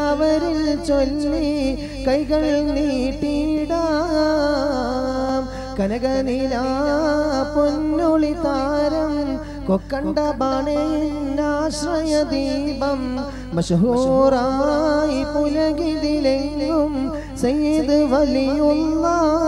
എല്ലാവരിൽ ചൊല്ലി കൈകൾ നീട്ടിടാം കനകനില പൊന്നൊളി താരം കൊക്കണ്ട ബാണേശ്രയ ദീപം മഷഹൂറായി പുലകിതിലെങ്ങും സയ്യിദ് വലിയുള്ള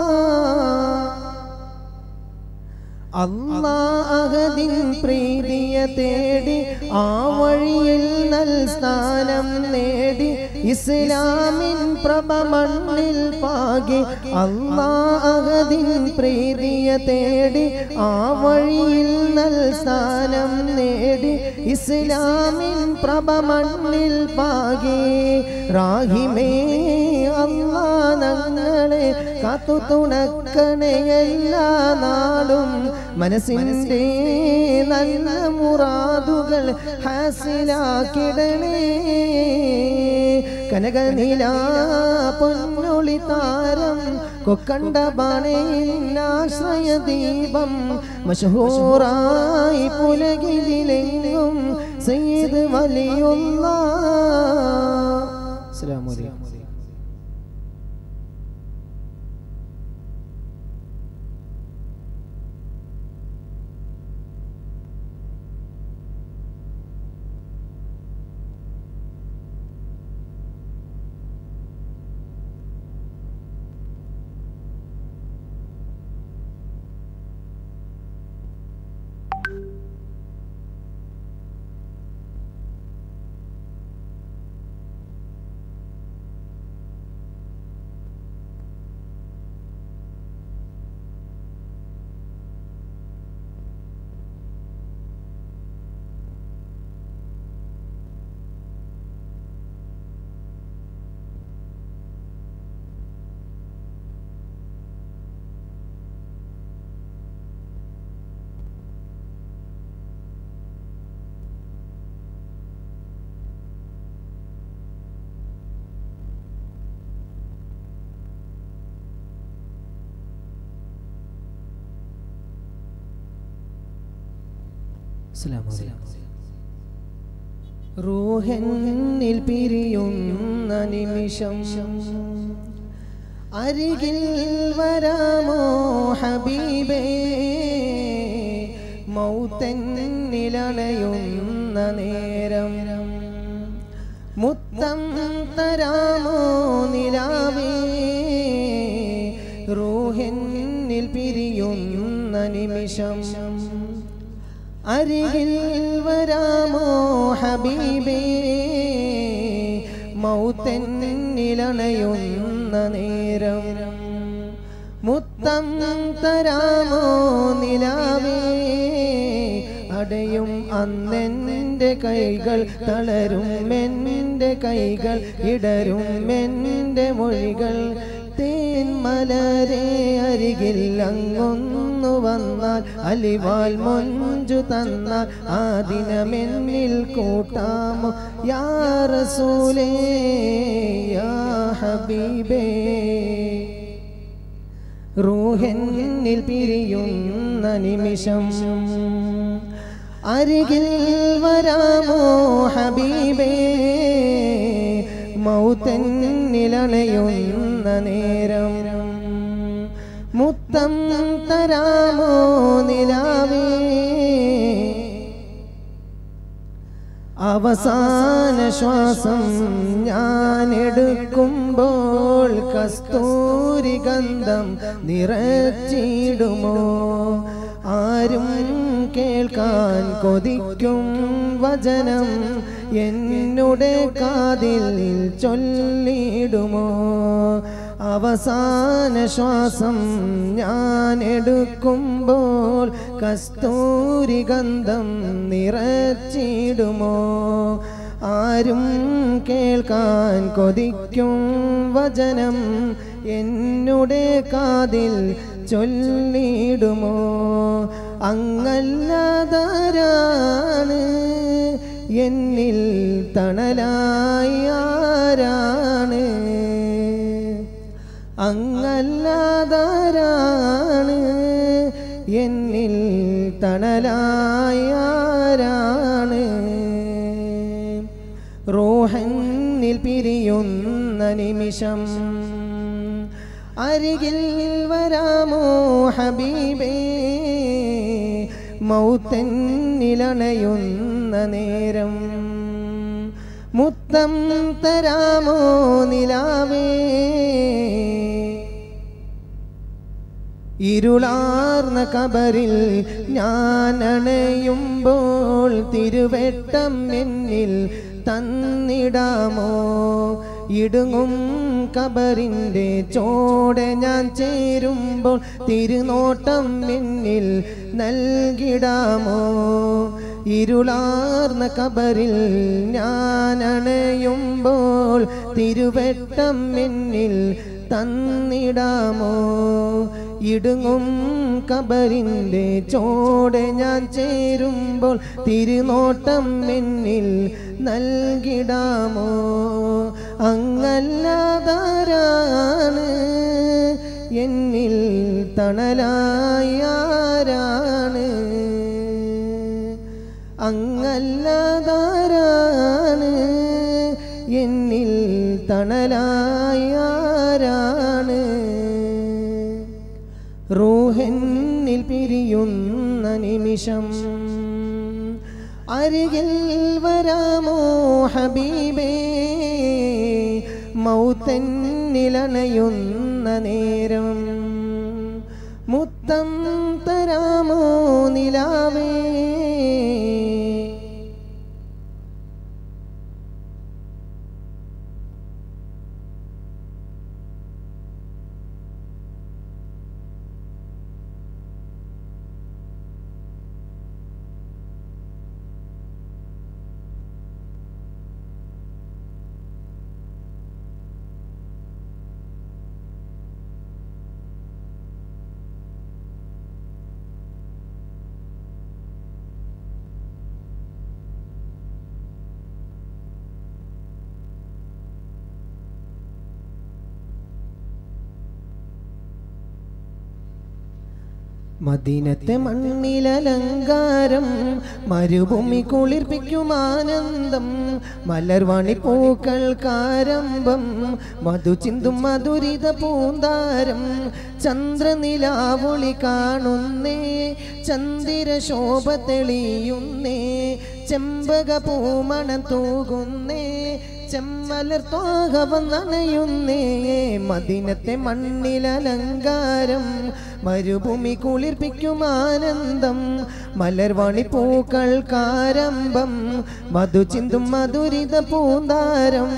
അള്ളാഹദിൻ പ്രീതിയ തേടി ആ വഴിയിൽ നൽ സ്ഥാനം നേടി ഇസ്ലാമിൻ പ്രഭ മണ്ണിൽ പാകി അള്ളാഹദിൻ പ്രീതിയ തേടി ആ വഴിയിൽ നൽ സ്ഥാനം നേടി ഇസ്ലാമിൻ പ്രഭ മണ്ണിൽ പാകി റാഹിമേ അള്ളാ ഞങ്ങളെ കാത്തു തുണക്കണേ എല്ലാ നാളും മനസ്സിൻ്റെ നല്ല മുറാദുകൾ ഹാസിലാക്കിടണേ കനകനില പൊന്നൊളി താരം കൊക്കണ്ട ബാണേശ്രയ ദീപം മഷഹൂറായി പുലകിലെങ്ങും സയ്യിദ് വലിയുള്ള അസ്സലാമു അലൈക്കും റൂഹന്നിൽ പിരിയുന്ന നിമിഷം അരികിൽ വരാമോ ഹബീബേ മൗത്തന്നിലണയുന്ന നേരം മുത്തം തരാമോ നിലാവേ റൂഹന്നിൽ പിരിയുന്ന നിമിഷം അരികിൽ വരാമോ ഹബീബേ മൗത്തന്നിലണയുന്ന നേരം മുത്തം തരാമോ നിലാവേ അടയും അന്നെൻ്റെ കൈകൾ തളരും എൻ്റെ കൈകൾ ഇടരും എൻ്റെ മൊഴികൾ തേന്മലരെ അരികിൽ അങ്ങൊന്നു വന്നാൽ അലിവാൽ മൊഞ്ചു തന്നാൽ ആ ദിനമെന്നിൽ കൂട്ടാമോ യാ റസൂലേ യാ ഹബീബേ റൂഹന്നിൽ പിരിയുന്ന നിമിഷം അരികിൽ വരാമോ ഹബീബേ മൗത്തന്നിലണയുന്ന നേരം മുത്തം തരാമോ നിലാവേ അവസാന ശ്വാസം ഞാൻ എടുക്കുമ്പോൾ കസ്തൂരി ഗന്ധം നിറച്ചിടുമോ ആരും കേൾക്കാൻ കൊതിക്കും വചനം എന്നുടെ കാതിൽ ചൊല്ലിടുമോ അവസാന ശ്വാസം ഞാൻ എടുക്കുമ്പോൾ കസ്തൂരി ഗന്ധം നിറച്ചിടുമോ ആരും കേൾക്കാൻ കൊതിക്കും വചനം എന്നുടെ കാതിൽ ചൊല്ലിടുമോ അങ്ങല്ലതാരാണ് എന്നിൽ തണലായി ആരാണ് അങ്ങല്ലതാരാണ് എന്നിൽ തണലായി ആരാണ് റോഹന്നിൽ പിരി പിരിയുന്ന നിമിഷം അരികിൽ വരാമോ ഹബീബേ മൗത്തന്നിലണയുന്ന നേരം മുത്തം തരാമോ നിലാവേ ഇരുളാർന്ന കബറിൽ ഞാൻ അണയുമ്പോൾ തിരുവെട്ടം എന്നിൽ തന്നിടാമോ ഇടുങ്ങും കബറിൻ്റെ ചോടെ ഞാൻ ചേരുമ്പോൾ തിരുനോട്ടം എന്നിൽ നൽകിടാമോ ഇരുളാർന്ന കബറിൽ ഞാൻ അണയുമ്പോൾ തിരുവെട്ടം എന്നിൽ തന്നിടാമോ ഇടുങ്ങും കബറിൻ്റെ ചോടെ ഞാൻ ചേരുമ്പോൾ തിരുനോട്ടം എന്നിൽ നൽകിടാമോ അങ്ങല്ലാതാരാണ് എന്നിൽ തണലായാരാണ് അങ്ങല്ലാതാരാണ് എന്നിൽ തണലായാരാണ് റൂഹെന്നിൽ പിരിയുന്ന നിമിഷം അരികിൽ വരാമോ ഹബീബേ മൗത്തന്നിലണയുന്ന നേരം മുത്തം തരാമോ നിലാവേ മദീനത്തെ മണ്ണിലലങ്കാരം മരുഭൂമി കുളിർപ്പിക്കും ആനന്ദം മലർവാണി പൂക്കൾ കാരംഭം മധു ചിന്തും മധുരിത പൂന്താരം ചന്ദ്രനിലാവൊളി കാണുന്നേ ചന്ദിര ശോഭ തെളിയുന്നേ ചെമ്പക പൂമണം തൂകുന്നേ ചെമ്മലർ തോകവം നനയുന്നേ മദിനത്തെ മണ്ണിലലങ്കാരം മരുഭൂമി കുളിർപ്പിക്കും ആനന്ദം മലർവാണി പൂക്കൾ കാരംഭം മധു ചിന്തും മധുരിത പൂന്താരം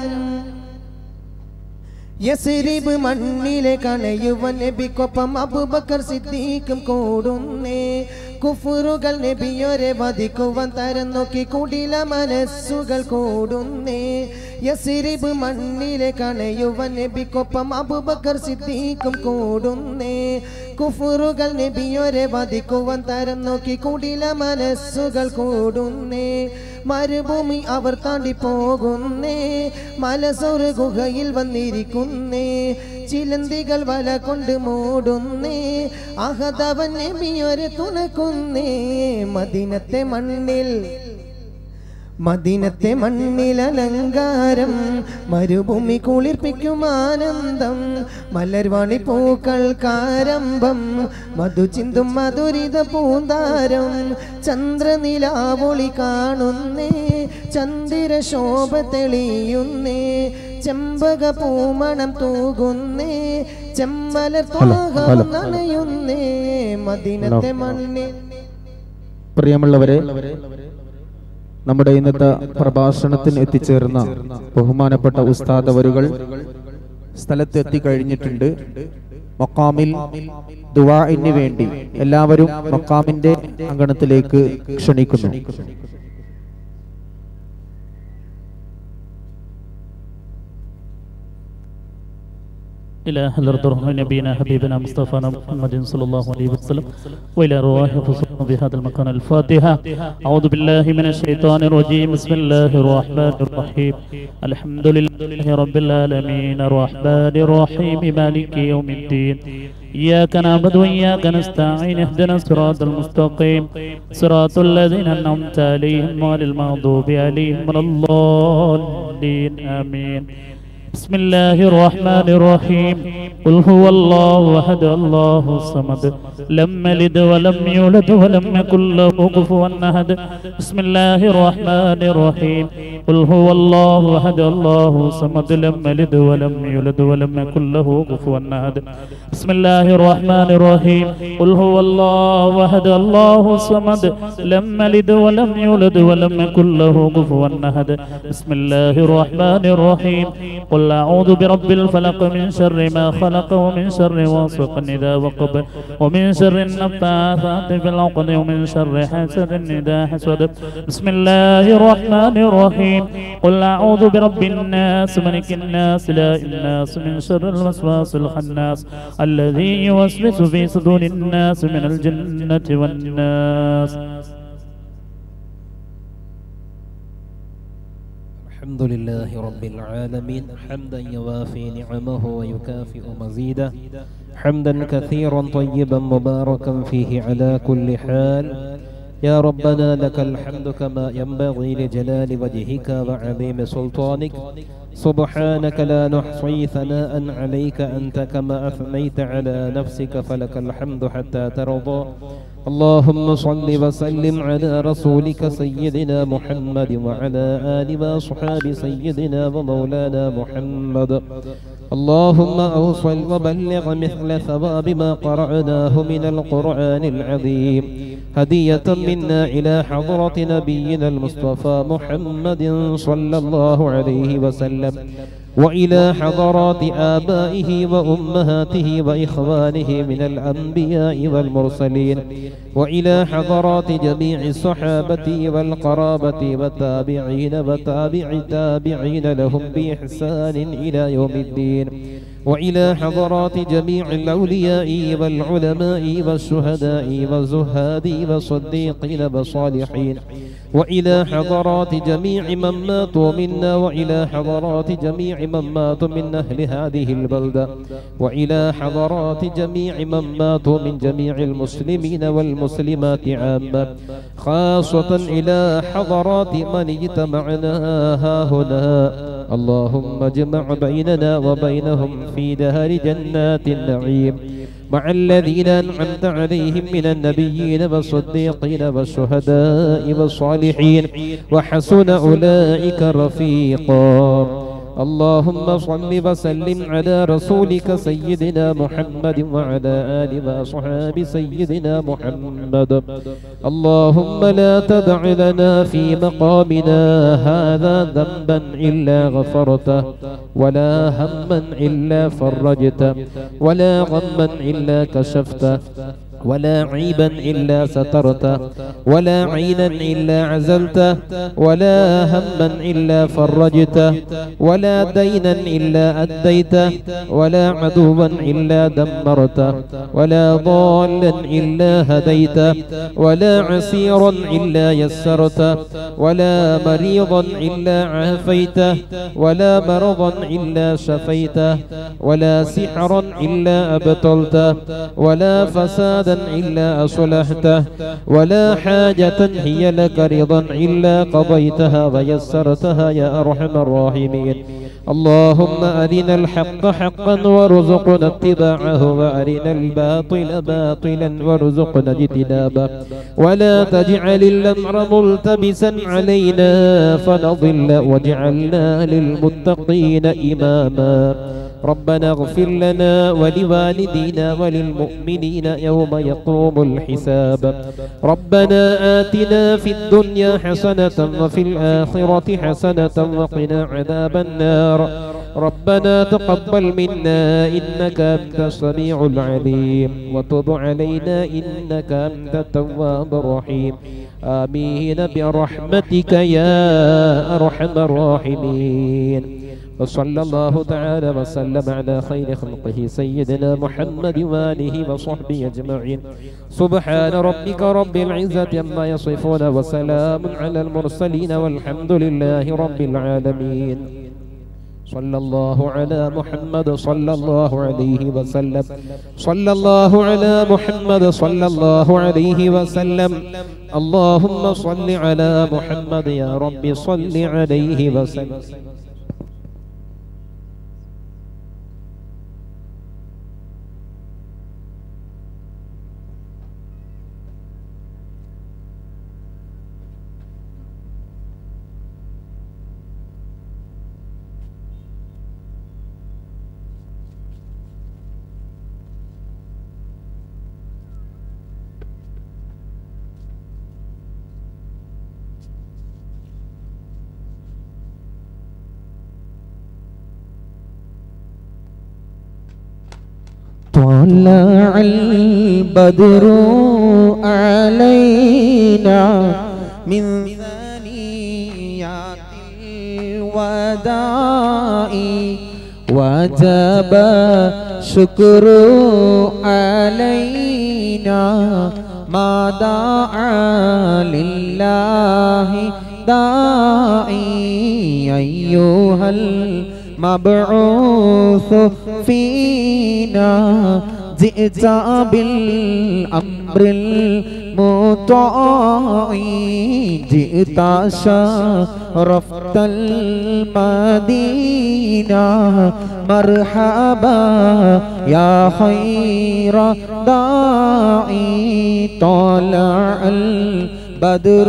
യസ്രിബ് മണ്ണിലെ കണയുവൻ നബിക്കൊപ്പം അബുബക്കർ സിദ്ദീഖും കൂടുന്നേ കുഫുറുകൾ നബിയൊരെ വധിക്കുവാൻ തരം നോക്കി കുടില മനസ്സുകൾ കൂടുന്നേ യസിരിബ് മണ്ണിലെ കണയുവൻ നബിക്കൊപ്പം അബുബക്കർ സിദ്ദീഖും കൂടുന്നേ കുഫുറുകൾ നബിയൊരെ വധിക്കുവാൻ തരം നോക്കി കുടില മനസ്സുകൾ കൂടുന്നേ മരുഭൂമി അവർ താണ്ടി പോകുന്നേ മലസൊരു ഗുഹയിൽ വന്നിരിക്കുന്നേ ചിലന്തികൾ വല കൊണ്ട് മൂടുന്നേ അഹതവൻ നബിയൊരെ തുണക്കുന്നേ മദിനത്തെ മണ്ണിൽ മദിനത്തെ മണ്ണിലലങ്കാരം മരുഭൂമി കുളിർപ്പിക്കും ആനന്ദം മലർവാണി പൂക്കൾ കാരംഭം മധു ചിന്തും മധുരിത പൂന്താരം ചന്ദ്രനിലാവൊളി കാണുന്നേ ചന്ദ്ര ശോഭ തെളിയുന്നേ ചെമ്പക പൂമണം തൂകുന്നേ ചെമ്മലർ ഹലോ, ഹലോ. നനയുന്നേ മദിനത്തെ മണ്ണിൽ പ്രിയമുള്ളവരെ നമ്മുടെ ഇന്നത്തെ പ്രഭാഷണത്തിന് എത്തിച്ചേർന്ന ബഹുമാനപ്പെട്ട ഉസ്താദ് അവരുകൾ സ്ഥലത്ത് എത്തിക്കഴിഞ്ഞിട്ടുണ്ട് മൊക്കാമിൽ ദുവാഇന് വേണ്ടി എല്ലാവരും മൊക്കാമിന്റെ അങ്കണത്തിലേക്ക് ക്ഷണിക്കുന്നു إلى حضرة روح نبينا حبيبنا مصطفى محمد صلى الله عليه وسلم وإلى رواه فصلنا بهذا المكان الفاتحة أعوذ بالله من الشيطان الرجيم بسم الله الرحمن الرحيم الحمد لله رب العالمين الرحمن الرحيم مالك يوم الدين إياك نعبد وإياك نستعين اهدنا الصراط المستقيم صراط الذين أنعمت عليهم غير المغضوب عليهم ولا الضالين آمين بسم الله الرحمن الرحيم قل هو الله أحد الله الصمد لم يلد ولم يولد ولم يكن له كفوا أحد بسم الله الرحمن الرحيم قل هو الله أحد الله الصمد لم يلد ولم يولد ولم يكن له كفوا أحد بسم الله الرحمن الرحيم قل هو الله أحد الله الصمد لم يلد ولم يولد ولم يكن له كفوا أحد بسم الله الرحمن الرحيم قل أعوذ برب الفلق من شر ما خلق ومن شر غاسق إذا وقب ومن شر النفاثات في العقد ومن شر حاسد إذا حسد بسم الله الرحمن الرحيم قل أعوذ برب الناس ملك الناس لا الناس من شر الوسواس الخناس الذي يوسوس في صدور الناس من الجنة والناس الحمد لله رب العالمين حمدا يوافي نعمه ويكافئ مزيده حمدا كثيرا طيبا مباركا فيه على كل حال يا ربنا لك الحمد كما ينبغي لجلال وجهك وعظيم سلطانك سبحانك لا نحصي ثناء عليك أنت كما أثنيت على نفسك فلك الحمد حتى ترضى اللهم صل وسلم على رسولك سيدنا محمد وعلى آل وأصحاب سيدنا ومولانا محمد اللهم أوصل وبلغ مثل ثواب ما قرأناه من القرآن العظيم هدية منا إلى حضرة نبينا المصطفى محمد صلى الله عليه وسلم وإلى حضرات آبائه وأمهاته وإخوانه من الأنبياء والمرسلين وإلى حضرات جميع الصحابة والقرابة والتابعين وتابع التابعين لهم بإحسان إلى يوم الدين وإلى حضرات جميع الأولياء والعلماء والشهداء والزهاد والصديقين والصالحين وإلى حضرات جميع من ماتوا منا وإلى حضرات جميع من ماتوا من أهل هذه البلدة وإلى حضرات جميع من ماتوا من جميع المسلمين والمسلمات عامة خاصة إلى حضرات من اجتمعنا ها هنا اللهم اجمع بيننا وبينهم في دهر جنات النعيم مع الذين أنعمت عليهم من النبيين والصديقين والشهداء والصالحين وحسن أولئك رفيقا اللهم صل وسلم على رسولك سيدنا محمد وعلى آل وأصحاب سيدنا محمد اللهم لا تدع لنا في مقامنا هذا ذنبا إلا غفرته ولا هما إلا فرجته ولا غما إلا كشفته ولا عيبا إلا سترته ولا عينا إلا عزلته ولا هما إلا فرجته ولا دينا إلا أديته ولا عدوا إلا دمرته ولا ضالا إلا هديته ولا عسيرا إلا يسرته ولا مريضا إلا عافيته ولا مرضا إلا شفيته ولا سحرا إلا أبطلته ولا فسادا إلا أصلحته ولا حاجة هي لك رضا إلا قضيتها ويسرتها يا أرحم الراحمين اللهم أرنا الحق حقا وارزقنا اتباعه وأرنا الباطل باطلا وارزقنا اجتنابه ولا تجعل الأمر ملتبسا علينا فنضل واجعلنا للمتقين إماما ربنا اغفر لنا ولوالدينا وللمؤمنين يوم يقوم الحساب ربنا آتنا في الدنيا حسنة وفي الآخرة حسنة وقنا عذاب النار ربنا تقبل منا إنك أنت السميع العليم وتب علينا إنك أنت التواب الرحيم آمين برحمتك يا أرحم الراحمين وصلى الله تعالى وسلم على خير خلقه سيدنا محمد وآله وصحبه أجمعين سبحان ربك رب العزة عما يصفون وسلام على المرسلين والحمد لله رب العالمين صلى الله على محمد صلى الله عليه وسلم صلى الله على محمد صلى الله عليه وسلم اللهم صل على محمد يا رب صل عليه وسلم طلع البدر علينا من ثنيات الوداع وجب شكر علينا ما دعا لله داعي أيها المبعوث فينا جئت بالأمر المطاع جئت شرفت المدينة مرحبا يا خير داعي طلع البدر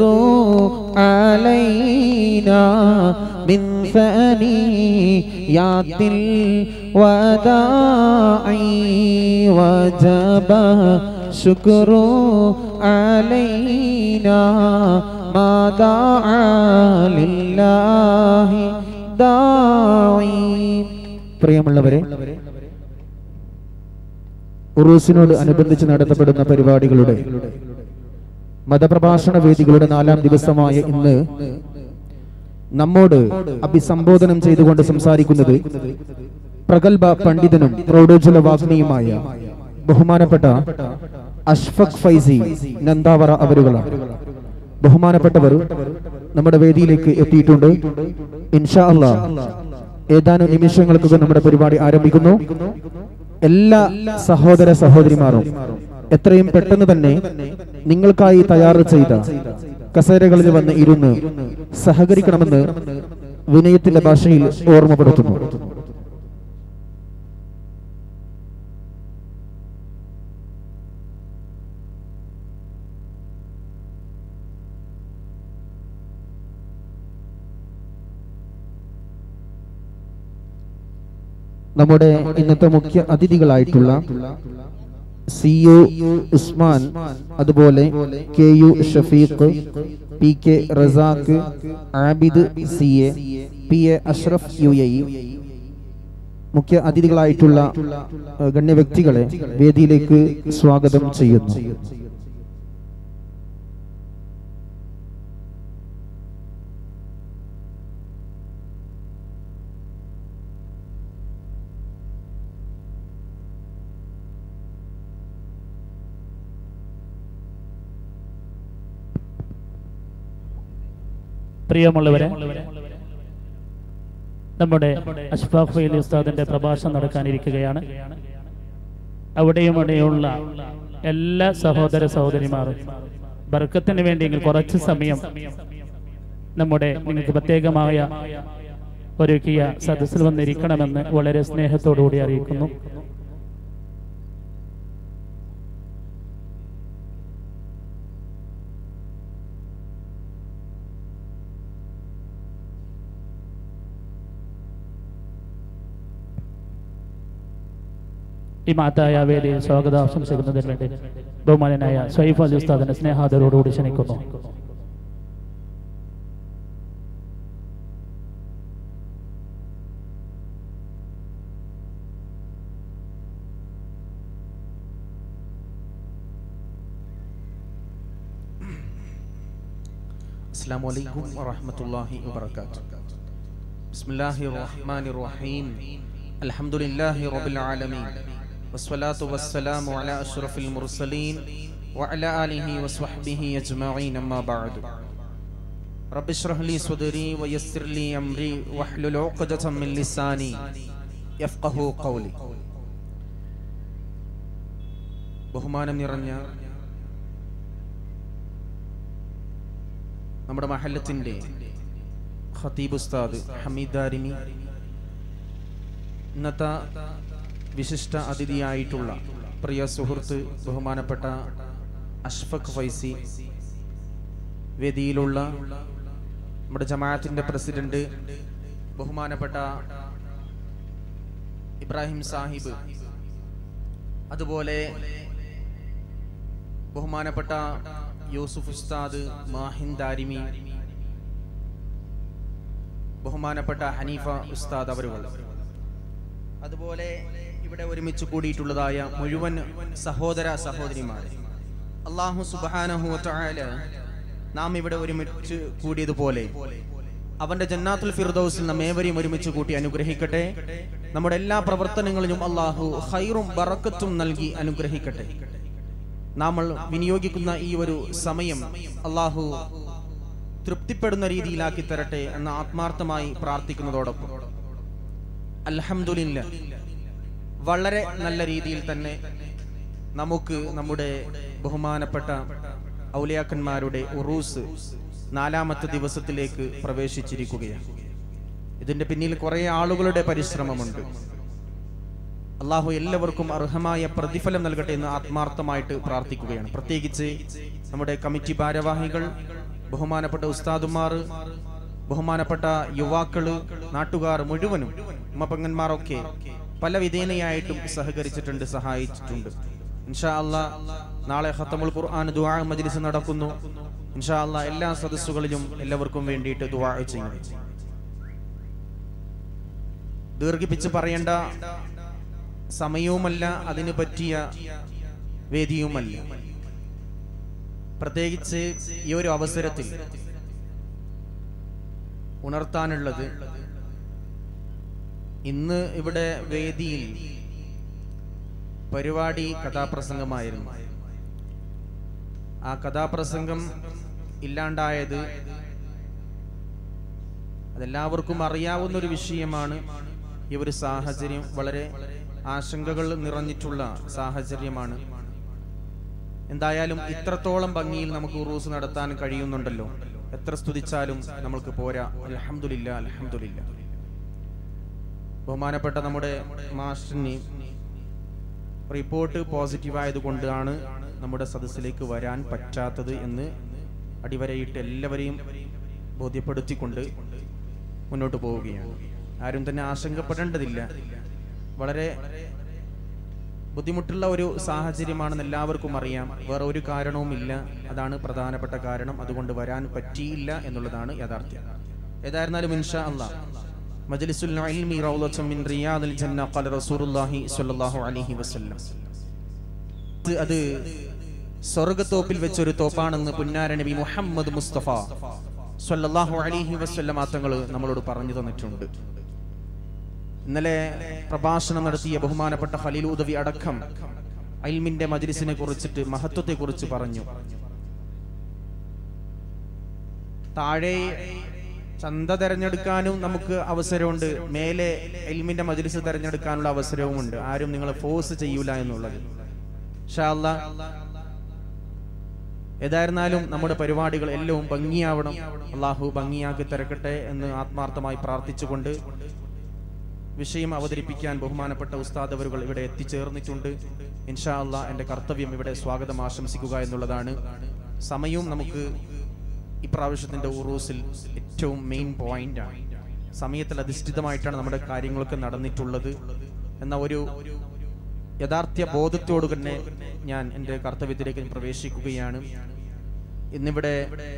علينا من ثنيات الوداع وجب شكر علينا ما دعا لله داعي പ്രിയമുള്ളവരെ ഉറൂസിനോട് അനുബന്ധിച്ച് നടത്തപ്പെടുന്ന പരിപാടികളുടെ മതപ്രഭാഷണ വേദികളുടെ നാലാം ദിവസമായ ഇന്ന് നമ്മോട് അഭിസംബോധനം ചെയ്തുകൊണ്ട് സംസാരിക്കുന്നത് പ്രഗത്ഭ പണ്ഡിതനും പ്രൗഢോജ്വല വാഗ്മിയുമായ ബഹുമാനപ്പെട്ട അഷ്ഫഖ് ഫൈസി നന്ദാവറ അവരുകളാണ് ബഹുമാനപ്പെട്ടവർ നമ്മുടെ വേദിയിലേക്ക് എത്തിയിട്ടുണ്ട് ഇൻഷാ അല്ലാ ഏതാനും നിമിഷങ്ങൾക്കകം നമ്മുടെ പരിപാടി ആരംഭിക്കുന്നു എല്ലാ സഹോദര സഹോദരിമാരും എത്രയും പെട്ടെന്ന് തന്നെ നിങ്ങൾക്കായി തയ്യാറ് ചെയ്ത കസേരകളിൽ വന്ന് ഇരുന്ന് സഹകരിക്കണമെന്ന് വിനയത്തിന്റെ ഭാഷയിൽ ഓർമ്മപ്പെടുത്തുന്നു നമ്മുടെ ഇന്നത്തെ മുഖ്യ അതിഥികളായിട്ടുള്ള സി യു ഉസ്മാൻ അതുപോലെ K U Shafeeq P K Razak Abid C A P A Ashraf U A മുഖ്യ അതിഥികളായിട്ടുള്ള ഏഹ്, ഗണ്യ വ്യക്തികളെ വേദിയിലേക്ക് സ്വാഗതം ചെയ്യുന്നു പ്രിയമുള്ളവരെ നമ്മുടെ അഷ്ഫാഖ് ഫൈലി ഉസ്താദിന്റെ പ്രഭാഷണം നടക്കാനിരിക്കുകയാണ് അവിടെയും ഇവിടെയുള്ള എല്ലാ സഹോദര സഹോദരിമാരും ബർക്കത്തിന് വേണ്ടിയെങ്കിൽ കുറച്ച് സമയം നമ്മുടെ നിങ്ങൾക്ക് പ്രത്യേകമായ ഒരുക്കിയ സദസ്സിൽ വന്നിരിക്കണമെന്ന് വളരെ സ്നേഹത്തോടുകൂടി അറിയിക്കുന്നു ഈ മാതായ വേദിയിൽ സ്വാഗതം ആശംസിക്കുന്നതിന് വേണ്ടി ബഹുമാനനായ സ്വൈഫ് അലി ഉസ്താദിനെ സ്നേഹാദരോടുകൂടി ക്ഷണിക്കുന്നു السلام عليكم ورحمة الله وبركاته بسم الله الرحمن الرحيم الحمد لله رب العالمين والصلاة والسلام على أشرف المرسلين وعلى آله وصحبه أجمعين أما بعد رب اشرح لي صدري ويسر لي أمري واحلل عقدة من لساني يفقه قولي ബഹുമാനം നിറഞ്ഞ നമ്മുടെ മഹല്ലത്തിൻ്റെ ഖതീബ് ഉസ്താദ് ഹമീദ് ദാരിമി ഇന്നത്തെ വിശിഷ്ട അതിഥിയായിട്ടുള്ള പ്രിയ സുഹൃത്ത് ബഹുമാനപ്പെട്ട അഷ്ഫഖ് ഫൈസി വേദിയിലുള്ള നമ്മുടെ ജമാഅത്തിന്റെ പ്രസിഡന്റ് ബഹുമാനപ്പെട്ട ഇബ്രാഹിം സാഹിബ് അതുപോലെ ബഹുമാനപ്പെട്ട യൂസുഫ് ഉസ്താദ് മാഹിൻ ദാരിമി ബഹുമാനപ്പെട്ട ഹനീഫ ഉസ്താദ് അവരുകൾ അതുപോലെ ഇവിടെ ഒരുമിച്ച് കൂടിയിട്ടുള്ളതായ മുഴുവൻ സഹോദര സഹോദരിമാർ അള്ളാഹു സുബാനഹു വതആല നാം ഇവിടെ ഒരുമിച്ച് കൂടിയതുപോലെ അവന്റെ ജന്നാത്തുൽ ഫിർദൗസിൽ നാം ഏവരെയും ഒരുമിച്ച് കൂട്ടി അനുഗ്രഹിക്കട്ടെ നമ്മുടെ എല്ലാ പ്രവർത്തനങ്ങളിലും അള്ളാഹു ഹൈറും ബറക്കത്തും നൽകി അനുഗ്രഹിക്കട്ടെ നമ്മൾ വിനിയോഗിക്കുന്ന ഈ ഒരു സമയം അള്ളാഹു തൃപ്തിപ്പെടുന്ന രീതിയിലാക്കി തരട്ടെ എന്ന് ആത്മാർത്ഥമായി പ്രാർത്ഥിക്കുന്നതോടൊപ്പം അൽഹംദുലില്ല വളരെ നല്ല രീതിയിൽ തന്നെ നമുക്ക് നമ്മുടെ ബഹുമാനപ്പെട്ട ഔലിയാക്കന്മാരുടെ ഉറൂസ് നാലാമത്തെ ദിവസത്തിലേക്ക് പ്രവേശിച്ചിരിക്കുകയാണ് ഇതിന്റെ പിന്നിൽ കുറെ ആളുകളുടെ പരിശ്രമമുണ്ട് അള്ളാഹു എല്ലാവർക്കും അർഹമായ പ്രതിഫലം നൽകട്ടെ എന്ന് ആത്മാർത്ഥമായിട്ട് പ്രാർത്ഥിക്കുകയാണ് പ്രത്യേകിച്ച് നമ്മുടെ കമ്മിറ്റി ഭാരവാഹികൾ ബഹുമാനപ്പെട്ട ഉസ്താദുമാർ ബഹുമാനപ്പെട്ട യുവാക്കള് നാട്ടുകാർ മുഴുവനും ഉമ്മപ്പങ്ങന്മാരൊക്കെ പല വിധേനയായിട്ടും സഹകരിച്ചിട്ടുണ്ട് സഹായിച്ചിട്ടുണ്ട് ഇൻഷാ അല്ലാ നാളെ ഖത്തമുൽ ഖുർആൻ ദുആ മജ്ലിസ് നടക്കുന്നു ഇൻഷാ അല്ലാ എല്ലാ സദസ്സുകളിലും എല്ലാവർക്കും വേണ്ടിയിട്ട് ദുആ ചെയ്യുന്നു ദീർഘിപ്പിച്ച് പറയേണ്ട സമയവുമല്ല അതിന് പറ്റിയ വേദിയുമല്ല പ്രത്യേകിച്ച് ഈ ഒരു അവസരത്തിൽ ഉണർത്താനുള്ളത് ഇന്ന് ഇവിടെ വേദിയിൽ പരിപാടി കഥാപ്രസംഗമായിരുന്നു ആ കഥാപ്രസംഗം ഇല്ലാണ്ടായത് അതെല്ലാവർക്കും അറിയാവുന്ന ഒരു വിഷയമാണ് ഈ ഒരു സാഹചര്യം വളരെ ആശങ്കകൾ നിറഞ്ഞിട്ടുള്ള സാഹചര്യമാണ് എന്തായാലും ഇത്രത്തോളം ഭംഗിയിൽ നമുക്ക് ഉറൂസ് നടത്താൻ കഴിയുന്നുണ്ടല്ലോ എത്ര സ്തുതിച്ചാലും നമ്മൾക്ക് പോരാ അലഹമില്ല അലഹമില്ല ബഹുമാനപ്പെട്ട നമ്മുടെ മാസ്റ്ററിന് റിപ്പോർട്ട് പോസിറ്റീവ് ആയതുകൊണ്ടാണ് നമ്മുടെ സദസ്സിലേക്ക് വരാൻ പറ്റാത്തത് എന്ന് അടിവരയിട്ട് എല്ലാവരെയും ബോധ്യപ്പെടുത്തിക്കൊണ്ട് മുന്നോട്ട് പോവുകയാണ് ആരും തന്നെ ആശങ്കപ്പെടേണ്ടതില്ല വളരെ ബുദ്ധിമുട്ടുള്ള ഒരു സാഹചര്യമാണെന്ന് എല്ലാവർക്കും അറിയാം വേറെ ഒരു കാരണവുമില്ല അതാണ് പ്രധാനപ്പെട്ട കാരണം അതുകൊണ്ട് വരാൻ പറ്റിയില്ല എന്നുള്ളതാണ് യാഥാർത്ഥ്യം ഏതായിരുന്നാലും ഇൻഷാ അല്ലാ മജ്ലിസുൽ ഇൽമി റൗളത്തും മിൻ റിയാദിൽ ജന്ന ഖല റസൂലുള്ളാഹി സ്വല്ലല്ലാഹു അലൈഹി വസല്ലം ഇത് അത് സ്വർഗത്തോപ്പിൽ വെച്ചൊരു തോപ്പാണെന്ന് പുന്നാര നബി മുഹമ്മദ് മുസ്തഫ സ്വല്ലല്ലാഹു അലൈഹി വസല്ലം തങ്ങൾ നമ്മളോട് പറഞ്ഞു തന്നിട്ടുണ്ട് ഇന്നലെ പ്രഭാഷണം നടത്തിയ ബഹുമാനപ്പെട്ട ഖലീൽ ഉദവി അടക്കം അൽമിന്റെ മജ്ലിസിനെ കുറിച്ചിട്ട് മഹത്വത്തെ കുറിച്ച് പറഞ്ഞു താഴെ ചന്ത തെരഞ്ഞെടുക്കാനും നമുക്ക് അവസരമുണ്ട് മേലെ എൽമിന്റെ മജ്ലിസ് തെരഞ്ഞെടുക്കാനുള്ള അവസരവുമുണ്ട് ആരും നിങ്ങളെ ഫോഴ്സ് ചെയ്യൂല എന്നുള്ളത് ഇൻഷാ അല്ലാ ഏതായിരുന്നാലും നമ്മുടെ പരിപാടികൾ എല്ലാം ഭംഗിയാവണം അള്ളാഹു ഭംഗിയാക്കി തിരക്കട്ടെ എന്ന് ആത്മാർത്ഥമായി പ്രാർത്ഥിച്ചുകൊണ്ട് വിഷയം അവതരിപ്പിക്കാൻ ബഹുമാനപ്പെട്ട ഉസ്താദ് അവരുകൾ ഇവിടെ എത്തിച്ചേർന്നിട്ടുണ്ട് ഇൻഷാ അള്ളാ എന്റെ കർത്തവ്യം ഇവിടെ സ്വാഗതം ആശംസിക്കുക എന്നുള്ളതാണ് സമയവും നമുക്ക് ഇപ്രാവശ്യത്തിന്റെ ഉറൂസിൽ ഏറ്റവും മെയിൻ പോയിന്റ് ആണ് സമയത്തിൽ അധിഷ്ഠിതമായിട്ടാണ് നമ്മുടെ കാര്യങ്ങളൊക്കെ നടന്നിട്ടുള്ളത് എന്ന ഒരു യഥാർത്ഥ ബോധത്തോടു തന്നെ ഞാൻ എൻ്റെ കർത്തവ്യത്തിലേക്ക് പ്രവേശിക്കുകയാണ് ഇന്നിവിടെ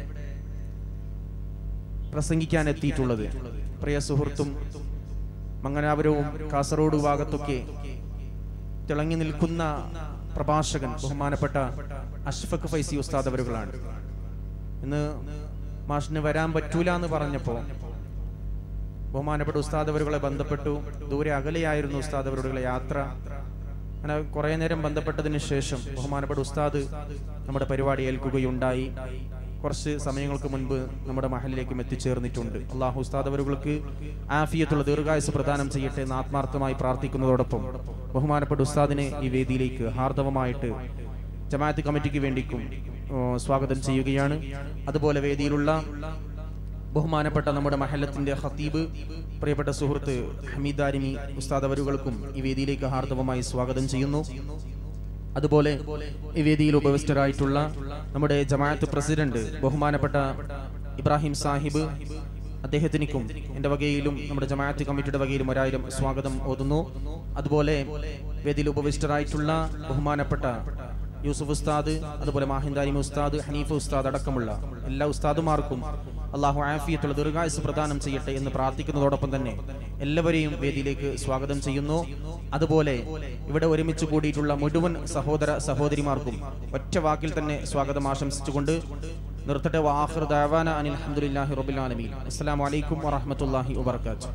പ്രസംഗിക്കാൻ എത്തിയിട്ടുള്ളത് പ്രിയ സുഹൃത്തും മംഗനാപുരവും കാസർഗോഡ് ഭാഗത്തൊക്കെ തിളങ്ങി നിൽക്കുന്ന പ്രഭാഷകൻ ബഹുമാനപ്പെട്ട അഷ്ഫഖ് ഫൈസി ഉസ്താദ് അവരുകളാണ് ഇന്ന് മാഷിന് വരാൻ പറ്റൂല എന്ന് പറഞ്ഞപ്പോ ബഹുമാനപ്പെട്ട ഉസ്താദ് അവരുകളെ ബന്ധപ്പെട്ടു ദൂരെ അകലെയായിരുന്നു ഉസ്താദ് അവരുടെ യാത്ര അങ്ങനെ കുറെ നേരം ബന്ധപ്പെട്ടതിന് ശേഷം ബഹുമാനപ്പെട്ട ഉസ്താദ് നമ്മുടെ പരിപാടി ഏൽക്കുകയുണ്ടായി കുറച്ച് സമയങ്ങൾക്ക് മുൻപ് നമ്മുടെ മഹലിലേക്കും എത്തിച്ചേർന്നിട്ടുണ്ട് അള്ളാഹു ഉസ്താദ് അവരുകൾക്ക് ആഫിയത്തുള്ള ദീർഘായുസ് പ്രദാനം ചെയ്യട്ടെ എന്ന് ആത്മാർത്ഥമായി പ്രാർത്ഥിക്കുന്നതോടൊപ്പം ബഹുമാനപ്പെട്ട ഉസ്താദിനെ ഈ വേദിയിലേക്ക് ഹാർദവമായിട്ട് ജമാഅത്ത് കമ്മിറ്റിക്ക് വേണ്ടിക്കും ഓ, സ്വാഗതം ചെയ്യുകയാണ് അതുപോലെ വേദിയിലുള്ള ബഹുമാനപ്പെട്ട നമ്മുടെ മഹല്ലത്തിന്റെ ഖത്തീബ് പ്രിയപ്പെട്ട സുഹൃത്ത് ഹമീദ് ആരിമി ഉസ്താദ് അവരുകൾക്കും ഈ വേദിയിലേക്ക് ഹാർദവമായി സ്വാഗതം ചെയ്യുന്നു അതുപോലെ ഈ വേദിയിൽ ഉപവിഷ്ടരായിട്ടുള്ള നമ്മുടെ ജമാഅത്ത് പ്രസിഡന്റ് ബഹുമാനപ്പെട്ട ഇബ്രാഹിം സാഹിബ് അദ്ദേഹത്തിനും എന്റെ വകയിലും നമ്മുടെ ജമാഅത്ത് കമ്മിറ്റിയുടെ വകയിലും ഒരായിരം സ്വാഗതം ഓതുന്നു അതുപോലെ വേദിയിൽ ഉപവിഷ്ടരായിട്ടുള്ള ബഹുമാനപ്പെട്ട യൂസുഫ് ഉസ്താദ് അതുപോലെ മാഹിന്ദാരിമ ഉസ്താദ് ഹനീഫ ഉസ്താദ് അടക്കമുള്ള എല്ലാ ഉസ്താദുമാർക്കും അള്ളാഹു ആഫിയത്തുള്ള ദീർഘായുസ് പ്രദാനം ചെയ്യട്ടെ എന്ന് പ്രാർത്ഥിക്കുന്നതോടൊപ്പം തന്നെ എല്ലാവരെയും വേദിയിലേക്ക് സ്വാഗതം ചെയ്യുന്നു അതുപോലെ ഇവിടെ ഒരുമിച്ച് കൂടിയിട്ടുള്ള മുഴുവൻ സഹോദര സഹോദരിമാർക്കും ഒറ്റ വാക്കിൽ തന്നെ സ്വാഗതം ആശംസിച്ചുകൊണ്ട് നിർത്തട്ടെ വാഹിർ ദാവാന അനിൽ അൽഹംദുലില്ലാഹി റബ്ബിൽ ആലമീൻ അസ്സലാമു അലൈക്കും വറഹ്മത്തുള്ളാഹി വബറകാതുഹു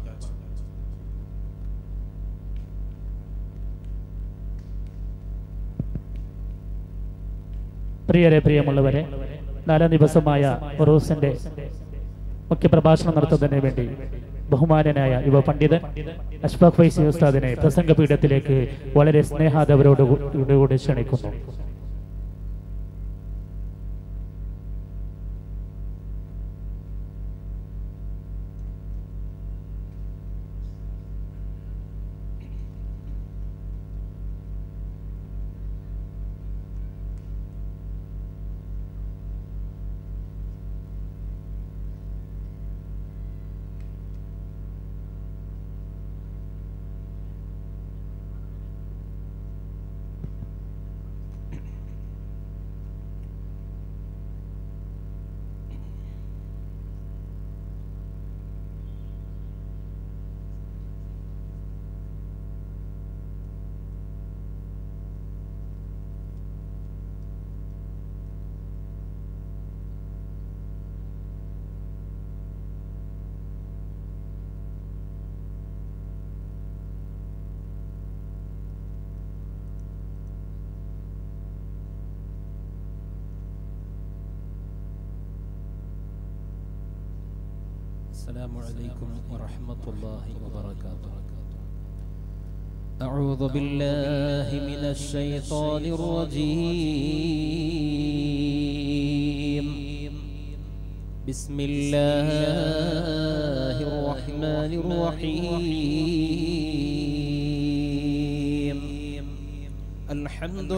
പ്രിയരെ പ്രിയമുള്ളവരെ നാലാം ദിവസമായ ഉറൂസിന്റെ മുഖ്യപ്രഭാഷണം നടത്തുന്നതിന് വേണ്ടി ബഹുമാനനായ യുവ പണ്ഡിതൻ അഷ്ഫാഖ് ഫൈസി ഉസ്താദിനെ പ്രസംഗപീഠത്തിലേക്ക് വളരെ സ്നേഹാദവരോട് കൂടി ക്ഷണിക്കുന്നു السلام عليكم ورحمة الله وبركاته أعوذ بالله من الشيطان الرجيم بسم الله الرحمن الرحيم الحمد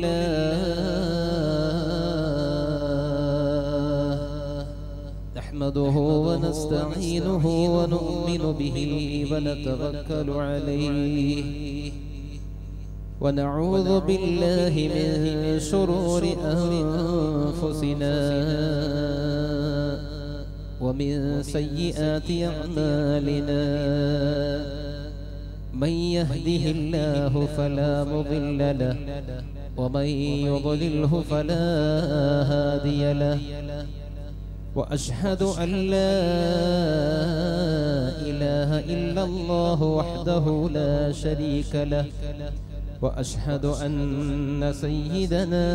لله نحمده ونستعينه ونؤمن به ونتوكل عليه ونعوذ بالله من شرور أنفسنا ومن سيئات أعمالنا من يهده الله فلا مضل له ومن يضلله فلا هادي له وأشهد أن لا إله إلا الله وحده لا شريك له وأشهد أن سيدنا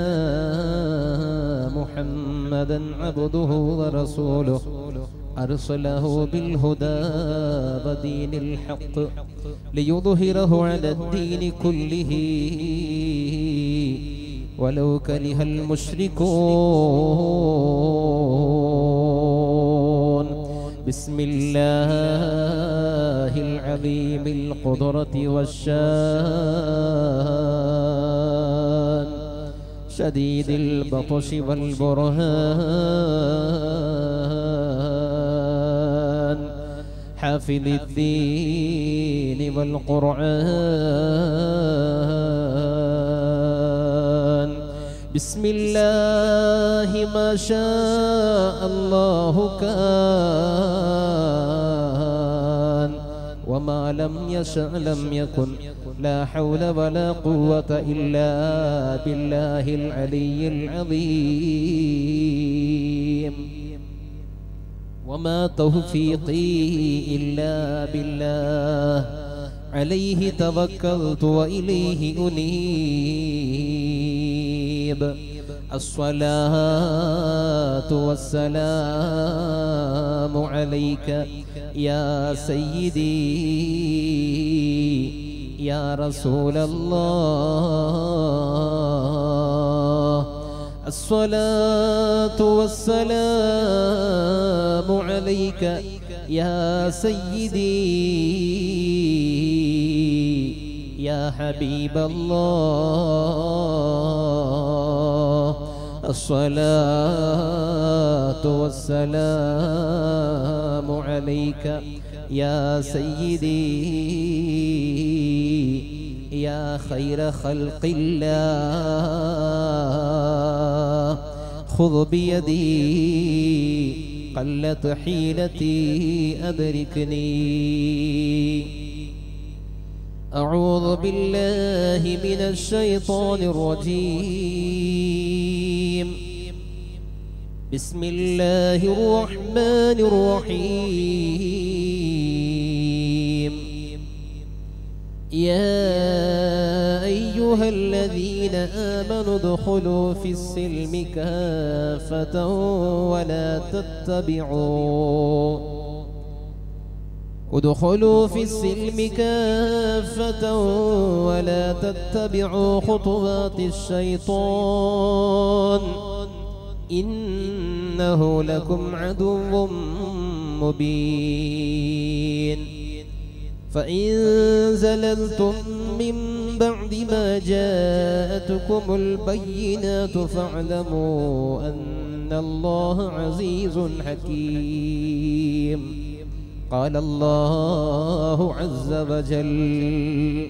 محمدا عبده ورسوله أرسله بالهدى ودين الحق ليظهره على الدين كله ولو كره المشركون بسم الله العظيم القدرة والشان شديد البطش والبرهان حافظ الدين والقرآن بسم الله ما شاء الله كان وما لم يشأ لم يكن لا حول ولا قوة إلا بالله العلي العظيم وما توفيقي إلا بالله عليه توكلت وإليه أنيب الصلاة والسلام عليك يا سيدي يا رسول الله الصلاة والسلام عليك يا سيدي يا حبيب الله الصلاة والسلام عليك يا سيدي يا خير خلق الله خذ بيدي قلت حيلتي أدركني أعوذ بالله من الشيطان الرجيم بسم الله الرحمن الرحيم يا أيها الذين آمنوا ادخلوا في السلم كافة ولا تتبعوا ادخلوا في السلم كافة ولا تتبعوا خطوات الشيطان إنه لكم عدو مبين فإن زللتم من بعد ما جاءتكم البينات فاعلموا أن الله عزيز حكيم قال الله عز وجل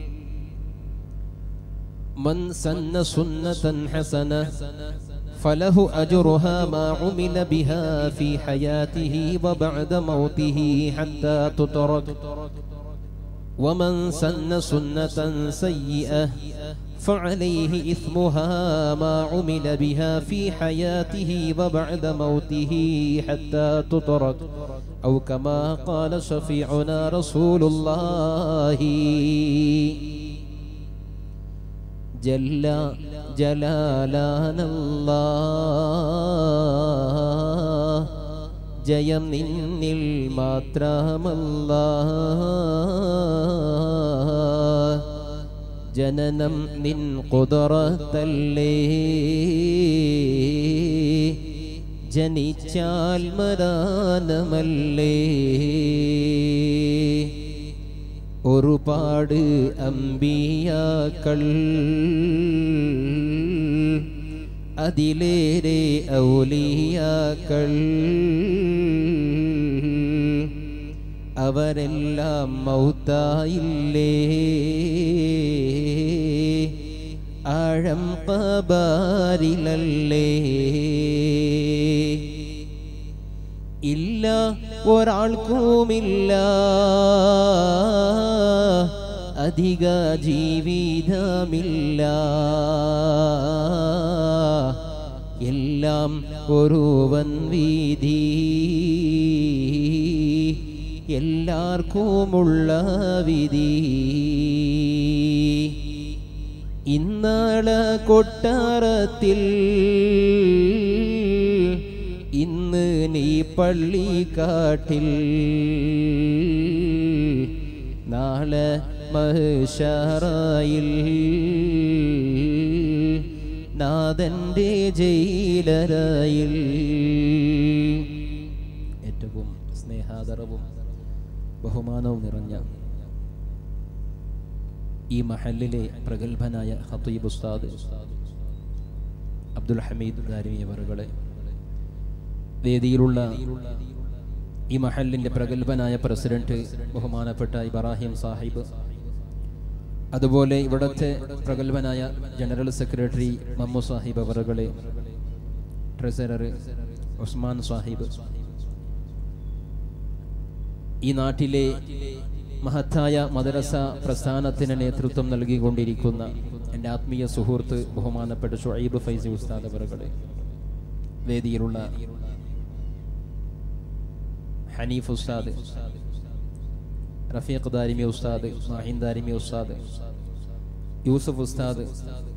من سن سنة حسنة فله أجرها ما عمل بها في حياته وبعد موته حتى تترك ومن سن سنة سيئة فعليه إثمها ما عمل بها في حياته وبعد موته حتى تترك أو كما قال شفيعنا رسول الله جل جلالانا الله ജയം നിന്നിൽ മാത്രമല്ല ജനനം നിൻ കുതിറത്തല്ലേ ജനിച്ചാൽ മരാനമല്ലേ ഒരുപാട് അമ്പിയാക്കൾ അതിലേറെ ഔലിയാക്കൾ അവരെല്ലാം മൗത്തായില്ലേ ആഴം പബാരിലല്ലേ ഇല്ല ഒരാൾക്കുമില്ല അധിക ജീവിതമില്ല എല്ലാം ഒരുവൻ വീതി എല്ലാവർക്കുമുള്ള വിധി ഇന്നാള കൊട്ടാരത്തിൽ ഇന്ന് നീ പള്ളിക്കാട്ടിൽ നാളെ മഹശറായിൽ നാഥൻ്റെ ജയിലറയിൽ ഏറ്റവും സ്നേഹാദരവും ബഹുമാനവും നിറഞ്ഞ ഈ മഹലിലെ പ്രഗത്ഭനായ ഹത്തീബ് ഉസ്താദ് അബ്ദുൽ ഹമീദ് ദാരിമി അവറുകളെ വേദിയിലുള്ള ഈ മഹലിന്റെ പ്രഗത്ഭനായ പ്രസിഡന്റ് ബഹുമാനപ്പെട്ട ഇബ്രാഹിം സാഹിബ് അതുപോലെ ഇവിടുത്തെ പ്രഗത്ഭനായ ജനറൽ സെക്രട്ടറി മമ്മു സാഹിബ് അവറുകളെ ട്രഷറർ ഉസ്മാൻ സാഹിബ് ഈ നാട്ടിലെ മഹത്തായ മദ്രസ പ്രസ്ഥാനത്തിന് നേതൃത്വം നൽകിക്കൊണ്ടിരിക്കുന്ന എൻ്റെ ആത്മീയ സുഹൃത്ത് ബഹുമാനപ്പെട്ട ഷുഐബ് ഫൈസി ഉസ്താദ് അവറുകളെ വേദിയിലുള്ള ഹനീഫ് ഉസ്താദ് റഫീഖ് ദാരിമി ഉസ്താദ് മാഹിൻ ദാരിമി ഉസ്താദ് യൂസഫ് ഉസ്താദ്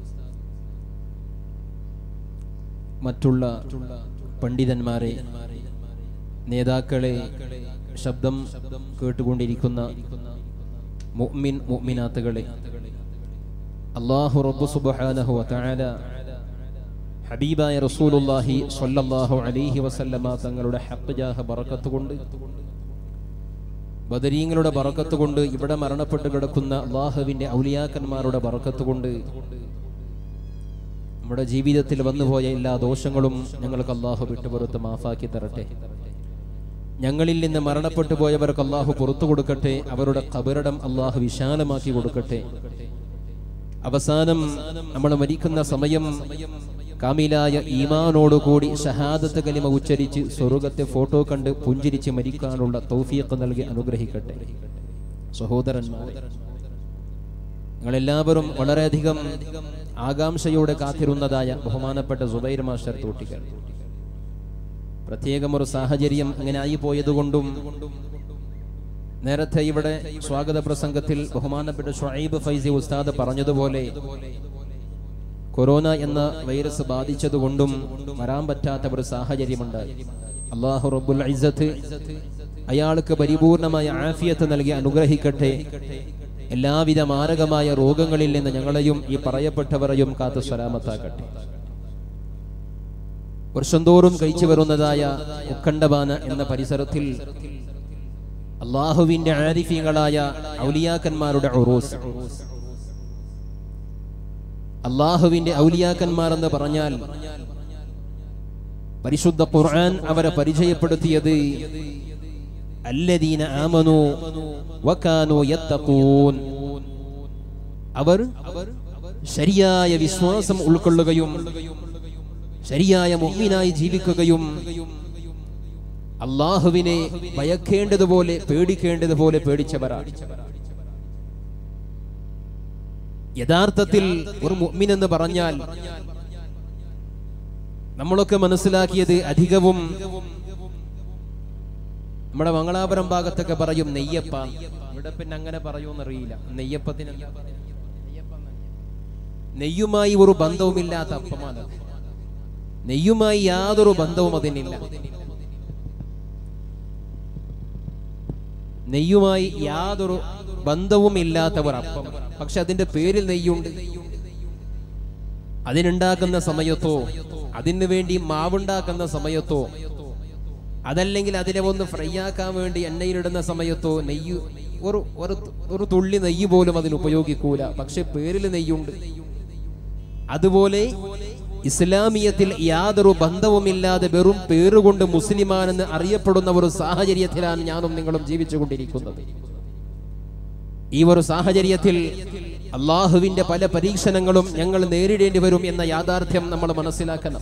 മറ്റുള്ള പണ്ഡിതന്മാരെ നേതാക്കളെ ശബ്ദം കേട്ടുകൊണ്ടിരിക്കുന്ന മുഅ്മിൻ മുഅ്മിനാത്തുകളെ അള്ളാഹു റബ്ബു സുബ്ഹാനഹു വതആല ഹബീബായ റസൂലുള്ളാഹി സ്വല്ലല്ലാഹു അലൈഹി വസല്ലമ തങ്ങളുടെ ഹഖ് ജാഹ ബറക്കത്ത് കൊണ്ട് ബദരീങ്ങളുടെ ബറക്കത്ത് കൊണ്ട് ഇവിടെ മരണപ്പെട്ട് കിടക്കുന്ന അള്ളാഹുവിന്റെ ഔലിയാക്കന്മാരുടെ ബറക്കത്ത് കൊണ്ട് നമ്മുടെ ജീവിതത്തിൽ വന്നുപോയ എല്ലാ ദോഷങ്ങളും ഞങ്ങൾക്ക് അള്ളാഹു വിട്ടുപുറത്ത് മാഫാക്കി തരട്ടെ ഞങ്ങളിൽ നിന്ന് മരണപ്പെട്ടു പോയവർക്ക് അള്ളാഹു പുറത്തു കൊടുക്കട്ടെ അവരുടെ കബറിടം അള്ളാഹു വിശാലമാക്കി കൊടുക്കട്ടെ അവസാനം നമ്മൾ മരിക്കുന്ന സമയം കാമിലായ ഈമാനോടുകൂടി ഷഹാദത്ത് കലിമ ഉച്ചരിച്ച് സ്വർഗത്തെ ഫോട്ടോ കണ്ട് പുഞ്ചിരിച്ച് മരിക്കാനുള്ള തൗഫീഖ് നൽകി അനുഗ്രഹിക്കട്ടെ സഹോദരന്മാർ നിങ്ങളെല്ലാവരും വളരെയധികം ആകാംക്ഷയോടെ കാത്തിരുന്നതായ ബഹുമാനപ്പെട്ട സുബൈർ മാസ്റ്റർ തോട്ടിക്കൽ പ്രത്യേകം ഒരു സാഹചര്യം അങ്ങനെ ആയി പോയതുകൊണ്ടും നേരത്തെ ഇവിടെ സ്വാഗത പ്രസംഗത്തിൽ ബഹുമാനപ്പെട്ട ഷുഐബ് ഫൈസി ഉസ്താദ് പറഞ്ഞതുപോലെ കൊറോണ എന്ന വൈറസ് ബാധിച്ചതുകൊണ്ടും വരാൻ പറ്റാത്ത ഒരു സാഹചര്യമുണ്ടായി അള്ളാഹു റബ്ബുൽ ഇസ്സത്ത് അയാൾക്ക് പരിപൂർണമായ ആഫിയത്ത് നൽകി അനുഗ്രഹിക്കട്ടെ എല്ലാവിധ മാരകമായ രോഗങ്ങളിൽ നിന്ന് ഞങ്ങളെയും ഈ പറയപ്പെട്ടവരെയും കാത്തു സലാമത്താക്കട്ടെ വർഷം തോറും കഴിച്ചു വരുന്നതായ ഉക്കണ്ടബാന എന്ന പരിസരത്തിൽ അള്ളാഹുവിന്റെ ആരിഫ്യങ്ങളായ ഔലിയാക്കന്മാരുടെ ഉറൂസ് അള്ളാഹുവിന്റെ ഔലിയാക്കന്മാർ എന്ന് പറഞ്ഞാൽ പരിശുദ്ധ ഖുർആൻ അവരെ പരിചയപ്പെടുത്തിയത് അല്ലദീന ആമനു വകാനു യത്തഖൂൻ അവർ ശരിയായ വിശ്വാസം ഉൾക്കൊള്ളുകയും ശരിയായ മുഅ്മിനായി ജീവിക്കുകയും അള്ളാഹുവിനെ ഭയക്കേണ്ടതുപോലെ പേടിക്കേണ്ടതുപോലെ പേടിച്ചവരാണ് യഥാർത്ഥത്തിൽ ഒരു മുഅ്മിൻ എന്ന് പറഞ്ഞാൽ നമ്മളൊക്കെ മനസ്സിലാക്കിയത് അധികവും നമ്മുടെ മംഗളാപുരം ഭാഗത്തൊക്കെ പറയും നെയ്യപ്പ ഇവിടെ പിന്നെ അങ്ങനെ പറയൂന്നറിയില്ല നെയ്യപ്പത്തിന് എന്താ പറയാ? നെയ്യുമായി ഒരു ബന്ധവുമില്ലാത്ത അപ്പമാണ് നെയ്യുമായി യാതൊരു ബന്ധവും അതിനില്ല നെയ്യുമായി യാതൊരു ബന്ധവുമില്ലാത്ത ഒരു അപ്പം പക്ഷെ അതിന്റെ പേരിൽ നെയ്യുണ്ട് അതിനുണ്ടാക്കുന്ന സമയത്തോ അതിനു വേണ്ടി മാവുണ്ടാക്കുന്ന സമയത്തോ അതല്ലെങ്കിൽ അതിനെ ഒന്ന് ഫ്രൈ ആക്കാൻ വേണ്ടി എണ്ണയിലിടുന്ന സമയത്തോ നെയ്യ് ഒരു ഒരു ഒരു തുള്ളി നെയ്യ് പോലും അതിന് ഉപയോഗിക്കൂല പക്ഷെ പേരിൽ നെയ്യുണ്ട് അതുപോലെ ഇസ്ലാമിയത്തിൽ യാതൊരു ബന്ധവുമില്ലാതെ വെറും പേരുകൊണ്ട് മുസ്ലിമാനെന്ന് അറിയപ്പെടുന്ന ഒരു സാഹചര്യത്തിലാണ് ഞാനും നിങ്ങളും ജീവിച്ചുകൊണ്ടിരിക്കുന്നത് ഈ ഒരു സാഹചര്യത്തിൽ അള്ളാഹുവിന്റെ പല പരീക്ഷണങ്ങളും ഞങ്ങൾ നേരിടേണ്ടി വരും എന്ന യാഥാർത്ഥ്യം നമ്മൾ മനസ്സിലാക്കണം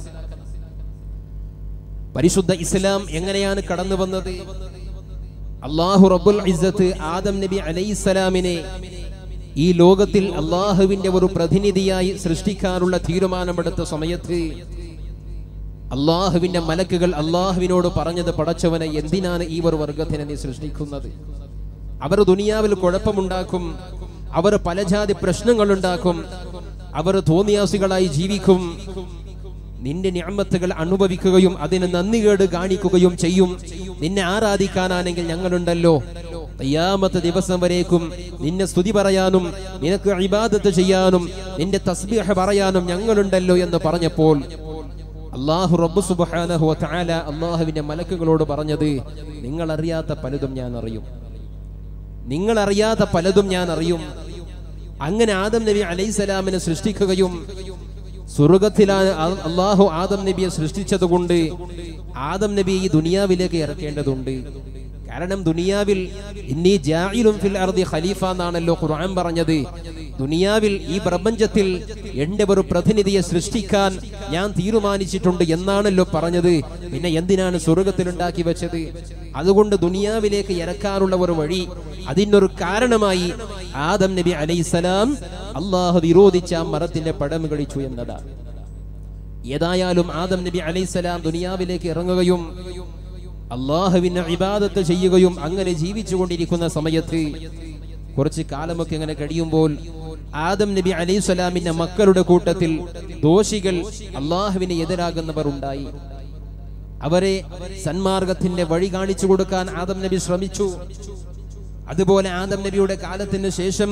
പരിശുദ്ധ ഇസ്ലാം എങ്ങനെയാണ് കടന്നു വന്നത് അള്ളാഹു റബ്ബുൽ ഇസ്സത്ത് ആദം നബി അലൈഹിസ്സലാമിനെ ഈ ലോകത്തിൽ അള്ളാഹുവിന്റെ ഒരു പ്രതിനിധിയായി സൃഷ്ടിക്കാനുള്ള തീരുമാനമെടുത്ത സമയത്ത് അള്ളാഹുവിന്റെ മലക്കുകൾ അള്ളാഹുവിനോട് പറഞ്ഞത് പടച്ചവനെ എന്തിനാണ് ഈ ഒരു വർഗത്തിനെ നീ സൃഷ്ടിക്കുന്നത് അവർ ദുനിയാവിൽ കുഴപ്പമുണ്ടാക്കും അവർ പല ജാതി പ്രശ്നങ്ങൾ ഉണ്ടാക്കും അവർ തോന്നിയാസികളായി ജീവിക്കും നിന്റെ ഞാമത്തുകൾ അനുഭവിക്കുകയും അതിന് നന്ദികേട് കാണിക്കുകയും ചെയ്യും നിന്നെ ആരാധിക്കാനാണെങ്കിൽ ഞങ്ങളുണ്ടല്ലോ തയ്യാമത്തെ ദിവസം വരേക്കും നിന്നെ സ്തുതി പറയാനും നിനക്ക് ഇബാദത്ത് ചെയ്യാനും നിന്റെ തസ്ബീഹ് പറയാനും ഞങ്ങളുണ്ടല്ലോ എന്ന് പറഞ്ഞപ്പോൾ അള്ളാഹു റബ്ബു സുബ്ഹാനഹു വതആല അള്ളാഹുവിന്റെ മലക്കുകളോട് പറഞ്ഞത് നിങ്ങൾ അറിയാത്ത പലതും ഞാൻ അറിയും നിങ്ങൾ അറിയാത്ത പലതും ഞാൻ അറിയും അങ്ങനെ ആദം നബി അലൈഹിസ്സലാമിനെ സൃഷ്ടിക്കുകയും സ്വർഗത്തിലാണ് ആ- അള്ളാഹു ആദം നബിയെ സൃഷ്ടിച്ചത് കൊണ്ട് ആദം നബി ഈ ദുനിയാവിലേക്ക് ഇറക്കേണ്ടതുണ്ട് കാരണം ദുനിയാവിൽ ഇന്നീ ജാഇലുൻ ഫിൽ അർദി ഖലീഫ എന്നാണല്ലോ ഖുർആൻ പറഞ്ഞത് ദുനിയാവിൽ ഈ പ്രപഞ്ചത്തിൽ എന്റെ ഒരു പ്രതിനിധിയെ സൃഷ്ടിക്കാൻ ഞാൻ തീരുമാനിച്ചിട്ടുണ്ട് എന്നാണല്ലോ പറഞ്ഞത് പിന്നെ എന്തിനാണ് സ്വർഗത്തിൽ ഉണ്ടാക്കി വെച്ചത് അതുകൊണ്ട് ദുനിയാവിലേക്ക് ഇറക്കാനുള്ള ഒരു വഴി അതിനൊരു കാരണമായി ആദം നബി അലൈഹിസ്സലാം അള്ളാഹു വിരോധിച്ച ആ മരത്തിന്റെ പടം കഴിച്ചു എന്നതാണ് ഏതായാലും ആദം നബി അലൈഹിസ്സലാം ദുനിയാവിലേക്ക് ഇറങ്ങുകയും അള്ളാഹുവിനെ ഇബാദത്ത് ചെയ്യുകയും അങ്ങനെ ജീവിച്ചു കൊണ്ടിരിക്കുന്ന സമയത്ത് കുറച്ച് കാലമൊക്കെ ഇങ്ങനെ കഴിയുമ്പോൾ ആദം നബി അലൈഹി സ്വലാമിന്റെ മക്കളുടെ കൂട്ടത്തിൽ ദോഷികൾ അള്ളാഹുവിന് എതിരാകുന്നവർ ഉണ്ടായി അവരെ സന്മാർഗത്തിന്റെ വഴി കാണിച്ചു കൊടുക്കാൻ ആദം നബി ശ്രമിച്ചു അതുപോലെ ആദം നബിയുടെ കാലത്തിന് ശേഷം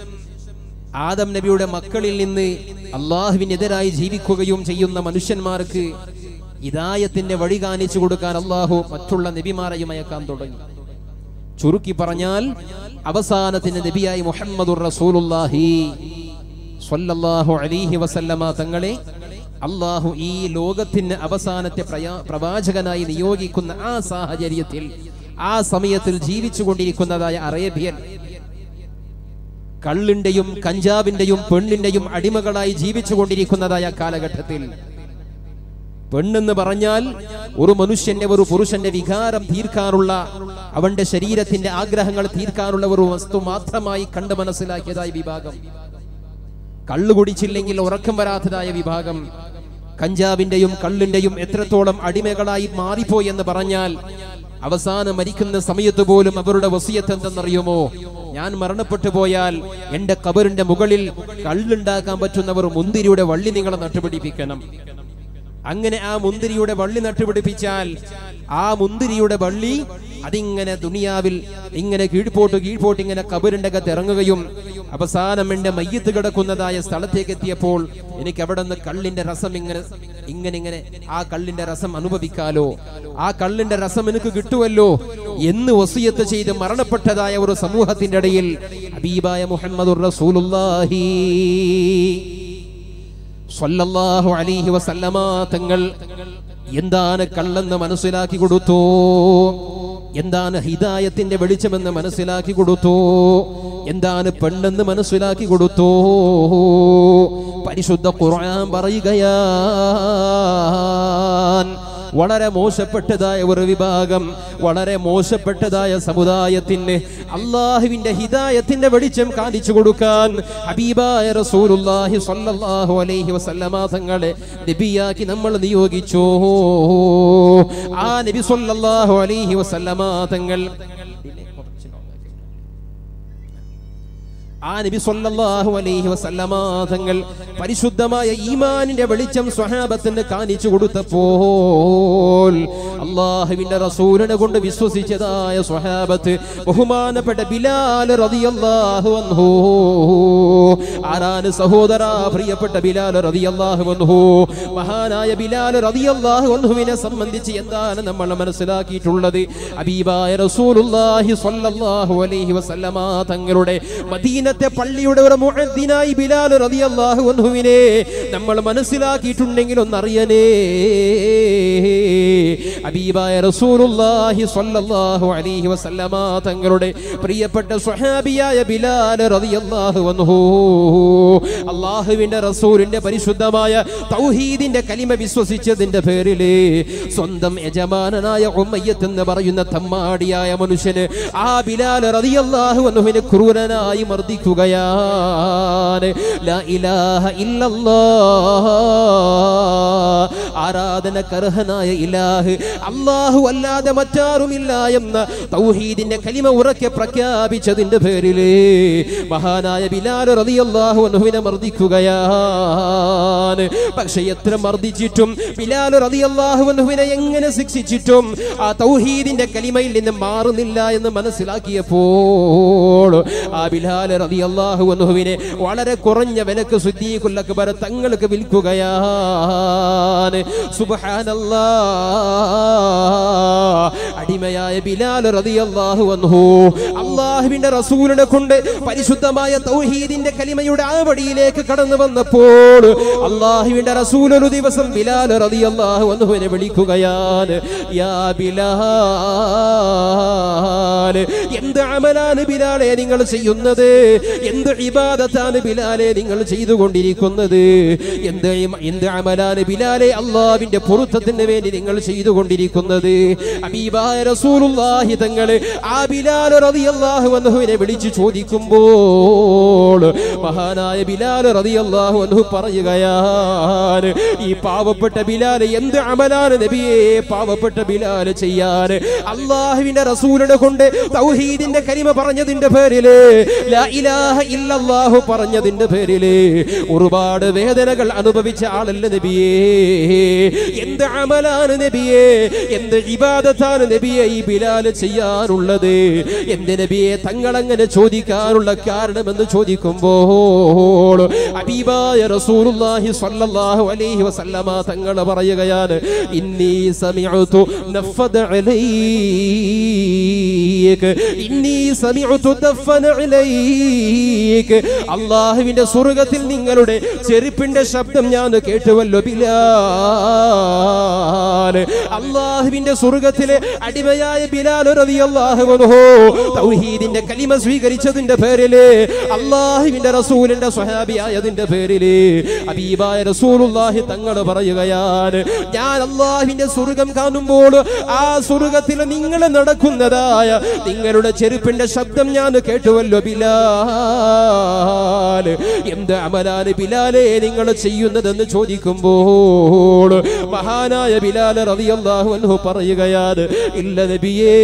ആദം നബിയുടെ മക്കളിൽ നിന്ന് അള്ളാഹുവിനെതിരായി ജീവിക്കുകയും ചെയ്യുന്ന മനുഷ്യന്മാർക്ക് ഇതായത്തിന്റെ വഴി കാണിച്ചു കൊടുക്കാൻ അള്ളാഹു മറ്റുള്ള നബിമാരെയും അയക്കാൻ തുടങ്ങി ചുരുക്കി പറഞ്ഞാൽ അവസാനത്തിന്റെ നബിയായി മുഹമ്മദുർ റസൂലുള്ളാഹി സ്വല്ലല്ലാഹു അലൈഹി വസല്ലമ തങ്ങളെ അള്ളാഹു ഈ ലോകത്തിന് അവസാനത്തെ പ്രയാ- പ്രവാചകനായി നിയോഗിക്കുന്ന ആ സാഹചര്യത്തിൽ ആ സമയത്തിൽ ജീവിച്ചു കൊണ്ടിരിക്കുന്നതായ അറേബ്യൻ കള്ളിന്റെയും കഞ്ചാവിന്റെയും പെണ്ണിന്റെയും അടിമകളായി ജീവിച്ചു കൊണ്ടിരിക്കുന്നതായ കാലഘട്ടത്തിൽ പെണ്ണെന്ന് പറഞ്ഞാൽ ഒരു മനുഷ്യന്റെ ഒരു പുരുഷന്റെ വികാരം തീർക്കാനുള്ള അവന്റെ ശരീരത്തിന്റെ ആഗ്രഹങ്ങൾ തീർക്കാനുള്ള ഒരു വസ്തു മാത്രമായി കണ്ട് മനസ്സിലാക്കിയതായ വിഭാഗം കള്ളു കുടിച്ചില്ലെങ്കിൽ ഉറക്കം വരാത്തതായ വിഭാഗം കഞ്ചാവിന്റെയും കള്ളിന്റെയും എത്രത്തോളം അടിമകളായി മാറിപ്പോയി എന്ന് പറഞ്ഞാൽ അവസാനം മരിക്കുന്ന സമയത്ത് പോലും അവരുടെ വസിയത്ത് എന്തെന്നറിയുമോ ഞാൻ മരണപ്പെട്ടു പോയാൽ എന്റെ കബറിന്റെ മുകളിൽ കള്ളുണ്ടാക്കാൻ പറ്റുന്ന ഒരു മുന്തിരിയുടെ വള്ളി നിങ്ങളെ നട്ടുപിടിപ്പിക്കണം അങ്ങനെ ആ മുന്തിരിയുടെ വള്ളി നട്ടുപിടിപ്പിച്ചാൽ ആ മുന്തിരിയുടെ വള്ളി അതിങ്ങനെ ദുനിയാവിൽ ഇങ്ങനെ കീഴ്പോട്ട് കീഴ്പോട്ട് ഇങ്ങനെ കബറിന്റെ അകത്ത് ഇറങ്ങുകയും അവസാനം എന്റെ മയ്യത്ത് കിടക്കുന്നതായ സ്ഥലത്തേക്ക് എത്തിയപ്പോൾ എനിക്ക് അവിടെ നിന്ന് കള്ളിന്റെ രസം ഇങ്ങനെ ഇങ്ങനെ ഇങ്ങനെ ആ കള്ളിന്റെ രസം അനുഭവിക്കാലോ ആ കള്ളിന്റെ രസം എനിക്ക് കിട്ടുമല്ലോ എന്ന് വസിയത്ത് ചെയ്ത് മരണപ്പെട്ടതായ ഒരു സമൂഹത്തിന്റെ ഇടയിൽ ഹബീബായ മുഹമ്മദുർ റസൂലുള്ളാഹി സ്വല്ലല്ലാഹു അലൈഹി വസല്ലമ തങ്ങൾ എന്താണ് കള്ളെന്ന് മനസ്സിലാക്കി കൊടുത്തു എന്താണ് ഹിദായത്തിന്റെ വെളിച്ചമെന്ന് മനസ്സിലാക്കി കൊടുത്തു എന്താണ് പെണ്ണെന്ന് മനസ്സിലാക്കി കൊടുത്തു പരിശുദ്ധ ഖുർആൻ പറയുകയാൻ വളരെ മോശപ്പെട്ടതായ ഒരു വിഭാഗം വളരെ മോശപ്പെട്ടതായ സമുദായത്തിന് അള്ളാഹുവിന്റെ ഹിദായത്തിന്റെ വെളിച്ചം കാണിച്ചു കൊടുക്കാൻ ഹബീബായ റസൂലുള്ളാഹി സ്വല്ലല്ലാഹു അലൈഹി വസല്ലമ തങ്ങളെ നബിയാക്കി നമ്മൾ നിയോഗിച്ചു ആ നബി സ്വല്ലല്ലാഹു അലൈഹി വസല്ലമ തങ്ങൾ ആ നബി സല്ലല്ലാഹു അലൈഹി വസല്ലമ തങ്ങൾ പരിശുദ്ധമായ ഈമാനിന്റെ വെളിച്ചം സ്വഹാബത്തിന് കാണിച്ചു കൊടുത്തപ്പോൾ അള്ളാഹുവിന്റെ റസൂലിനെ കൊണ്ട് വിശ്വസിച്ചതായ സ്വഹാബത്ത് ബഹുമാനപ്പെട്ട ബിലാൽ റളിയല്ലാഹു അൻഹു ആരാണ് സഹോദര പ്രിയപ്പെട്ട ബിലാൽ റളിയല്ലാഹു അൻഹു മഹാനായ ബിലാൽ റളിയല്ലാഹു അൻഹുവിനെ സംബന്ധിച്ച് എന്താണ് നമ്മൾ മനസ്സിലാക്കിയിട്ടുള്ളത് ഹബീബായ റസൂലുള്ളാഹി സ്വല്ലല്ലാഹു അലൈഹി വസല്ലമ തങ്ങളുടെ മദീനത്തെ പള്ളിയുടെ ഒരു മുഅദ്ദിനായി ബിലാൽ റളിയല്ലാഹു അൻഹുവിനെ നമ്മൾ മനസ്സിലാക്കിയിട്ടുണ്ടെങ്കിൽ ഒന്നറിയനേ ഹബീബായ റസൂലുള്ളാഹി സ്വല്ലല്ലാഹു അലൈഹി വസല്ലമ തങ്ങളുടെ പ്രിയപ്പെട്ട സ്വഹാബിയായ ബിലാൽ റളിയല്ലാഹു അൻഹു അള്ളാഹുവിന്റെ റസൂലിന്റെ പരിശുദ്ധമായ തൗഹീദിന്റെ കലിമ വിശ്വസിച്ചതിന്റെ പേരില് സ്വന്തം യജമാനനായ ഉമ്മയ്യത്ത് എന്ന് പറയുന്ന തമ്മാടിയായ മനുഷ്യന് ആ ബിലാൽ റളിയല്ലാഹു അൻഹുവിനെ ക്രൂരനായി മർദ്ദിക്കുകയാണ് ലാ ഇലാഹ ഇല്ലല്ലാഹ് ആരാധനക്കർഹനായ ഇലാഹ് അള്ളാഹു അല്ലാതെ മറ്റാരുമില്ല എന്ന തൗഹീദിന്റെ കലിമ ഉറക്കെ പ്രഖ്യാപിച്ചതിന്റെ പേരില് മഹാനായ ബിലാൽ റളിയല്ലാഹു അൻഹുവിനെ മർദ്ദിക്കുകയാണ് പക്ഷെ എത്ര മർദ്ദിച്ചിട്ടും ബിലാൽ റളിയല്ലാഹു അൻഹുവിനെ എങ്ങനെ ശിക്ഷിച്ചിട്ടും ആ തൗഹീദിന്റെ കലിമയിൽ നിന്ന് മാറുന്നില്ല എന്ന് മനസ്സിലാക്കിയപ്പോൾ ആ ബിലാൽ റളിയല്ലാഹു അൻഹുവിനെ വളരെ കുറഞ്ഞ വിലക്ക് സുദ്ദീഖുൽ അക്ബർ തങ്ങൾക്ക് വിൽക്കുകയാണ് സുബ്ഹാനല്ലാ അടിമയായ ബിലാൽ റളിയല്ലാഹു അൻഹു അള്ളാഹുവിന്റെ റസൂലിനെ കൊണ്ട് പരിശുദ്ധമായ തൗഹീദിന്റെ കലിമയുടെ ആവടിയിലേക്ക് കടന്നു വന്നപ്പോൾ അള്ളാഹുവിന്റെ റസൂൽ ഒരു ദിവസം ബിലാൽ റളിയല്ലാഹു അൻഹുവിനെ വിളിക്കുകയാണ് യാ ബിലാൽ എന്ത് അമലാണ് ബിലാലെ നിങ്ങൾ ചെയ്യുന്നത് എന്ത് ഇബാദത്താണ് ബിലാലെ നിങ്ങൾ ചെയ്തുകൊണ്ടിരിക്കുന്നത് എന്ത് ഇമ- എന്ത് അമലാണ് ബിലാലെ അള്ളാവിന്റെ പൊരുത്തത്തിന് വേണ്ടി നിങ്ങൾ ചെയ്തുകൊണ്ടിരിക്കുന്നത് ഹബീബായ റസൂലുള്ളാഹി തങ്ങൾ ആ ബിലാൽ റളിയല്ലാഹു അൻഹുവിനെ വിളിച്ചു ചോദിക്കുമ്പോൾ മഹാനായ ബിലാൽ റളിയല്ലാഹു അൻഹു പറയുകയാണ് ഈ പാവപ്പെട്ട ബിലാൽ എന്ത് അമലാണ് നബിയെ പാവപ്പെട്ട ബിലാൽ ചെയ്യാൻ അള്ളാഹുവിന്റെ റസൂലിനെ കൊണ്ട് തൗഹീദിന്റെ കരിമ പറഞ്ഞതിന്റെ പേരില് ലാ ഇലാഹ ഇല്ലല്ലാഹു പറഞ്ഞതിന്റെ പേരില് ഒരുപാട് വേദനകൾ അനുഭവിച്ച ആളല്ല നബിയേ എന്ത് അമലാണ് നബിയേ എന്ത് ഇബാദത്താണ് നബിയെ ഈ ബിലാൽ ചെയ്യാനുള്ളത് എന്ത് നബിയെ തങ്ങളങ്ങനെ ചോദിക്കാനുള്ള കാരണമെന്ന് ചോദിക്കുമ്പോൾ അബീബായ റസൂലുള്ളാഹി സ്വല്ലല്ലാഹു അലൈഹി വസല്ലമ തങ്ങൾ പറയുകയാണ് ഇന്നി സമിഅതു നഫദ അലൈക് ഇന്നി സമിഅതു ദഫന അലൈക് അല്ലാഹുവിന്റെ സ്വർഗ്ഗത്തിൽ നിങ്ങളുടെ ചെരുപ്പിന്റെ ശബ്ദം ഞാൻ കേട്ടുവല്ലോ ബിലാൽ അള്ളാഹുവിന്റെ സ്വർഗത്തിലെ അടിമയായ ബിലാൽ റളിയല്ലാഹു അൻഹു തൗഹീദിന്റെ കലിമ സ്വീകരിച്ചതിന്റെ പേരില് അള്ളാഹുവിന്റെ റസൂലിന്റെ സ്വഹാബിയായതിന്റെ പേരില് അബീബായ റസൂലുള്ളാഹി തങ്ങൾ പറയുകയാണ് ഞാൻ അള്ളാഹിന്റെ സ്വർഗം കാണുമ്പോൾ ആ സ്വർഗത്തിൽ നിങ്ങൾ നടക്കുന്നതായ നിങ്ങളുടെ ചെരുപ്പിന്റെ ശബ്ദം ഞാൻ കേട്ടുവല്ലോ ബിലാൽ എന്ത് അമലാണ് ബിലാലെ നിങ്ങൾ ചെയ്യുന്നതെന്ന് ചോദിക്കുമ്പോൾ മഹാനായ ബിലാൽ റളിയല്ലാഹു അൻഹു പറയുകയാണ് ഇല്ല നബിയേ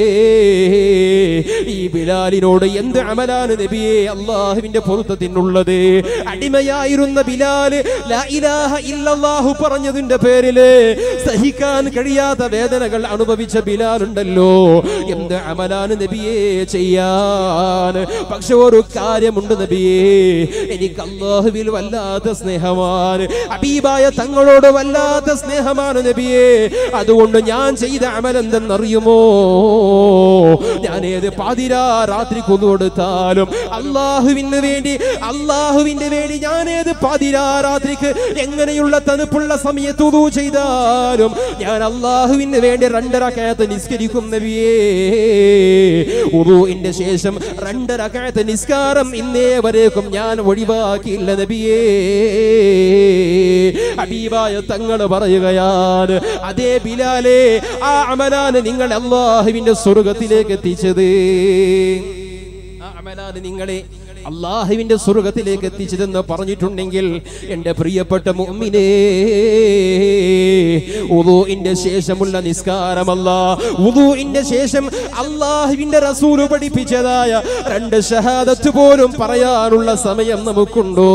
ഈ ബിലാലിനോട് എന്ത് അമലാണ് നബിയെ അള്ളാഹുവിന്റെ പൊരുത്തത്തിനുള്ളത് അടിമയായിരുന്ന ബിലാല് ലാ ഇലാഹ ഇല്ലല്ലാഹു പറഞ്ഞതിന്റെ പേരില് സഹിക്കാൻ കഴിയാത്ത വേദനകൾ അനുഭവിച്ച ബിലാലുണ്ടല്ലോ എന്ത് അമലാണ് നബിയെ ചെയ്യാൻ പക്ഷെ ഒരു കാര്യമുണ്ട് നബിയെ എനിക്ക് അള്ളാഹുവിൽ വല്ലാത്ത സ്നേഹമാണ് അബീബായ തങ്ങളോട് വല്ലാത്ത സ്നേഹമാണ് നബിയെ അതുകൊണ്ട് ഞാൻ ചെയ്ത അമൽ എന്തെന്നറിയുമോ ഞാൻ ഏത് പാതിരാ രാത്രി കൊന്നുകൊടുത്താലും അള്ളാഹുവിന് വേണ്ടി അള്ളാഹുവിന്റെ വേണ്ടി ഞാൻ ഏത് പാതിരാ രാത്രിക്ക് എങ്ങനെയുള്ള തണുപ്പുള്ള സമയത്ത് ഉദു ചെയ്താലും ഞാൻ അള്ളാഹുവിന് വേണ്ടി രണ്ടരക്കയത്ത് നിസ്കരിക്കും നബിയേ ഉദുവിന്റെ ശേഷം രണ്ടരക്കയത്ത് നിസ്കാരം ഇന്നേ വരേക്കും ഞാൻ ഒഴിവാക്കിയില്ല നബിയേ ഹബീബായ തങ്ങൾ പറയുകയാണ് അതേ ബിലാലെ ആ അമലാണ് നിങ്ങൾ അള്ളാഹുവിന്റെ സ്വർഗത്തിലേക്ക് എത്തിച്ചത് ആ അമലാണ് നിങ്ങളെ അള്ളാഹുവിന്റെ സ്വർഗത്തിലേക്ക് എത്തിച്ചതെന്ന് പറഞ്ഞിട്ടുണ്ടെങ്കിൽ എൻ്റെ പ്രിയപ്പെട്ട മുഅ്മിനേ ഉദൂഇന്റെ ശേഷമുള്ള നിസ്കാരമല്ല ഉദൂഇന്റെ ശേഷം അള്ളാഹുവിന്റെ റസൂല് പഠിപ്പിച്ചതായ രണ്ട് ഷഹാദത്ത് പോലും പറയാനുള്ള സമയം നമുക്കുണ്ടോ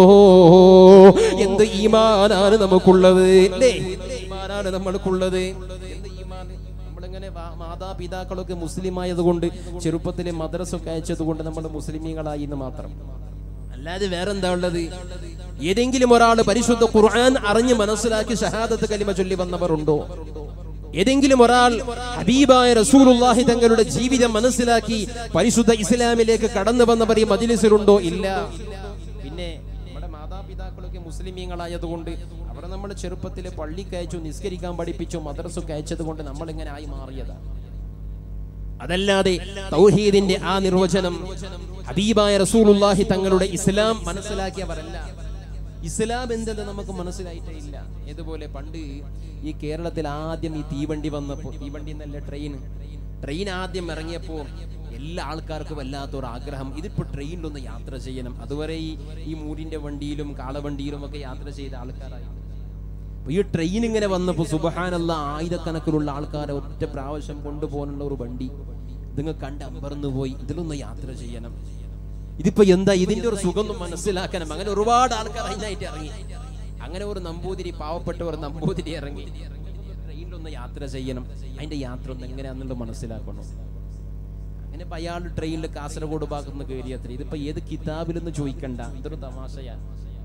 എന്ത് ഈമാനാണ് നമുക്കുള്ളത് അല്ലേ ഈമാനാണ് നമ്മൾക്കുള്ളത് എന്ത് ഈമാൻ നമ്മളിങ്ങനെ വാ- മാതാപിതാക്കളൊക്കെ മുസ്ലിം ആയതുകൊണ്ട് ചെറുപ്പത്തിലെ മദ്രസൊക്കെ അയച്ചത് കൊണ്ട് നമ്മൾ മുസ്ലിമീങ്ങളായി എന്ന് മാത്രം അല്ലാതെ വേറെന്താ ഉള്ളത് ഏതെങ്കിലും ഒരാൾ പരിശുദ്ധ ഖുർആൻ അറിഞ്ഞ് മനസ്സിലാക്കി ഷഹാദത്ത് കലിമ ചൊല്ലി വന്നവരുണ്ടോ ഏതെങ്കിലും ഒരാൾ ഹബീബായ റസൂലുള്ളാഹി തങ്ങളുടെ ജീവിതം മനസ്സിലാക്കി പരിശുദ്ധ ഇസ്ലാമിലേക്ക് കടന്നു വന്നവർ ഈ മജ്ലിസിലുണ്ടോ ഇല്ല പിന്നെ നമ്മുടെ മാതാപിതാക്കളൊക്കെ മുസ്ലിമീങ്ങളായതുകൊണ്ട് അവിടെ നമ്മൾ ചെറുപ്പത്തിൽ പള്ളിക്ക് അയച്ചു നിസ്കരിക്കാൻ പഠിപ്പിച്ചു മദ്രസൊക്കെ അയച്ചത് കൊണ്ട് നമ്മൾ ഇങ്ങനെ ആയി മാറിയതാണ് അതല്ലാതെ തൗഹീദിന്റെ ആ നിർവചനം ഹബീബായ റസൂലുള്ളാഹി തങ്ങളുടെ ഇസ്ലാം മനസ്സിലാക്കിയവരല്ല ഇസ്ലാം എന്തെന്ന് നമുക്ക് മനസ്സിലായിട്ടേ ഇല്ല ഇതുപോലെ പണ്ട് ഈ കേരളത്തിൽ ആദ്യം ഈ തീവണ്ടി വന്നപ്പോൾ തീവണ്ടി എന്നല്ല ട്രെയിൻ ട്രെയിൻ ആദ്യം ഇറങ്ങിയപ്പോൾ എല്ലാ ആൾക്കാർക്കും വല്ലാത്തൊരു ആഗ്രഹം ഇതിപ്പോ ട്രെയിനിലൊന്ന് യാത്ര ചെയ്യണം അതുവരെ ഈ ഈ മൂരിന്റെ വണ്ടിയിലും കാളവണ്ടിയിലും ഒക്കെ യാത്ര ചെയ്ത ആൾക്കാരായി അപ്പൊ ഈ ട്രെയിൻ ഇങ്ങനെ വന്നപ്പോൾ സുബഹാനല്ല ആയിരക്കണക്കിലുള്ള ആൾക്കാരെ ഒറ്റ പ്രാവശ്യം കൊണ്ടുപോകാനുള്ള ഒരു വണ്ടി നിങ്ങൾ കണ്ട് അമ്പർന്നു പോയി ഇതിലൊന്ന് യാത്ര ചെയ്യണം ഇതിപ്പോ എന്താ ഇതിന്റെ ഒരു സുഖം മനസ്സിലാക്കണം അങ്ങനെ ഒരുപാട് ആൾക്കാർ അതിനായിട്ട് ഇറങ്ങി അങ്ങനെ ഒരു നമ്പൂതിരി പാവപ്പെട്ട ഒരു നമ്പൂതിരി ഇറങ്ങി ട്രെയിനിലൊന്ന് യാത്ര ചെയ്യണം അതിന്റെ യാത്ര ഒന്ന് എങ്ങനെയാണെന്നുള്ളത് മനസ്സിലാക്കണം അങ്ങനെ ഇപ്പൊ അയാൾ ട്രെയിനിൽ കാസർഗോഡ് ഭാഗത്തുനിന്ന് കയറി അത്ര ഇതിപ്പോ ഏത് കിതാബിലൊന്ന് ചോദിക്കണ്ട ഇതൊരു തമാശയാണ്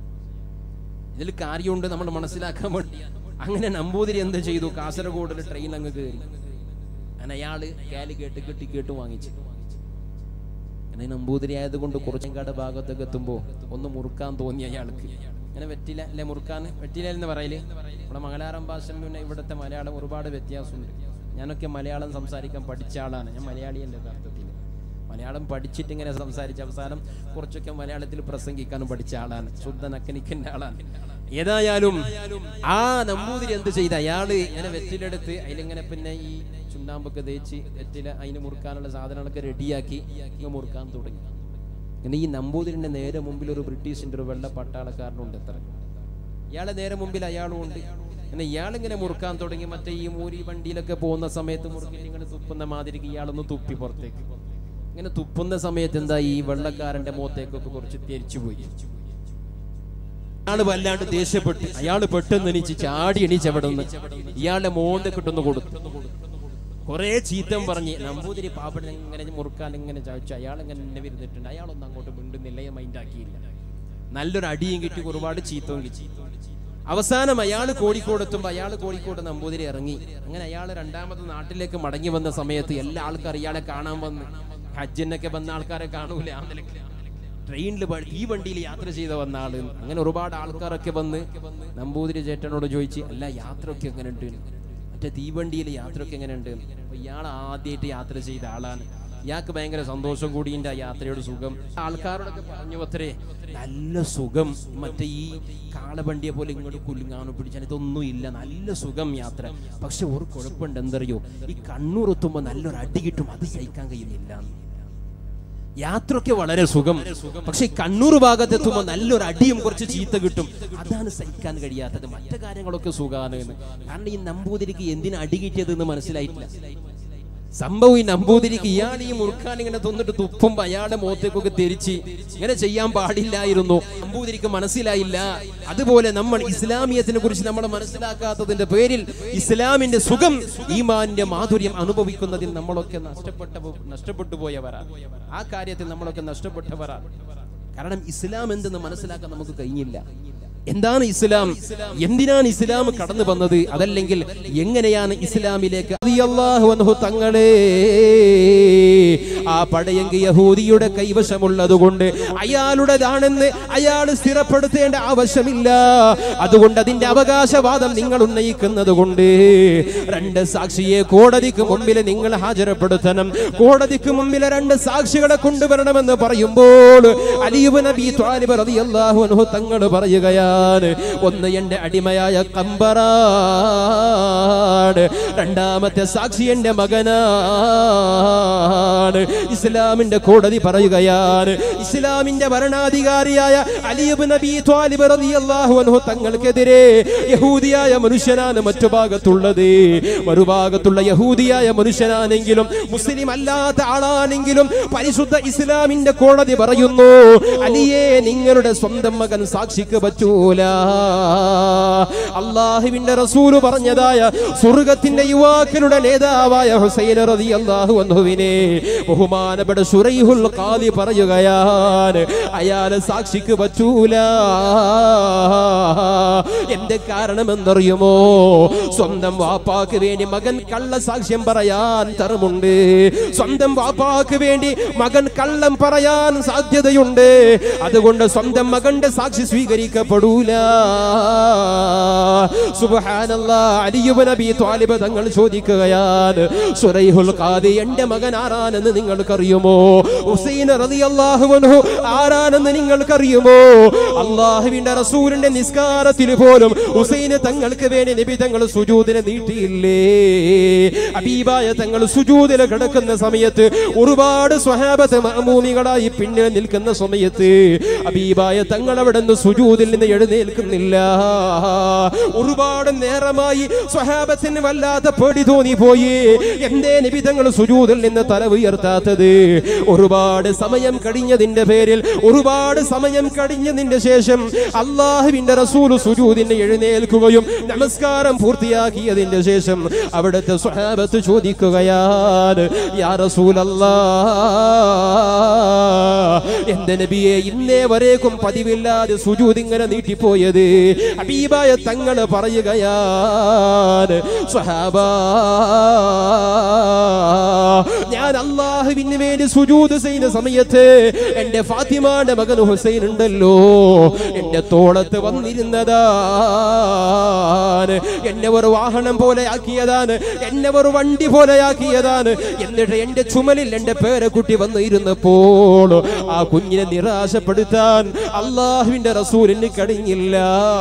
ഇതിൽ കാര്യമുണ്ട് നമ്മൾ മനസ്സിലാക്കാൻ വേണ്ടി അങ്ങനെ നമ്പൂതിരി എന്ത് ചെയ്തു കാസർഗോഡിൽ ട്രെയിൻ അങ്ങ് കയറി അങ്ങനെ അയാള് കാല് കേട്ട് കെട്ടി കേട്ട് വാങ്ങിച്ചു അങ്ങനെ നമ്പൂതിരി ആയതുകൊണ്ട് കുറച്ചങ്കാട് ഭാഗത്തൊക്കെ എത്തുമ്പോൾ ഒന്ന് മുറുക്കാൻ തോന്നി അയാൾക്ക് അങ്ങനെ വെറ്റില അല്ലെ മുറുക്കാൻ വെറ്റില എന്ന് പറയല് നമ്മുടെ മലയാളം ഭാഷ പിന്നെ ഇവിടുത്തെ മലയാളം ഒരുപാട് വ്യത്യാസമുണ്ട് ഞാനൊക്കെ മലയാളം സംസാരിക്കാൻ പഠിച്ച ആളാണ് ഞാൻ മലയാളിയല്ല യഥാർത്ഥത്തിൽ മലയാളം പഠിച്ചിട്ട് ഇങ്ങനെ സംസാരിച്ച അവസാനം കുറച്ചൊക്കെ മലയാളത്തിൽ പ്രസംഗിക്കാനും പഠിച്ച ആളാണ് ശുദ്ധ നക്കനിക്കന്റെ ആളാണ് ഏതായാലും ആ നമ്പൂതിരി എന്ത് ചെയ്ത അയാള് ഇങ്ങനെ വെറ്റിലെടുത്ത് അതിലിങ്ങനെ പിന്നെ ഈ ചുണ്ണാമ്പൊക്കെ തേച്ച് വെറ്റില അതിന് മുറുക്കാനുള്ള സാധനങ്ങളൊക്കെ റെഡിയാക്കി ഇങ്ങ് മുറുക്കാൻ തുടങ്ങി പിന്നെ ഈ നമ്പൂതിരിന്റെ നേരെ മുമ്പിൽ ഒരു ബ്രിട്ടീഷിന്റെ ഒരു വെള്ള പട്ടാളക്കാരനുണ്ട് എത്ര ഇയാളെ നേരെ മുമ്പിൽ അയാളും ഉണ്ട് പിന്നെ ഇയാളിങ്ങനെ മുറുക്കാൻ തുടങ്ങി മറ്റേ ഈ മൂരി വണ്ടിയിലൊക്കെ പോകുന്ന സമയത്ത് മുറുക്കിൽ ഇങ്ങനെ തുപ്പുന്ന മാതിരിക്ക് ഇയാളൊന്ന് തുപ്പി പുറത്തേക്ക് ഇങ്ങനെ തുപ്പുന്ന സമയത്ത് എന്താ ഈ വെള്ളക്കാരന്റെ മുഖത്തേക്കൊക്കെ കുറച്ച് തിരിച്ചു പോയി അയാള് വല്ലാണ്ട് ദേഷ്യപ്പെട്ട് അയാള് പെട്ടെന്ന് എണീച്ച് ചാടി എണീച്ച് അവിടെ നിന്ന് ഇയാളുടെ മോന്റെ കിട്ടുന്നു കൊടുത്തു കുറെ ചീത്തം പറഞ്ഞ് നമ്പൂതിരി പാപ്പട ഇങ്ങനെ മുറുക്കാൻ ഇങ്ങനെ ചാച്ചു അയാൾ ഇങ്ങനെ എന്നെ വരുന്നിട്ടുണ്ട് അയാളൊന്നും അങ്ങോട്ട് മിണ്ടുന്നില്ല മൈൻഡ് ആക്കിയില്ല നല്ലൊരു അടിയും കിട്ടി ഒരുപാട് ചീത്തവും കിട്ടി അവസാനം അയാൾ കോഴിക്കോട് എത്തുമ്പോൾ അയാൾ കോഴിക്കോട് നമ്പൂതിരി ഇറങ്ങി അങ്ങനെ അയാൾ രണ്ടാമത് നാട്ടിലേക്ക് മടങ്ങി വന്ന സമയത്ത് എല്ലാ ആൾക്കാരും ഇയാളെ കാണാൻ വന്ന് ഹജ്ജിനൊക്കെ വന്ന ആൾക്കാരെ കാണൂല ആ നിലയ്ക്ക് ട്രെയിനിൽ ഈ വണ്ടിയിൽ യാത്ര ചെയ്ത വന്ന ആള് അങ്ങനെ ഒരുപാട് ആൾക്കാരൊക്കെ വന്ന് നമ്പൂതിരി ചേട്ടനോട് ചോദിച്ച് അല്ല യാത്രയൊക്കെ എങ്ങനെയുണ്ട് മറ്റേ തീവണ്ടിയിൽ യാത്രയൊക്കെ എങ്ങനെയുണ്ട് അപ്പൊ ഇയാൾ ആദ്യമായിട്ട് യാത്ര ചെയ്ത ആളാണ് ഇയാൾക്ക് ഭയങ്കര സന്തോഷം കൂടിയുണ്ട് ആ യാത്രയുടെ സുഖം ആൾക്കാരോടൊക്കെ പറഞ്ഞു അത്രേ നല്ല സുഖം മറ്റേ ഈ കാളവണ്ടിയെ പോലെ ഇങ്ങോട്ട് കുലുങ്ങാനോ പിടിച്ചാൽ ഇതൊന്നും ഇല്ല നല്ല സുഖം യാത്ര പക്ഷെ ഒരു കുഴപ്പമുണ്ട് എന്തറിയോ ഈ കണ്ണൂർ എത്തുമ്പോൾ നല്ലൊരു അടി കിട്ടും അത് സഹിക്കാൻ കഴിയുന്നില്ല യാത്രയൊക്കെ വളരെ സുഖം പക്ഷെ ഈ കണ്ണൂർ ഭാഗത്തെത്തുമ്പോൾ നല്ലൊരു അടിയും കുറച്ച് ചീത്ത കിട്ടും അതാണ് സഹിക്കാൻ കഴിയാത്തത് മറ്റു കാര്യങ്ങളൊക്കെ സുഖമാണ് എന്ന് കാരണം ഈ നമ്പൂതിരിക്ക് എന്തിനാ അടി കിട്ടിയത് എന്ന് മനസ്സിലായിട്ടില്ല സംഭവം ഈ നമ്പൂതിരിക്ക് ഇയാൾ ഈ മുറുക്കാൻ ഇങ്ങനെ തൊന്നിട്ട് തുപ്പുമ്പോ അയാളുടെ മുഖത്തേക്കൊക്കെ തിരിച്ച് ഇങ്ങനെ ചെയ്യാൻ പാടില്ലായിരുന്നു നമ്പൂതിരിക്ക് മനസ്സിലായില്ല അതുപോലെ നമ്മൾ ഇസ്ലാമിയത്തിനെ കുറിച്ച് നമ്മൾ മനസ്സിലാക്കാത്തതിന്റെ പേരിൽ ഇസ്ലാമിന്റെ സുഖം ഈമാന്റെ മാധുര്യം അനുഭവിക്കുന്നതിൽ നമ്മളൊക്കെ നഷ്ടപ്പെട്ട നഷ്ടപ്പെട്ടു പോയവരാണ് ആ കാര്യത്തിൽ നമ്മളൊക്കെ നഷ്ടപ്പെട്ടവരാണ് കാരണം ഇസ്ലാം എന്തെന്ന് മനസ്സിലാക്കാൻ നമുക്ക് കഴിഞ്ഞില്ല എന്താണ് ഇസ്ലാം എന്തിനാണ് ഇസ്ലാം കടന്നു വന്നത് അതല്ലെങ്കിൽ എങ്ങനെയാണ് ഇസ്ലാമിലേക്ക് റളിയല്ലാഹു അൻഹു തങ്ങളെ ആ പടയെങ്കി യഹൂദിയുടെ കൈവശമുള്ളത് കൊണ്ട് അയാളുടേതാണെന്ന് അയാൾ സ്ഥിരപ്പെടുത്തേണ്ട ആവശ്യമില്ല അതുകൊണ്ട് അതിന്റെ അവകാശവാദം നിങ്ങൾ ഉന്നയിക്കുന്നത് കൊണ്ട് രണ്ട് സാക്ഷിയെ കോടതിക്ക് മുമ്പിൽ നിങ്ങൾ ഹാജരപ്പെടുത്തണം കോടതിക്ക് മുമ്പിൽ രണ്ട് സാക്ഷികളെ കൊണ്ടുവരണമെന്ന് പറയുമ്പോൾ അലിയുബ് നബി ത്വാലിബ് റളിയല്ലാഹു അൻഹു തങ്ങൾ പറയുകയാണ് ഒന്ന് എന്റെ അടിമയായ കമ്പറാണ് രണ്ടാമത്തെ സാക്ഷി എന്റെ മകനാണ് ഇസ്ലാമിന്റെ കോടതി പറയുകയാണ് ഇസ്ലാമിന്റെ ഭരണാധികാരിയായ അലിയുബ് നബി ത്വാലിബ് റളിയല്ലാഹു അൻഹു തങ്ങൾക്കെതിരെ യഹൂദിയായ മനുഷ്യനാണ് മറ്റു ഭാഗത്തുള്ളത് മറുഭാഗത്തുള്ള യഹൂദിയായ മനുഷ്യനാണെങ്കിലും മുസ്ലിം അല്ലാത്ത ആളാണെങ്കിലും പരിശുദ്ധ ഇസ്ലാമിന്റെ കോടതി പറയുന്നു അലിയെ നിങ്ങളുടെ സ്വന്തം മകൻ സാക്ഷിക്ക് പറ്റൂല അള്ളാഹുവിന്റെ റസൂല് പറഞ്ഞതായ സ്വർഗത്തിന്റെ യുവാക്കളുടെ നേതാവായ ഹുസൈൻ റളിയല്ലാഹു അൻഹുവിനെ ബഹുമാനപ്പെട്ട ശുറൈഹുൽ ഖാദി പറയുകയാണ് അയാള് സാക്ഷിക്ക് പറ്റൂല എന്റെ കാരണം എന്നറിയുമോ സ്വന്തം വാപ്പാക്ക് വേണ്ടി മകൻ കള്ള സാക്ഷ്യം പറയാൻ തരമുണ്ട് സ്വന്തം വാപ്പാക്ക് വേണ്ടി മകൻ കള്ളം പറയാൻ സാധ്യതയുണ്ട് അതുകൊണ്ട് സ്വന്തം മകന്റെ സാക്ഷി സ്വീകരിക്കപ്പെടൂല സുബ്ഹാനല്ലാ അലിയുബ് നബി ത്വാലിബ് തങ്ങൾ ചോദിക്കുകയാണ് സുറൈഹുൽ ഖാദി എന്റെ മകൻ ആരാണെന്ന് നിങ്ങൾക്കറിയുമോ ഹുസൈൻ റളിയല്ലാഹു അൻഹു ആരാണെന്ന് നിങ്ങൾക്കറിയുമോ അള്ളാഹുവിന്റെ റസൂലിന്റെ നിസ്കാരത്തിൽ പോലും ഹുസൈന് തങ്ങൾക്ക് വേണ്ടി നബി തങ്ങൾ സുജൂദിനെ നീട്ടിയില്ലേ അബീബായ തങ്ങൾ സുജൂദിൽ കിടക്കുന്ന സമയത്ത് ഒരുപാട് സ്വഹാബത്ത് മഅമൂമികളായി പിന്നിൽ നിൽക്കുന്ന സമയത്ത് അബീബായ തങ്ങൾ അവിടെ നിന്ന് സുജൂദിൽ നിന്ന് എഴുന്നേൽക്കുന്നില്ല ഒരുപാട് നേരമായി സ്വഹാബത്തിന് വല്ലാത്ത പേടി തോന്നിപ്പോയി എന്തേ നബി തങ്ങൾ സുജൂദിൽ നിന്ന് തല ഉയർത്താത്തത് ഒരുപാട് സമയം കഴിഞ്ഞതിന്റെ പേരിൽ ഒരുപാട് സമയം കഴിഞ്ഞതിന്റെ ശേഷം അള്ളാഹുവിന്റെ റസൂൽ സുജൂദിന് എഴുന്നേൽക്കുകയും നമസ്കാരം പൂർത്തിയാക്കിയതിന്റെ ശേഷം അവിടുത്തെ സ്വഹാബത്ത് ചോദിക്കുകയാണ് യാ റസൂലല്ലാ എന്റെ നബിയെ ഇന്നേ വരേക്കും പതിവില്ലാതെ സുജൂദ് ഇങ്ങനെ നീട്ടിപ്പോയത് ഹബീബായ തങ്ങൾ പറയുകയാണ് സ്വഹാബാ ഞാൻ അള്ളാഹുവിന് വേണ്ടി സുജൂദ് ചെയ്യുന്ന സമയത്ത് എന്റെ ഫാത്തിമാന്റെ മകൻ ഹുസൈൻ ഉണ്ടല്ലോ എന്റെ തോളത്ത് വന്നിരുന്നതാണ് എന്നെ ഒരു വാഹനം പോലെ ആക്കിയതാണ് എന്നെ ഒരു വണ്ടി പോലെ ആക്കിയതാണ് എന്നിട്ട് എന്റെ ചുമലിൽ എന്റെ പേരക്കുട്ടി വന്ന് ഇരുന്നപ്പോൾ ആ കുഞ്ഞിനെ നിരാശപ്പെടുത്താൻ അള്ളാഹുവിന്റെ റസൂലിന് കഴിഞ്ഞില്ല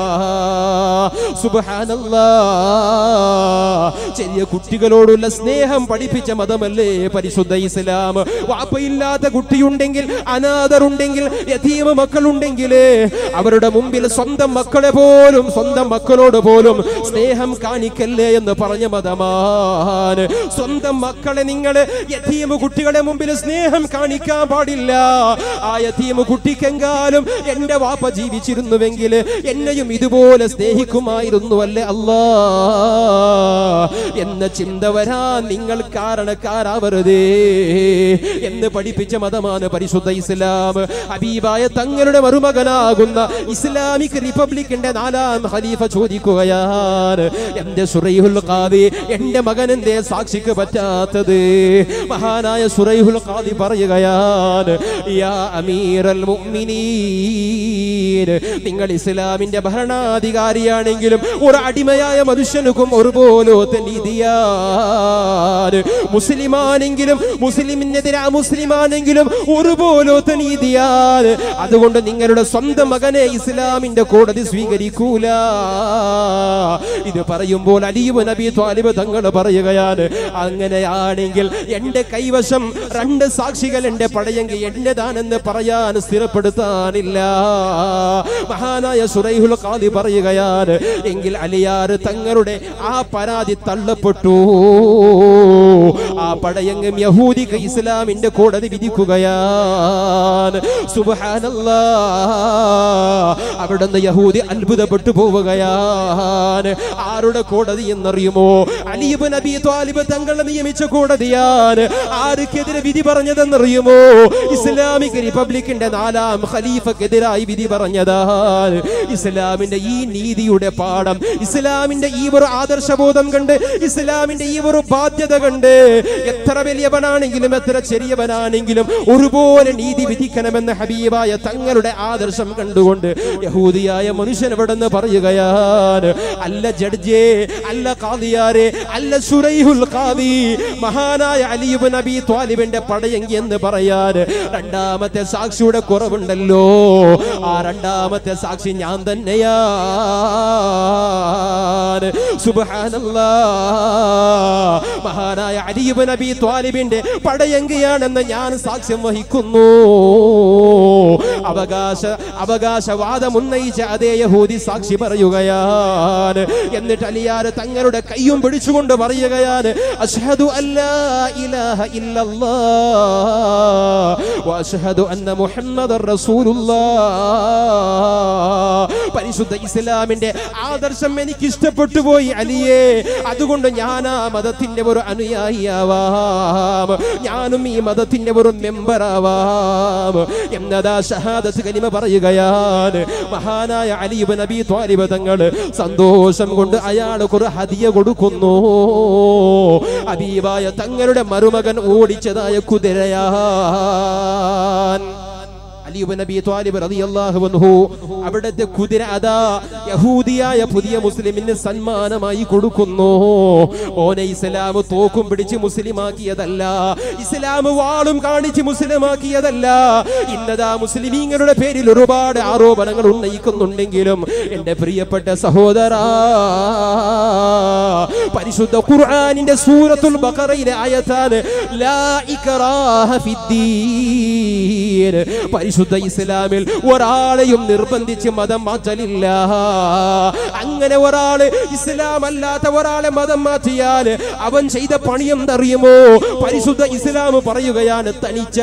സുബ്ഹാനല്ലാ ചെറിയ കുട്ടികളോടുള്ള സ്നേഹം പഠിപ്പിച്ച മതമല്ലേ പരിശുദ്ധ ഇസ്ലാം വാപ്പയില്ലാത്ത കുട്ടിയുണ്ടെങ്കിൽ അനാഥരുണ്ടെങ്കിൽ യതീമ മക്കളുണ്ടെങ്കിൽ അവരുടെ മുമ്പിൽ സ്വന്തം മക്കളെ പോലും സ്വന്തം മക്കളോട് പോലും സ്നേഹം കാണിക്കല്ലേ എന്ന് പറഞ്ഞ മതമാണ് സ്വന്തം മക്കളെ നിങ്ങൾ യതീമ കുട്ടികളുടെ മുമ്പിൽ സ്നേഹം കാണിക്കാൻ പാടില്ല ആ യതീമ കുട്ടിക്കെങ്കാലും എന്റെ വാപ്പ ജീവിച്ചിരുന്നുവെങ്കിൽ എന്നെയും ഇതുപോലെ സ്നേഹിക്കുമായിരുന്നു അല്ലേ അല്ലാ എന്ന ചിന്ത വരാൻ നിങ്ങൾ കാരണക്കാരാവരുതേ എന്ന് പഠിപ്പിച്ച മതമാണ് പരിശുദ്ധ ഇസ്ലാം ഹബീബായ തങ്ങളുടെ മരുമകനാകുന്ന ഇസ്ലാമിക് റിപ്പബ്ലിക്കിന്റെ നാലാം ഖലീഫ ചോദിക്കുകയാണ് എന്റെ സുറൈഹുൽ ഖാദി എന്റെ മകൻ എന്തേ സാക്ഷിക്ക് പറ്റാത്തത് മഹാനായ സുറൈഹുൽ ഖാദി പറയുകയാണ് യാ അമീറൽ മുഅ്മിനീൻ നിങ്ങൾ ഇസ്ലാമിന്റെ ഭരണാധികാരിയാണെങ്കിലും ഒരു അടിമയായ മനുഷ്യനുക്കും ഒരുപോലത്തെ നീതിയാണ് മുസ്ലിമാണെങ്കിലും മുസ്ലിമിനെതിരെ മുസ്ലിമാണെങ്കിലും ഒരുപോലത്തെ നീതിയാണ് അതുകൊണ്ട് നിങ്ങളുടെ സ്വന്തം മകനെ ഇസ്ലാമിന്റെ കോടതി സ്വീകരിക്കൂല ഇത് പറയുമ്പോൾ അലീബ് നബി ത്വാലിബ് തങ്ങൾ പറയുകയാണ് അങ്ങനെയാണെങ്കിൽ എന്റെ കൈവശം രണ്ട് സാക്ഷികൾ എന്റെ പടയെങ്കിൽ എന്റേതാണെന്ന് പറയാൻ സ്ഥിരപ്പെടുത്താനില്ല മഹാനായ സുറൈഹുൽ ഖാദി പറയുകയാണ് എങ്കിൽ അലിയാർ തങ്ങളുടെ ആ പരാതി തള്ളപ്പെട്ടു ആ പടയങ്ങും യഹൂദിക്ക് ഇസ്ലാമിന്റെ കോടതി വിധിക്കുകയാണ് സുബ്ഹാനല്ലാ അവിടുന്ന് യഹൂദി അത്ഭുതപ്പെട്ടു പോവുകയാണ് ആരുടെ കോടതി എന്നറിയുമോ അലീബ് നബി ത്വാലിബ് തങ്ങളെ നിയമിച്ച കോടതിയാണ് ആർക്കെതിരെ വിധി പറഞ്ഞതെന്നറിയുമോ ഇസ്ലാമിക് റിപ്പബ്ലിക്കിന്റെ നാലാം ഖലീഫക്കെതിരായി വിധി പറഞ്ഞതാണ് ഇസ്ലാമിന്റെ ഈ നീതിയുടെ പാഠം ഇസ്ലാമിന്റെ ഈ ഒരു ആദർശബോധം കണ്ട് ഇസ്ലാമിന്റെ ഈ ഒരു ബാധ്യത കണ്ട് എത്ര വലിയവനാണെങ്കിലും എത്ര ചെറിയവനാണെങ്കിലും ഒരുപോലെ നീതി വിധിക്കണമെന്ന് ഹബീബായ തങ്ങളുടെ ആദർശം കണ്ടുകൊണ്ട് യഹൂദിയായ മനുഷ്യൻ ഇവിടെ നിന്ന് പറയുകയാണ് അല്ല ജഡ്ജേ അല്ല കാദിയാരെ അല്ല സുരൈഹുൽ ഖാദി മഹാനായ അലിയുബ് നബി ത്വാലിബിന്റെ പടയെങ്കി എന്ന് പറയാൻ രണ്ടാമത്തെ സാക്ഷിയുടെ കുറവുണ്ടല്ലോ ആ രണ്ടാമത്തെ സാക്ഷി ഞാൻ തന്നെയാണ് സുബ്ഹാനല്ലാ മഹാനായ അലിയുബ് നബി ത്വാലിബിന്റെ പടയങ്കിയാണെന്ന് ഞാൻ സാക്ഷ്യം വഹിക്കുന്നു അവകാശ അവകാശവാദം ഉന്നയിച്ച അതേ യഹൂദി സാക്ഷി പറയുകയാണ് എന്നിട്ട് അലിയാർ തങ്ങളുടെ കയ്യും പിടിച്ചുകൊണ്ട് പറയുകയാണ് അഷ്ഹദു അല്ലാ ഇലാഹ ഇല്ലല്ലാഹ് വഅഷ്ഹദു അന്ന മുഹമ്മദർ റസൂലുള്ളാഹ് പരിശുദ്ധ ഇസ്ലാമിന്റെ ആദർശം എനിക്ക് ഇഷ്ടപ്പെട്ടു പോയി അലിയേ അതുകൊണ്ട് ഞാൻ ആ മതത്തിന്റെ ഒരു അനുയായിയാവാം ഞാനും ഈ മതത്തിന്റെ ഒരു മെമ്പറാവാം എന്നതാ ഷഹാദത്ത് കലിമ പറയുകയാണ് മഹാനായ അലീബ് നബി ത്വാലിബ് തങ്ങൾ സന്തോഷം കൊണ്ട് അയാൾക്ക് ഒരു ഹദിയ കൊടുക്കുന്നു അബീബായ തങ്ങളുടെ മരുമകൻ ഓടിച്ചതായ കുതിരയാൻ അലിയുബ് നബി ത്വാലിബ് റളിയല്ലാഹു അൻഹു അവിടുത്തെ കുതിര അതാ യഹൂദിയായ പുതിയ മുസ്ലിമിന് സന്മാനമായി കൊടുക്കുന്നു ഓനെ ഇസ്ലാം തോക്കും പിടിച്ച് മുസ്ലിമാക്കിയതല്ല ഇസ്ലാം വാളും കാണിച്ച് മുസ്ലിമാക്കിയതല്ല ഇന്നതാ മുസ്ലിമീങ്ങളുടെ പേരിൽ ഒരുപാട് ആരോപണങ്ങൾ ഉന്നയിക്കുന്നുണ്ടെങ്കിലും എന്റെ പ്രിയപ്പെട്ട സഹോദരാ പരിശുദ്ധ ഖുർആനിന്റെ സൂറത്തുൽ ബഖറയിലെ ആയത്താണ് ലാ ഇക്റാഹ ഫിദ്ദീൻ പരിശുദ്ധ ഇസ്ലാമിൽ ഒരാളെയും നിർബന്ധിച്ച് മതം മാറ്റലില്ല അങ്ങനെ ഒരാള് ഇസ്ലാം അല്ലാത്ത ഒരാളെ മതം മാറ്റിയാൽ അവൻ ചെയ്ത പണി എന്തറിയുമോ പരിശുദ്ധ ഇസ്ലാം പറയുകയാണ് തനിച്ച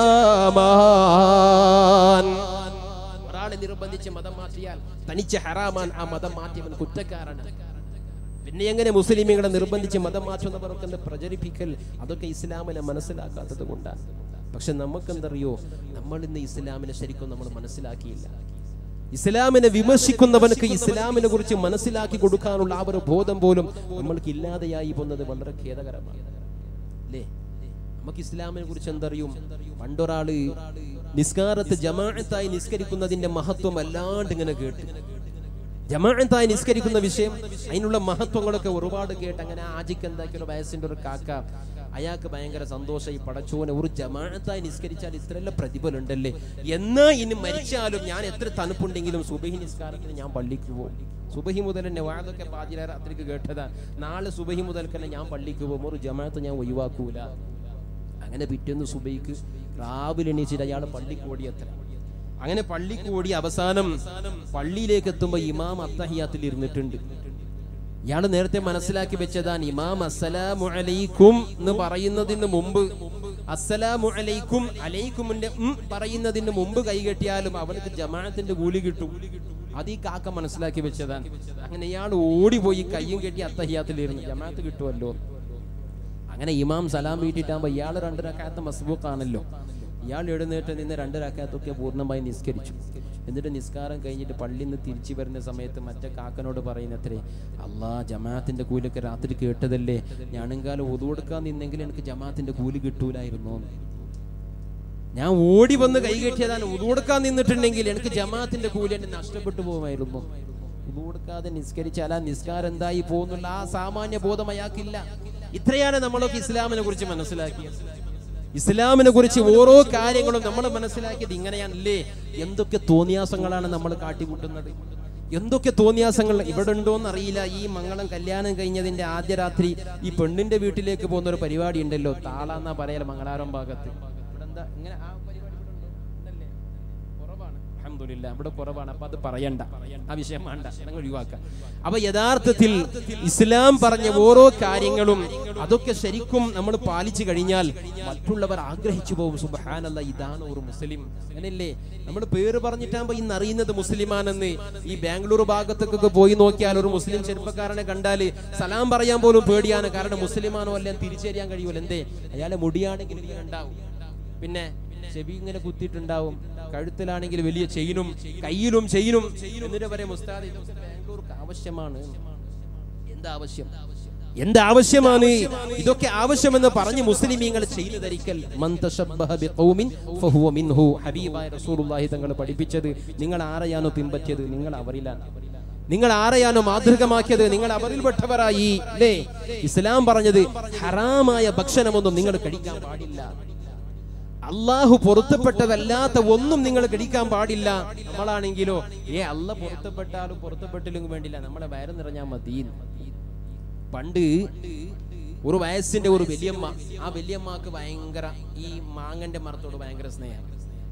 ഹറാമാൻ ഒരാളെ നിർബന്ധിച്ച് മതം മാറ്റിയാൽ തനിച്ച ഹറാമാൻ ആ മതം മാറ്റിയവൻ കുറ്റക്കാരനാണ് പിന്നെ എങ്ങനെ മുസ്ലിമുകളെ നിർബന്ധിച്ച് മതം മാറ്റുന്നവർക്കെന്ന് പ്രചരിപ്പിക്കൽ അതൊക്കെ ഇസ്ലാമിനെ മനസ്സിലാക്കാത്തത് കൊണ്ടാണ് പക്ഷെ നമുക്കെന്തറിയോ നമ്മൾ ഇന്ന് ഇസ്ലാമിനെ ശരിക്കും നമ്മൾ മനസ്സിലാക്കിയില്ല ഇസ്ലാമിനെ വിമർശിക്കുന്നവനക്ക് ഇസ്ലാമിനെ കുറിച്ച് മനസ്സിലാക്കി കൊടുക്കാനുള്ള ആ ഒരു ബോധം പോലും നമ്മൾക്ക് ഇല്ലാതെയായി പോകുന്നത് വളരെ ഖേദകരമാണ് അല്ലേ നമുക്ക് ഇസ്ലാമിനെ കുറിച്ച് എന്തറിയും പണ്ടൊരാള് നിസ്കാരത്ത് ജമാഅത്തായി നിസ്കരിക്കുന്നതിന്റെ മഹത്വം അല്ലാണ്ട് ഇങ്ങനെ കേട്ട് ജമാഅത്തായി നിസ്കരിക്കുന്ന വിഷയം അതിനുള്ള മഹത്വങ്ങളൊക്കെ ഒരുപാട് കേട്ട് അങ്ങനെ ആജിക്ക് എന്താക്കിയ വയസ്സിന്റെ ഒരു കാക്ക അയാൾക്ക് ഭയങ്കര സന്തോഷമായി പടച്ചോനെ ഒരു ജമാഅത്തായി നിസ്കരിച്ചാൽ ഇത്രയെല്ലാം പ്രതിഫലം ഉണ്ടല്ലേ എന്നാ ഇനി മരിച്ചാലും ഞാൻ എത്ര തണുപ്പുണ്ടെങ്കിലും സുബഹി നിസ്കാരത്തിന് ഞാൻ പള്ളിക്ക് പോകും സുബഹി മുതൽ തന്നെ വാതൊക്കെ പാതിര രാത്രിക്ക് കേട്ടതാ നാളെ സുബഹി മുതൽ തന്നെ ഞാൻ പള്ളിക്ക് പോകും ഒരു ജമാഅത്ത് ഞാൻ ഒഴിവാക്കൂല അങ്ങനെ പിറ്റേന്ന് സുബൈക്ക് രാവിലെ എണീച്ചിട്ട് അയാൾ പള്ളിക്ക് ഓടിയത്ര അങ്ങനെ പള്ളിക്ക് ഓടി അവസാനം പള്ളിയിലേക്ക് എത്തുമ്പോൾ ഇമാം അത്തഹിയാത്തിൽ ഇരുന്നിട്ടുണ്ട് ഇയാൾ നേരത്തെ മനസ്സിലാക്കി വെച്ചതാണ് ഇമാം അസ്സലാമു അലൈക്കും എന്ന് പറയുന്നതിന് മുമ്പ് അസ്സലാമു അലൈക്കും അലൈക്കുമിന്റെ ഉം പറയുന്നതിന് മുമ്പ് കൈകെട്ടിയാലും അവനക്ക് ജമാഅത്തിന്റെ കൂലി കിട്ടും അത് ഈ കാക്ക മനസ്സിലാക്കി വെച്ചതാണ് അങ്ങനെ ഇയാൾ ഓടിപ്പോയി കയ്യും കെട്ടി അത്തഹിയാത്തിലിരുന്നു ജമാഅത്ത് കിട്ടുമല്ലോ അങ്ങനെ ഇമാം സലാം വീട്ടിട്ടാകുമ്പോൾ ഇയാൾ രണ്ട് റക്കാത്ത മസ്ബൂക്കാണല്ലോ ഇയാൾ എഴുന്നേറ്റ് നിന്ന് രണ്ട് റക്കാത്തൊക്കെ പൂർണ്ണമായി നിസ്കരിച്ചു എന്നിട്ട് നിസ്കാരം കഴിഞ്ഞിട്ട് പള്ളിയിൽ നിന്ന് തിരിച്ചു വരുന്ന സമയത്ത് മറ്റേ കാക്കനോട് പറയുന്നത്രേ അള്ളാ ജമാഅത്തിന്റെ കൂലൊക്കെ രാത്രി കേട്ടതല്ലേ ഞാനെങ്കാലം ഒതുകൊടുക്കാൻ നിന്നെങ്കിൽ എനിക്ക് ജമാഅത്തിന്റെ കൂലി കിട്ടൂലായിരുന്നു എന്ന്." ഞാൻ ഓടി വന്ന് കൈകെട്ടിയതാണ് ഉതുകൊടുക്കാൻ നിന്നിട്ടുണ്ടെങ്കിൽ എനിക്ക് ജമാഅത്തിന്റെ കൂലി എന്നെ നഷ്ടപ്പെട്ടു പോകുമായിരുന്നു ഉതുകൊടുക്കാതെ നിസ്കരിച്ചാൽ ആ നിസ്കാരം എന്തായി പോകുന്നുള്ള ആ സാമാന്യ ബോധം അയാൾക്കില്ല ഇത്രയാണ് നമ്മളൊക്കെ ഇസ്ലാമിനെ കുറിച്ച് മനസ്സിലാക്കിയത് ഇസ്ലാമിനെ കുറിച്ച് ഓരോ കാര്യങ്ങളും നമ്മൾ മനസ്സിലാക്കിയത് ഇങ്ങനെയാണല്ലേ എന്തൊക്കെ തോന്നിയാസങ്ങളാണ് നമ്മൾ കാട്ടിക്കൂട്ടുന്നത് എന്തൊക്കെ തോന്നിയാസങ്ങൾ ഇവിടെ ഉണ്ടോന്ന് അറിയില്ല ഈ മംഗളം കല്യാണം കഴിഞ്ഞതിന്റെ ആദ്യ രാത്രി ഈ പെണ്ണിന്റെ വീട്ടിലേക്ക് പോകുന്ന ഒരു പരിപാടി ഉണ്ടല്ലോ താളാന്നാ പറയല മംഗളാരം ഭാഗത്ത് ഇവിടെ എന്താ ഇങ്ങനെ ആ പരിപാടി ഇവിടെ ഉണ്ടോ? ഉണ്ടല്ലേ? കുറവാണ് അൽഹംദുലില്ലാ ഇവിടെ കുറവാണ് അപ്പൊ അത് പറയണ്ട ആ വിഷയം വേണ്ട അതങ്ങ് ഒഴിവാക്കാം അപ്പൊ യഥാർത്ഥത്തിൽ ഇസ്ലാം പറഞ്ഞ ഓരോ കാര്യങ്ങളും അതൊക്കെ ശരിക്കും നമ്മൾ പാലിച്ചു കഴിഞ്ഞാൽ മറ്റുള്ളവർ ആഗ്രഹിച്ചു പോകും സുബഹാനല്ല ഇതാണ് ഒരു മുസ്ലിം അങ്ങനല്ലേ നമ്മൾ പേര് പറഞ്ഞിട്ടാകുമ്പോ ഇന്ന് അറിയുന്നത് മുസ്ലിമാണെന്ന് ഈ ബാംഗ്ലൂർ ഭാഗത്തേക്കൊക്കെ പോയി നോക്കിയാൽ ഒരു മുസ്ലിം ചെറുപ്പക്കാരനെ കണ്ടാല് സലാം പറയാൻ പോലും പേടിയാണ് കാരണം മുസ്ലിമാണോ അല്ല തിരിച്ചറിയാൻ കഴിയൂല എന്തേ അയാളെ മുടിയാണെങ്കിൽ ഇങ്ങനെ ഉണ്ടാവും പിന്നെ ചെവി ഇങ്ങനെ കുത്തിയിട്ടുണ്ടാവും കഴുത്തിലാണെങ്കിൽ വലിയ ചെയിനും കയ്യിലും ചെയിനും എന്നിട്ട് പറയാം മുസ്താദ് ഇതൊക്കെ ബാംഗ്ലൂർക്ക് ആവശ്യമാണ് എന്താവശ്യം എന്താവശ്യമാണ് ഇതൊക്കെ ആവശ്യമെന്ന് പറഞ്ഞ് മുസ്ലിമീങ്ങൾ ചെയ്തു ധരിക്കൽ മൻ തശബ്ബഹ ബിഖൗമിൻ ഫഹുവ മിൻഹു ഹബീബായ റസൂലുള്ളാഹി തങ്ങൾ പഠിപ്പിച്ചത് നിങ്ങൾ ആരെയാണോ പിൻപറ്റിയത് നിങ്ങൾ അവരിലാണ് നിങ്ങൾ ആരെയാണോ മാതൃകമാക്കിയത് നിങ്ങൾ അവരിൽപ്പെട്ടവരായി അല്ലേ ഇസ്ലാം പറഞ്ഞത് ഹറാമായ ഭക്ഷണമൊന്നും നിങ്ങൾ കഴിക്കാൻ പാടില്ല അള്ളാഹു പൊരുത്തപ്പെട്ടതല്ലാത്ത ഒന്നും നിങ്ങൾ കഴിക്കാൻ പാടില്ല നമ്മളാണെങ്കിലോ ഏ അല്ല പൊരുത്തപ്പെട്ടാലും പൊരുത്തപ്പെട്ടില്ലെങ്കിൽ വേണ്ടില്ല നമ്മളെ വയറ് നിറഞ്ഞാൽ മതി പണ്ട് ഒരു വയസ്സിന്റെ ഒരു വലിയമ്മ ആ വലിയമ്മക്ക് ഭയങ്കര ഈ മാങ്ങന്റെ മരത്തോട് ഭയങ്കര സ്നേഹം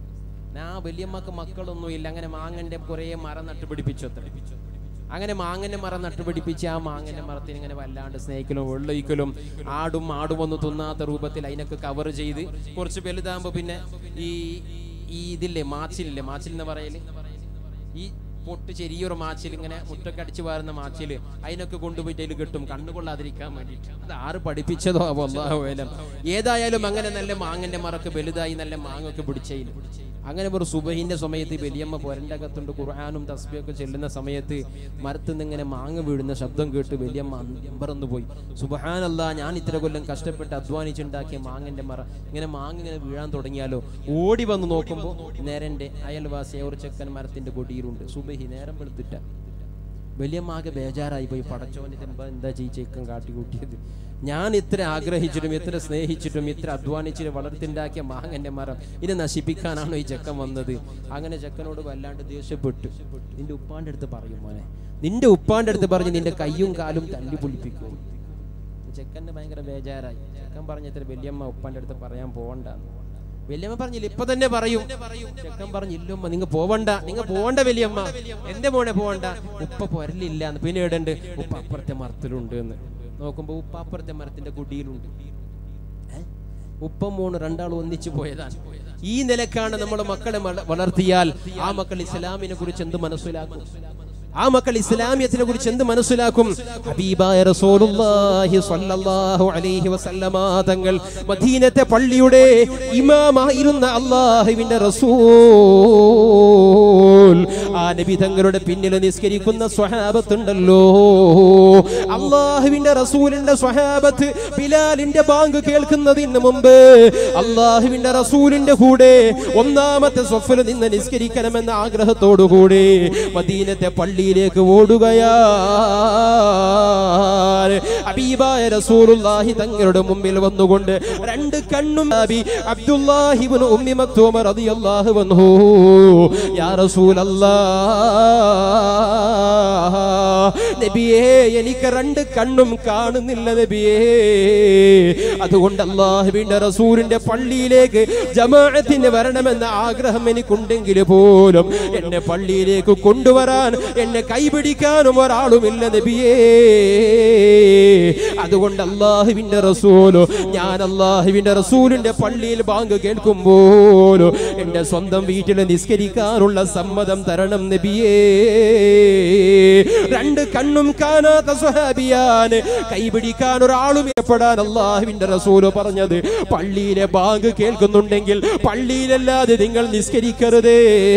ആ വലിയമ്മക്ക് മക്കളൊന്നും ഇല്ല അങ്ങനെ മാങ്ങന്റെ കുറെ മരം നട്ടുപിടിപ്പിച്ചു അത്ര അങ്ങനെ മാങ്ങന്റെ മരം നട്ടുപിടിപ്പിച്ച് ആ മാങ്ങന്റെ മരത്തിന് ഇങ്ങനെ വല്ലാണ്ട് സ്നേഹിക്കലും വെള്ളൊഴിക്കലും ആടും ആടും ഒന്നും തിന്നാത്ത രൂപത്തിൽ അതിനൊക്കെ കവർ ചെയ്ത് കുറച്ച് വലുതാകുമ്പോ പിന്നെ ഈ ഈ ഇതില്ലേ മാച്ചിലില്ലേ മാച്ചിൽ എന്ന് പറയല് ഈ പൊട്ട് ചെറിയൊരു മാച്ചിൽ ഇങ്ങനെ മുട്ടൊക്കെ അടിച്ചു വാരുന്ന മാച്ചിൽ അതിനൊക്കെ കൊണ്ടുപോയിട്ട് അതിൽ കിട്ടും കണ്ണുകൊള്ളാതിരിക്കാൻ വേണ്ടിയിട്ട് അത് ആറ് പഠിപ്പിച്ചതോ അല്ലാഹുവേലം ഏതായാലും അങ്ങനെ നല്ല മാങ്ങന്റെ മറക്ക് വലുതായി നല്ല മാങ്ങൊക്കെ പിടിച്ചതിൽ അങ്ങനെ ഒരു സുബഹിന്റെ സമയത്ത് വലിയമ്മ പൊരന്റെ അകത്തുണ്ട് ഖുർആാനും തസ്ബിയൊക്കെ ചെല്ലുന്ന സമയത്ത് മരത്ത് നിന്ന് ഇങ്ങനെ മാങ്ങ വീഴുന്ന ശബ്ദം കേട്ട് വലിയമ്മ അമ്പറന്നു പോയി സുബഹാനല്ല ഞാൻ ഇത്ര കൊല്ലം കഷ്ടപ്പെട്ട് അധ്വാനിച്ചുണ്ടാക്കിയ മാങ്ങന്റെ മറ ഇങ്ങനെ മാങ്ങ ഇങ്ങനെ വീഴാൻ തുടങ്ങിയാലോ ഓടി വന്ന് നോക്കുമ്പോൾ നേരന്റെ അയൽവാസിയ ഒരു ചെക്കൻ മരത്തിന്റെ കൊടിയിലുണ്ട് സുബഹി നേരം വെളുത്തിട്ട വലിയമ്മാകെ ബേജാറായി പോയി പടച്ചോനെ ചെമ്പ എന്താ ചെയ്യിച്ചേക്കം കാട്ടിക്കൂട്ടിയത് ഞാൻ ഇത്ര ആഗ്രഹിച്ചിട്ടും ഇത്ര സ്നേഹിച്ചിട്ടും ഇത്ര അധ്വാനിച്ചിട്ട് വളർത്തിണ്ടാക്കിയ മാങ്ങന്റെ മരം ഇത് നശിപ്പിക്കാനാണോ ഈ ചെക്കൻ വന്നത് അങ്ങനെ ചെക്കനോട് വല്ലാണ്ട് ദേഷ്യപ്പെട്ടു നിന്റെ ഉപ്പാന്റെ അടുത്ത് പറയും മോനെ നിന്റെ ഉപ്പാന്റെ അടുത്ത് പറഞ്ഞ് നിന്റെ കയ്യും കാലും തല്ലി പൊളിപ്പിക്കും ചെക്കന് ഭയങ്കര ബേജാറായി ചെക്കൻ പറഞ്ഞ ഇത്ര വല്യമ്മ ഉപ്പാന്റെ അടുത്ത് പറയാൻ പോവണ്ടെന്ന് വല്യമ്മ പറഞ്ഞില്ല ഇപ്പൊ തന്നെ പറയും ചെക്കൻ പറഞ്ഞില്ലമ്മ നിങ്ങ പോവണ്ട നിങ്ങ പോവണ്ട വല്യമ്മ എന്റെ മോനെ പോവണ്ട ഉപ്പ പൊരലില്ല എന്ന് പിന്നെ ഇടണ്ട് ഉപ്പ അപ്പുറത്തെ മരത്തിലുണ്ട് എന്ന് നോക്കുമ്പോ ഉപ്പ അപ്പുറത്തെ മരത്തിന്റെ കുടിയിലുണ്ട് ഏ? ഉപ്പ മോണ് രണ്ടാളും ഒന്നിച്ചു പോയതാണ് ഈ നിലക്കാണ് നമ്മുടെ മക്കളെ വള- വളർത്തിയാൽ ആ മക്കൾ ഇസ്ലാമിനെ കുറിച്ച് എന്ത് മനസ്സിലാക്കും ആ മക്കൾ ഇസ്ലാമിയത്തിനെ കുറിച്ച് എന്ത് മനസ്സിലാക്കും ഹബീബായ റസൂലുള്ളാഹി സ്വല്ലല്ലാഹു അലൈഹി വസല്ലമ തങ്ങൾ മദീനത്തെ പള്ളിയുടെ ഇമാമായിരുന്ന അള്ളാഹുവിന്റെ റസൂൽ ആ നബി തങ്ങളുടെ പിന്നിൽ നിസ്കരിക്കുന്ന സ്വഹാബത്തുണ്ടല്ലോ അള്ളാഹുവിന്റെ റസൂലിന്റെ സ്വഹാബത്ത് ബിലാലിന്റെ ബാങ്ക് കേൾക്കുന്നതിന് മുമ്പ് അള്ളാഹുവിന്റെ റസൂലിന്റെ കൂടെ ഒന്നാമത്തെ സ്വഫിൽ നിന്ന് നിസ്കരിക്കണമെന്ന ആഗ്രഹത്തോടുകൂടി മദീനത്തെ പള്ളിയിലേക്ക് ഓടുകയാ ഹബീബായ റസൂലുള്ളാഹി തങ്ങളുടെ മുമ്പിൽ വന്നുകൊണ്ട് രണ്ട് കണ്ണും നബി അബ്ദുല്ലാഹിബ്നു ഉമ്മി മക്തൂമ റളിയല്ലാഹു അൻഹു യാ റസൂലല്ലാഹ് നബിയേ എനിക്ക് രണ്ട് കണ്ണും കാണുന്നില്ല നബിയേ അതുകൊണ്ട് അള്ളാഹുവിന്റെ റസൂലിന്റെ പള്ളിയിലേക്ക് ജമാഅത്തിന് വരണമെന്ന ആഗ്രഹം എനിക്കുണ്ടെങ്കിൽ പോലും എന്നെ പള്ളിയിലേക്ക് കൊണ്ടുവരാൻ എന്നെ കൈപിടിക്കാനും ഒരാളുമില്ല നബിയേ അതുകൊണ്ട് അള്ളാഹുവിന്റെ റസൂലോ ഞാൻ അള്ളാഹുവിന്റെ റസൂലിന്റെ പള്ളിയിൽ ബാങ്ക് കേൾക്കുമ്പോലോ എന്റെ സ്വന്തം വീട്ടിൽ നിസ്കരിക്കാനുള്ള സമ്മതം തരണം നബിയേ രണ്ട് കണ്ണും കാണാത്ത സ്വഹാബിയാന് കൈപിടിക്കാൻ ഒരാളും ഏർപ്പെടാൻ അള്ളാഹുവിന്റെ റസൂല് പറഞ്ഞത് പള്ളിയിലെ ബാങ്ക് കേൾക്കുന്നുണ്ടെങ്കിൽ പള്ളിയിലല്ലാതെ നിങ്ങൾ നിസ്കരിക്കരുതേ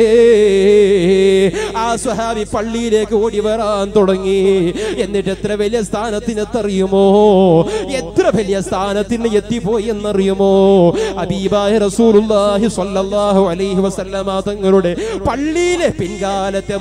ആ സ്വഹാബി പള്ളിയിലേക്ക് ഓടി വരാൻ തുടങ്ങി എന്നിട്ട് എത്ര വലിയ സ്ഥാനത്തിന് എത്തറിയുമോ എത്ര വലിയ സ്ഥാനത്തിന് എത്തിപ്പോയി എന്നറിയുമോ അബീബായ റസൂലുള്ളാഹി സ്വല്ലല്ലാഹു അലൈഹി വസല്ലമ തങ്ങളുടെ പള്ളിയിലെ പിൻകാലത്തെ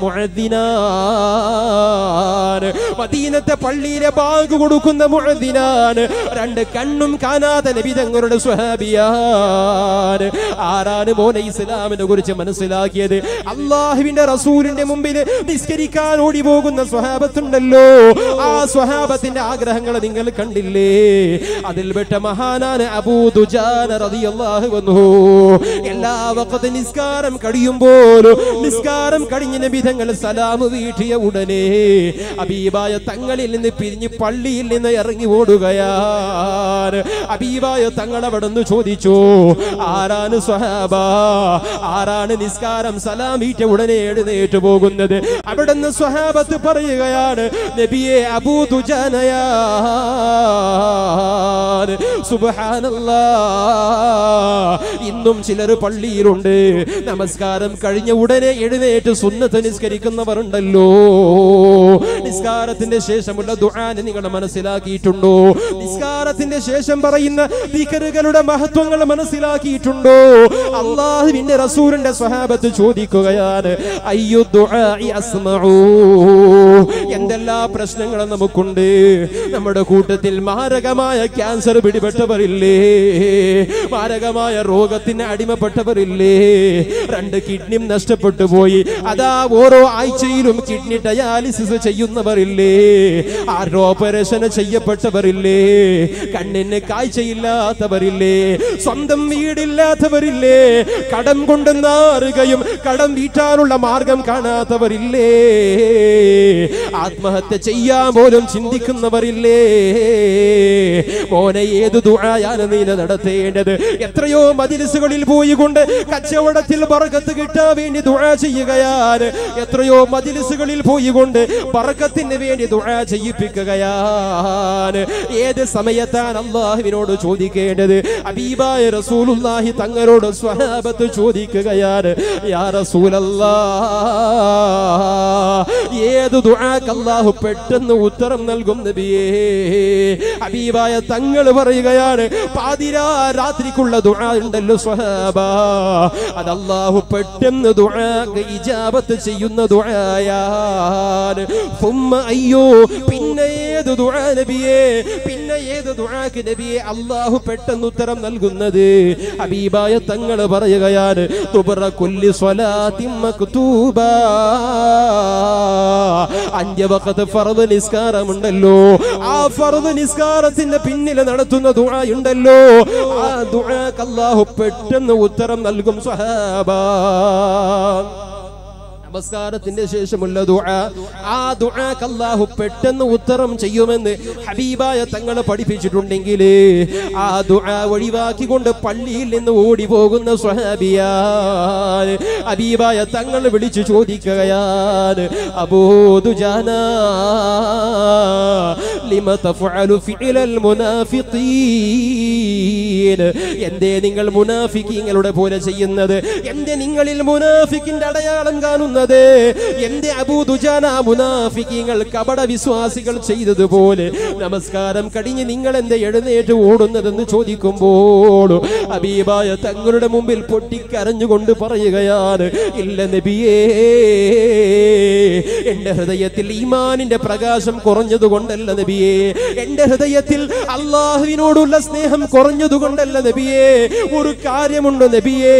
മുഅദ്ദിനാണ് മദീനത്തെ പള്ളിയിലെ ബാങ്ക് കൊടുക്കുന്ന മുഅദ്ദിനാണ് രണ്ട് കണ്ണും കാണാതെ നബി തങ്ങളുടെ സ്വഹാബിയാണ് ആരാണ് മോനെ ഇസ്ലാമിനെ കുറിച്ച് മനസ്സിലാക്കിയത് അള്ളാഹുവിന്റെ റസൂലിന്റെ മുമ്പിൽ നിസ്കരിക്കാൻ ഓടി പോകുന്ന സ്വഹാബത്തുണ്ടല്ലോ ആ സ്വഹാബത്തിന്റെ ആഗ്രഹങ്ങൾ നിങ്ങൾ കണ്ടില്ലേ അതിൽപ്പെട്ട മഹാനാണ് അബൂ ദുജാന റളിയല്ലാഹു അൻഹു എല്ലാ വഖത്ത് നിസ്കാരം കഴിയുമ്പോഴും നിസ്കാരം കഴിഞ്ഞ നബി തങ്ങൾ സലാം വീട്ടിയ ഉടനെ അബീബായ തങ്ങളിൽ നിന്ന് പിരിഞ്ഞ് പള്ളിയിൽ നിന്ന് ഇറങ്ങി ഓടുകയാണ് അബീബായ തങ്ങൾ അവിടെ നിന്ന് ചോദിച്ചു ആരാണ് സ്വഹാബ ആരാണ് നിസ്കാരം സലാം വീട്ട ഉടനെ എഴുന്നേറ്റ് പോകുന്നത് അവിടെ നിന്ന് സ്വഹാബത്ത് പറയുകയാണ് നബിയെ അബൂ ദുജാനയാണ് സുബ്ഹാനല്ലാ ഇന്നും ചിലർ പള്ളിയിലുണ്ട് നമസ്കാരം കഴിഞ്ഞ ഉടനെ എഴുന്നേറ്റ് സുന്നത്ത് നിസ്കരിക്കുന്നവർ ഉണ്ടല്ലോ നിസ്കാരത്തിന്റെ ശേഷമുള്ള ദുആനെ നിങ്ങൾ മനസ്സിലാക്കിയിട്ടുണ്ടോ നിസ്കാരത്തിന്റെ ശേഷം പറയുന്ന ദിക്കറുകളുടെ മഹത്വങ്ങൾ മനസ്സിലാക്കിയിട്ടുണ്ടോ അള്ളാഹുവിന്റെ റസൂലിന്റെ സ്വഹാബത്ത് ചോദിക്കുകയാണ് അയ്യോ ദുആഇ അസ്മഊ എന്തെല്ലാ പ്രശ്നങ്ങളും നമുക്കുണ്ട് നമ്മുടെ കൂട്ടത്തിൽ മാരകമായ ക്യാൻസർ പിടിപെട്ടവരില്ലേ മാരകമായ രോഗത്തിന് അടിമപ്പെട്ടവരില്ലേ രണ്ട് കിഡ്നിയും നഷ്ടപ്പെട്ടു പോയി അതാ ഓരോ ആഴ്ചയിലും കിഡ്നി ഡയാലിസിസ് ചെയ്യുന്നവരില്ലേ ആരോ ഓപ്പറേഷൻ ചെയ്യപ്പെട്ടവരില്ലേ കണ്ണിന് കാഴ്ചയില്ലാത്തവരില്ലേ സ്വന്തം വീടില്ലാത്തവരില്ലേ കടം കൊണ്ട് നാറുകയും കടം വീട്ടാനുള്ള മാർഗം കാണാത്തവരില്ലേ ആത്മഹത്യ ചെയ്യാൻ പോലും ചിന്തിക്കുന്നവരില്ലേ മോനെ ഏത് ദുആയാണ് നീ നടത്തേണ്ടത് എത്രയോ മജിലിസുകളിൽ പോയി കൊണ്ട് കച്ചവടത്തിൽ ബർക്കത്ത് കിട്ടാൻ വേണ്ടി ദുആ ചെയ്യുകയാണ് എത്രയോ മജിലിസുകളിൽ പോയി കൊണ്ട് ബർക്കത്തിന് വേണ്ടി ദുആ ചെയ്യിപ്പിക്കുകയാണ് ഏത് സമയത്താണ് അള്ളാഹുവിനോട് ചോദിക്കേണ്ടത് അബീബായ റസൂലുള്ളാഹി തങ്ങളോട് സ്വഹാബത്ത് ചോദിക്കുകയാണ് യാ റസൂലല്ലാ ഏത് ദുആക്ക് അല്ലാഹു പെട്ടെന്ന് ഉത്തരം നൽകും നബിയേ ഹബീബായ തങ്ങൾ പറയുകയാണ് പാതിരാ രാത്രിക്കുള്ള ദുആ ഉണ്ടല്ലോ സ്വഹാബ അത് അല്ലാഹു പെട്ടെന്ന് ദുആക്ക് ഇജാബത്ത് ചെയ്യുന്ന ദുആയാണ് ഫുമ്മ അയ്യോ പിന്നെ ഏത് ദുആ നബിയേ പിന്നെ ഏത് ദുആക്ക് നബിയെ അല്ലാഹു പെട്ടെന്ന് ഉത്തരം നൽകുന്നത് ഹബീബായ തങ്ങൾ പറയുകയാണ് തുബറ കുല്ലി സ്വലാത്തിൻ മക്തൂബ അഞ്ച് വഖത്ത് ഫർദ് നിസ്കാരമുണ്ടല്ലോ ആ ഫർദ് നിസ്കാരത്തിന്റെ പിന്നിൽ നടത്തുന്ന ദുആ ഉണ്ടല്ലോ ആ ദുആക്ക് അല്ലാഹു പെട്ടെന്ന് ഉത്തരം നൽകും സ്വഹാബ നമസ്കാരത്തിന്റെ ശേഷമുള്ള ദുആ ആ ദുആക്ക് അല്ലാഹു പെട്ടെന്ന് ഉത്തരം ചെയ്യുമെന്ന് ഹബീബായ തങ്ങൾ പഠിപ്പിച്ചിട്ടുണ്ടെങ്കിൽ ആ ദുആ ഒഴിവാക്കിക്കൊണ്ട് പള്ളിയിൽ നിന്ന് ഓടി പോകുന്ന സ്വഹാബിയാണ് ഹബീബായ തങ്ങൾ വിളിച്ചു ചോദിക്കുകയാണ് അബൂദുജാന ലിമ തഫഅലു ഫിഅലൽ മുനാഫിഖീൻ എന്തേ നിങ്ങൾ മുനാഫിക്കീങ്ങളുടെ പോലെ ചെയ്യുന്നത് എന്തേ നിങ്ങളിൽ മുനാഫിക്കിന്റെ അടയാളം കാണുന്നത് എന്റെ അബൂദുജാന മുനാഫിക്കീങ്ങൾ കപട വിശ്വാസികൾ ചെയ്തതുപോലെ നമസ്കാരം കഴിഞ്ഞ് നിങ്ങൾ എന്റെ എഴുന്നേറ്റ് ഓടുന്നതെന്ന് ചോദിക്കുമ്പോൾ അബീബായ തങ്ങളുടെ മുമ്പിൽ പൊട്ടിക്കരഞ്ഞുകൊണ്ട് പറയുകയാണ് ഇല്ല നബിയേ എന്റെ ഹൃദയത്തിൽ ഈമാനിന്റെ പ്രകാശം കുറഞ്ഞതുകൊണ്ടല്ല നബിയേ എന്റെ ഹൃദയത്തിൽ അള്ളാഹുവിനോടുള്ള സ്നേഹം കുറഞ്ഞതുകൊണ്ടല്ല നബിയേ ഒരു കാര്യമുണ്ട് നബിയേ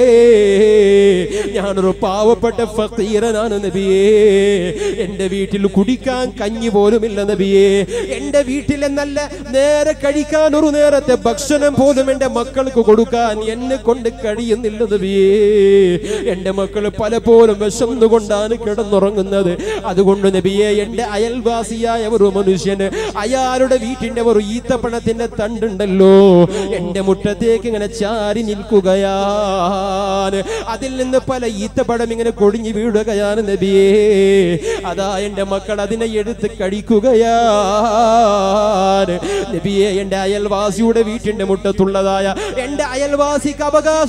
ഞാനൊരു പാവപ്പെട്ട ഫക്കീരനാണ് നബിയേ എന്റെ വീട്ടിൽ കുടിക്കാൻ കഞ്ഞി പോലുമില്ല നബിയേ എന്റെ വീട്ടിലെ നല്ല നേരെ കഴിക്കാൻ ഒരു നേരത്തെ ഭക്ഷണം പോലും എന്റെ മക്കൾക്ക് കൊടുക്കാൻ എന്നെ കൊണ്ട് കഴിയുന്നില്ല നബിയേ എന്റെ മക്കൾ പലപ്പോഴും വിശന്നുകൊണ്ടാണ് കിടന്നുറങ്ങുന്നത് അതുകൊണ്ട് നബിയെ എന്റെ അയൽവാസിയായ ഒരു മനുഷ്യന് അയാളുടെ വീട്ടിന്റെ ഒരു ഈത്തപ്പഴത്തിന്റെ തണ്ടുണ്ടല്ലോ എന്റെ മുറ്റത്തേക്ക് ഇങ്ങനെ ചാരി നിൽക്കുകയാണ് അതിൽ നിന്ന് പല ഈത്തപ്പഴം ഇങ്ങനെ കൊടിഞ്ഞു വീഴുകയാണ് നബിയേ അതാ എന്റെ മക്കൾ അതിനെ എടുത്ത് കഴിക്കുകയാണ് നബിയെ എന്റെ അയൽവാസിയുടെ വീട്ടിന്റെ മുറ്റത്തുള്ളതായ എന്റെ അയൽവാസിക്ക്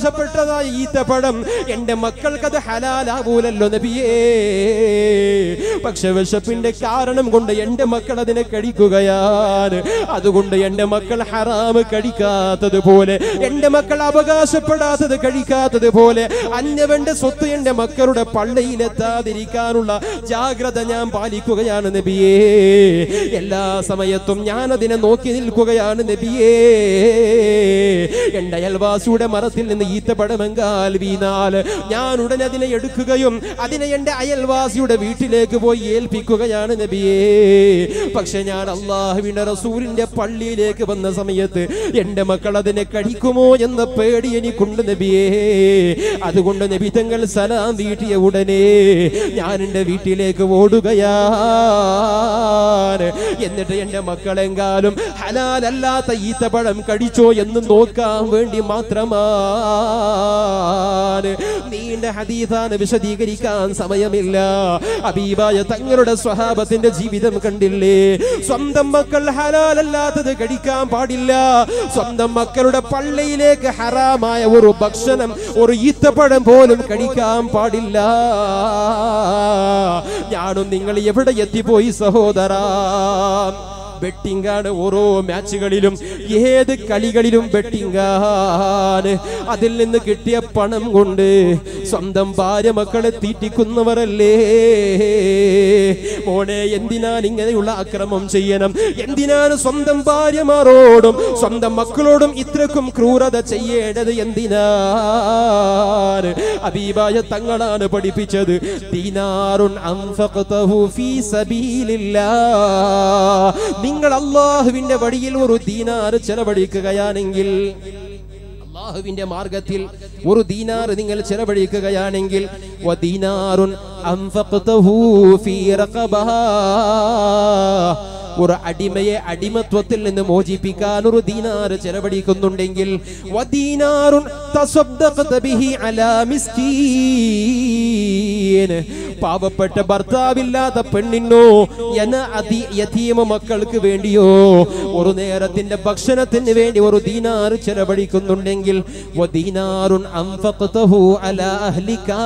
അവകാശപ്പെട്ടതായ ഈത്തപ്പഴം എന്റെ മക്കൾക്കത് ഹലാലാവൂലല്ലോ നബിയേ പക്ഷെ വിശപ്പിന്റെ കാരണം കൊണ്ട് എന്റെ മക്കൾ അതിനെ കഴിക്കുകയാണ് അതുകൊണ്ട് എന്റെ മക്കൾ ഹറാമ് കഴിക്കാത്തത് പോലെ എന്റെ മക്കൾ അവകാശപ്പെടാത്തത് കഴിക്കാത്തത് പോലെ അന്യവന്റെ സ്വത്ത് എന്റെ മക്കളുടെ പള്ളിയിലെത്താതിരിക്കാനുള്ള ജാഗ്രത ഞാൻ പാലിക്കുകയാണ് നബിയേ എല്ലാ സമയത്തും ഞാൻ അതിനെ നോക്കി നിൽക്കുകയാണ് നബിയേ എന്റെ അയൽവാസിയുടെ മരത്തിൽ നിന്ന് ഈത്തപ്പഴമെങ്കാൽ വീണാൽ ഞാൻ ഉടനെ അതിനെ എടുക്കുകയും അതിനെ എന്റെ അയൽവാസിയുടെ വീട്ടിലേക്ക് പോയി ഏൽപ്പിക്കുകയാണ് നബിയേ പക്ഷെ ഞാൻ അള്ളാഹുവിന്റെ റസൂലിന്റെ പള്ളിയിലേക്ക് വന്ന സമയത്ത് എന്റെ മക്കൾ അതിനെ കഴിക്കുമോ എന്ന പേടി എനിക്കുണ്ട് നബിയേ അതുകൊണ്ട് നബി തങ്ങൾ സലാം വീട്ടിയ ഉടനെ ഞാൻ എന്റെ വീട്ടിലേക്ക് ഓടുകയാണ് എന്നിട്ട് എന്റെ മക്കളെങ്കാലും ഹലാലല്ലാത്ത ഈത്തപ്പഴം കഴിച്ചോ എന്ന് നോക്കാൻ വേണ്ടി മാത്രമാണ് നീണ്ട ഹദീസാണ് വിശദീകരിക്കാൻ സമയമില്ല അബീബായ തങ്ങളുടെ സ്വഹാബത്തിന്റെ ജീവിതം കണ്ടില്ലേ സ്വന്തം മക്കൾ ഹലാലല്ലാത്തത് കഴിക്കാൻ പാടില്ല സ്വന്തം മക്കളുടെ പള്ളിയിലേക്ക് ഹറാമായ ഒരു ഭക്ഷണം ഒരു ഈത്തപ്പഴം പോലും കഴിക്കാൻ പാടില്ല ഞാനും നിങ്ങൾ എവിടെ എത്തിപ്പോയി സഹോദരാ ബെറ്റിംഗാണ് ഓരോ മാച്ചുകളിലും ഏത് കളികളിലും ബെറ്റിംഗാണ് അതിൽ നിന്ന് കിട്ടിയ പണം കൊണ്ട് സ്വന്തം ഭാര്യ മക്കളെ തീറ്റിക്കുന്നവരല്ലേ മോനെ എന്തിനാണ് ഇങ്ങനെയുള്ള അക്രമം ചെയ്യണം എന്തിനാണ് സ്വന്തം ഭാര്യമാരോടും സ്വന്തം മക്കളോടും ഇത്രക്കും ക്രൂരത ചെയ്യേണ്ടത് എന്തിനാണ് അബീബായ തങ്ങളാണ് പഠിപ്പിച്ചത് ദീനാറുൻ അൻഫഖ്തഹു ഫീ സബീലില്ലാ നിങ്ങൾ അള്ളാഹുവിന്റെ വഴിയിൽ ഒരു ദീനാറ് ചെലവഴിക്കുകയാണെങ്കിൽ അള്ളാഹുവിന്റെ മാർഗത്തിൽ ഒരു ദീനാർ നിങ്ങൾ ചെലവഴിക്കുകയാണെങ്കിൽ വദീനാറുൻ അൻഫഖ്തഹു ഫീ റഖബഹാ ഒരു അടിമയെ അടിമത്വത്തിൽ നിന്ന് മോചിപ്പിക്കാൻ ഒരു ദീനാർ ചെലവഴിക്കുന്നുണ്ടെങ്കിൽ വദീനാറുൻ തസദ്ദഖത ബിഹി അലാ മിസ്കീൻ പാവപ്പെട്ട ഭർത്താവില്ലാത്ത പെണ്ണിനോ എന അതി യതീമ മക്കൾക്ക് വേണ്ടിയോ ഒരു നേരത്തിന്റെ ഭക്ഷണത്തിന് വേണ്ടി ഒരു ദീനാർ ചെലവഴിക്കുന്നുണ്ടെങ്കിൽ വദീനാറുൻ അൻഫഖ്തഹു അലാ അഹ്ലികാ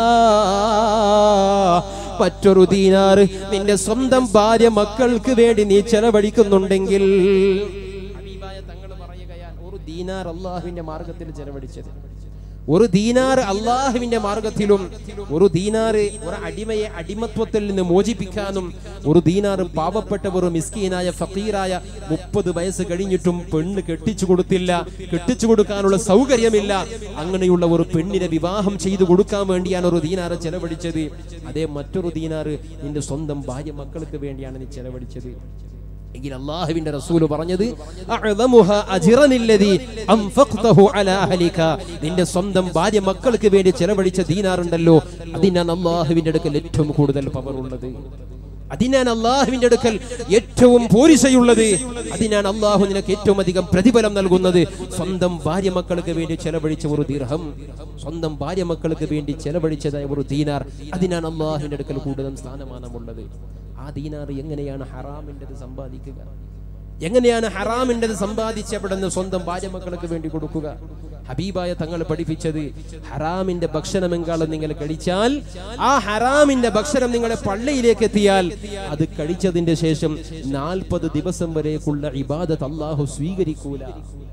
മറ്റൊരു ദീനാർ നിന്റെ സ്വന്തം ഭാര്യ മക്കൾക്ക് വേണ്ടി നീ ചെലവഴിക്കുന്നുണ്ടെങ്കിൽ ഹബീബായ തങ്ങൾ പറയുകയാണ് ഒരു ദീനാർ അള്ളാഹുവിന്റെ മാർഗത്തിൽ ചെലവഴിച്ചത് ഒരു ദീനാർ അള്ളാഹുവിന്റെ മാർഗത്തിലും ഒരു ദീനാർ ഒരു അടിമയെ അടിമത്വത്തിൽ നിന്ന് മോചിപ്പിക്കാനും ഒരു ദീനാർ പാവപ്പെട്ട ഒരു മിസ്കീനായ ഫക്കീറായ മുപ്പത് വയസ്സ് കഴിഞ്ഞിട്ടും പെണ്ണ് കെട്ടിച്ചു കൊടുത്തില്ല കെട്ടിച്ചു കൊടുക്കാനുള്ള സൗകര്യമില്ല അങ്ങനെയുള്ള ഒരു പെണ്ണിനെ വിവാഹം ചെയ്തു കൊടുക്കാൻ വേണ്ടിയാണ് ഒരു ദീനാർ ചെലവഴിച്ചത് അതേ മറ്റൊരു ദീനാർ നിന്റെ സ്വന്തം ഭാര്യ മക്കൾക്ക് വേണ്ടിയാണ് നീ ചെലവഴിച്ചത് എങ്കിൽ അള്ളാഹുവിന്റെ റസൂല് പറഞ്ഞത് അഅ്ദമുഹ അജ്റനില്ലദി അൻഫഖ്തഹു അലാ അഹ്ലിക നിന്റെ സ്വന്തം ഭാര്യ മക്കൾക്ക് വേണ്ടി ചെലവഴിച്ച ദീനാറുണ്ടല്ലോ അതിനാണ് അള്ളാഹുവിന്റെ അടുക്കൽ ഏറ്റവും കൂടുതൽ പവർ ഉള്ളത് അതിനാണ് അള്ളാഹുവിന്റെ അടുക്കൽ ഏറ്റവും പോരിശയുള്ളത് അതിനാണ് അള്ളാഹു നിനക്ക് ഏറ്റവും അധികം പ്രതിഫലം നൽകുന്നത് സ്വന്തം ഭാര്യ മക്കൾക്ക് വേണ്ടി ചെലവഴിച്ച ഒരു ദീർഹം സ്വന്തം ഭാര്യ മക്കൾക്ക് വേണ്ടി ചെലവഴിച്ചതായ ഒരു ദീനാർ അതിനാണ് അള്ളാഹുവിന്റെ അടുക്കൽ കൂടുതൽ സ്ഥാനമാനമുള്ളത് ആ ദീനാർ എങ്ങനെയാണ് ഹറാമിൻ്റെത് സമ്പാദിക്കുക എങ്ങനെയാണ് ഹറാമിൻ്റെത് സമ്പാദിച്ചപ്പെടുന്ന സ്വന്തം ഭാര്യ മക്കൾക്ക് വേണ്ടി കൊടുക്കുക ഹബീബായ തങ്ങൾ പഠിപ്പിച്ചത് ഹറാമിന്റെ ഭക്ഷണമെങ്കാളും നിങ്ങൾ കഴിച്ചാൽ ആ ഹറാമിന്റെ ഭക്ഷണം നിങ്ങളുടെ പള്ളിയിലേക്ക് എത്തിയാൽ അത് കഴിച്ചതിന്റെ ശേഷം നാൽപ്പത് ദിവസം വരേക്കുള്ള ഇബാദത്ത് അള്ളാഹു സ്വീകരിക്കൂല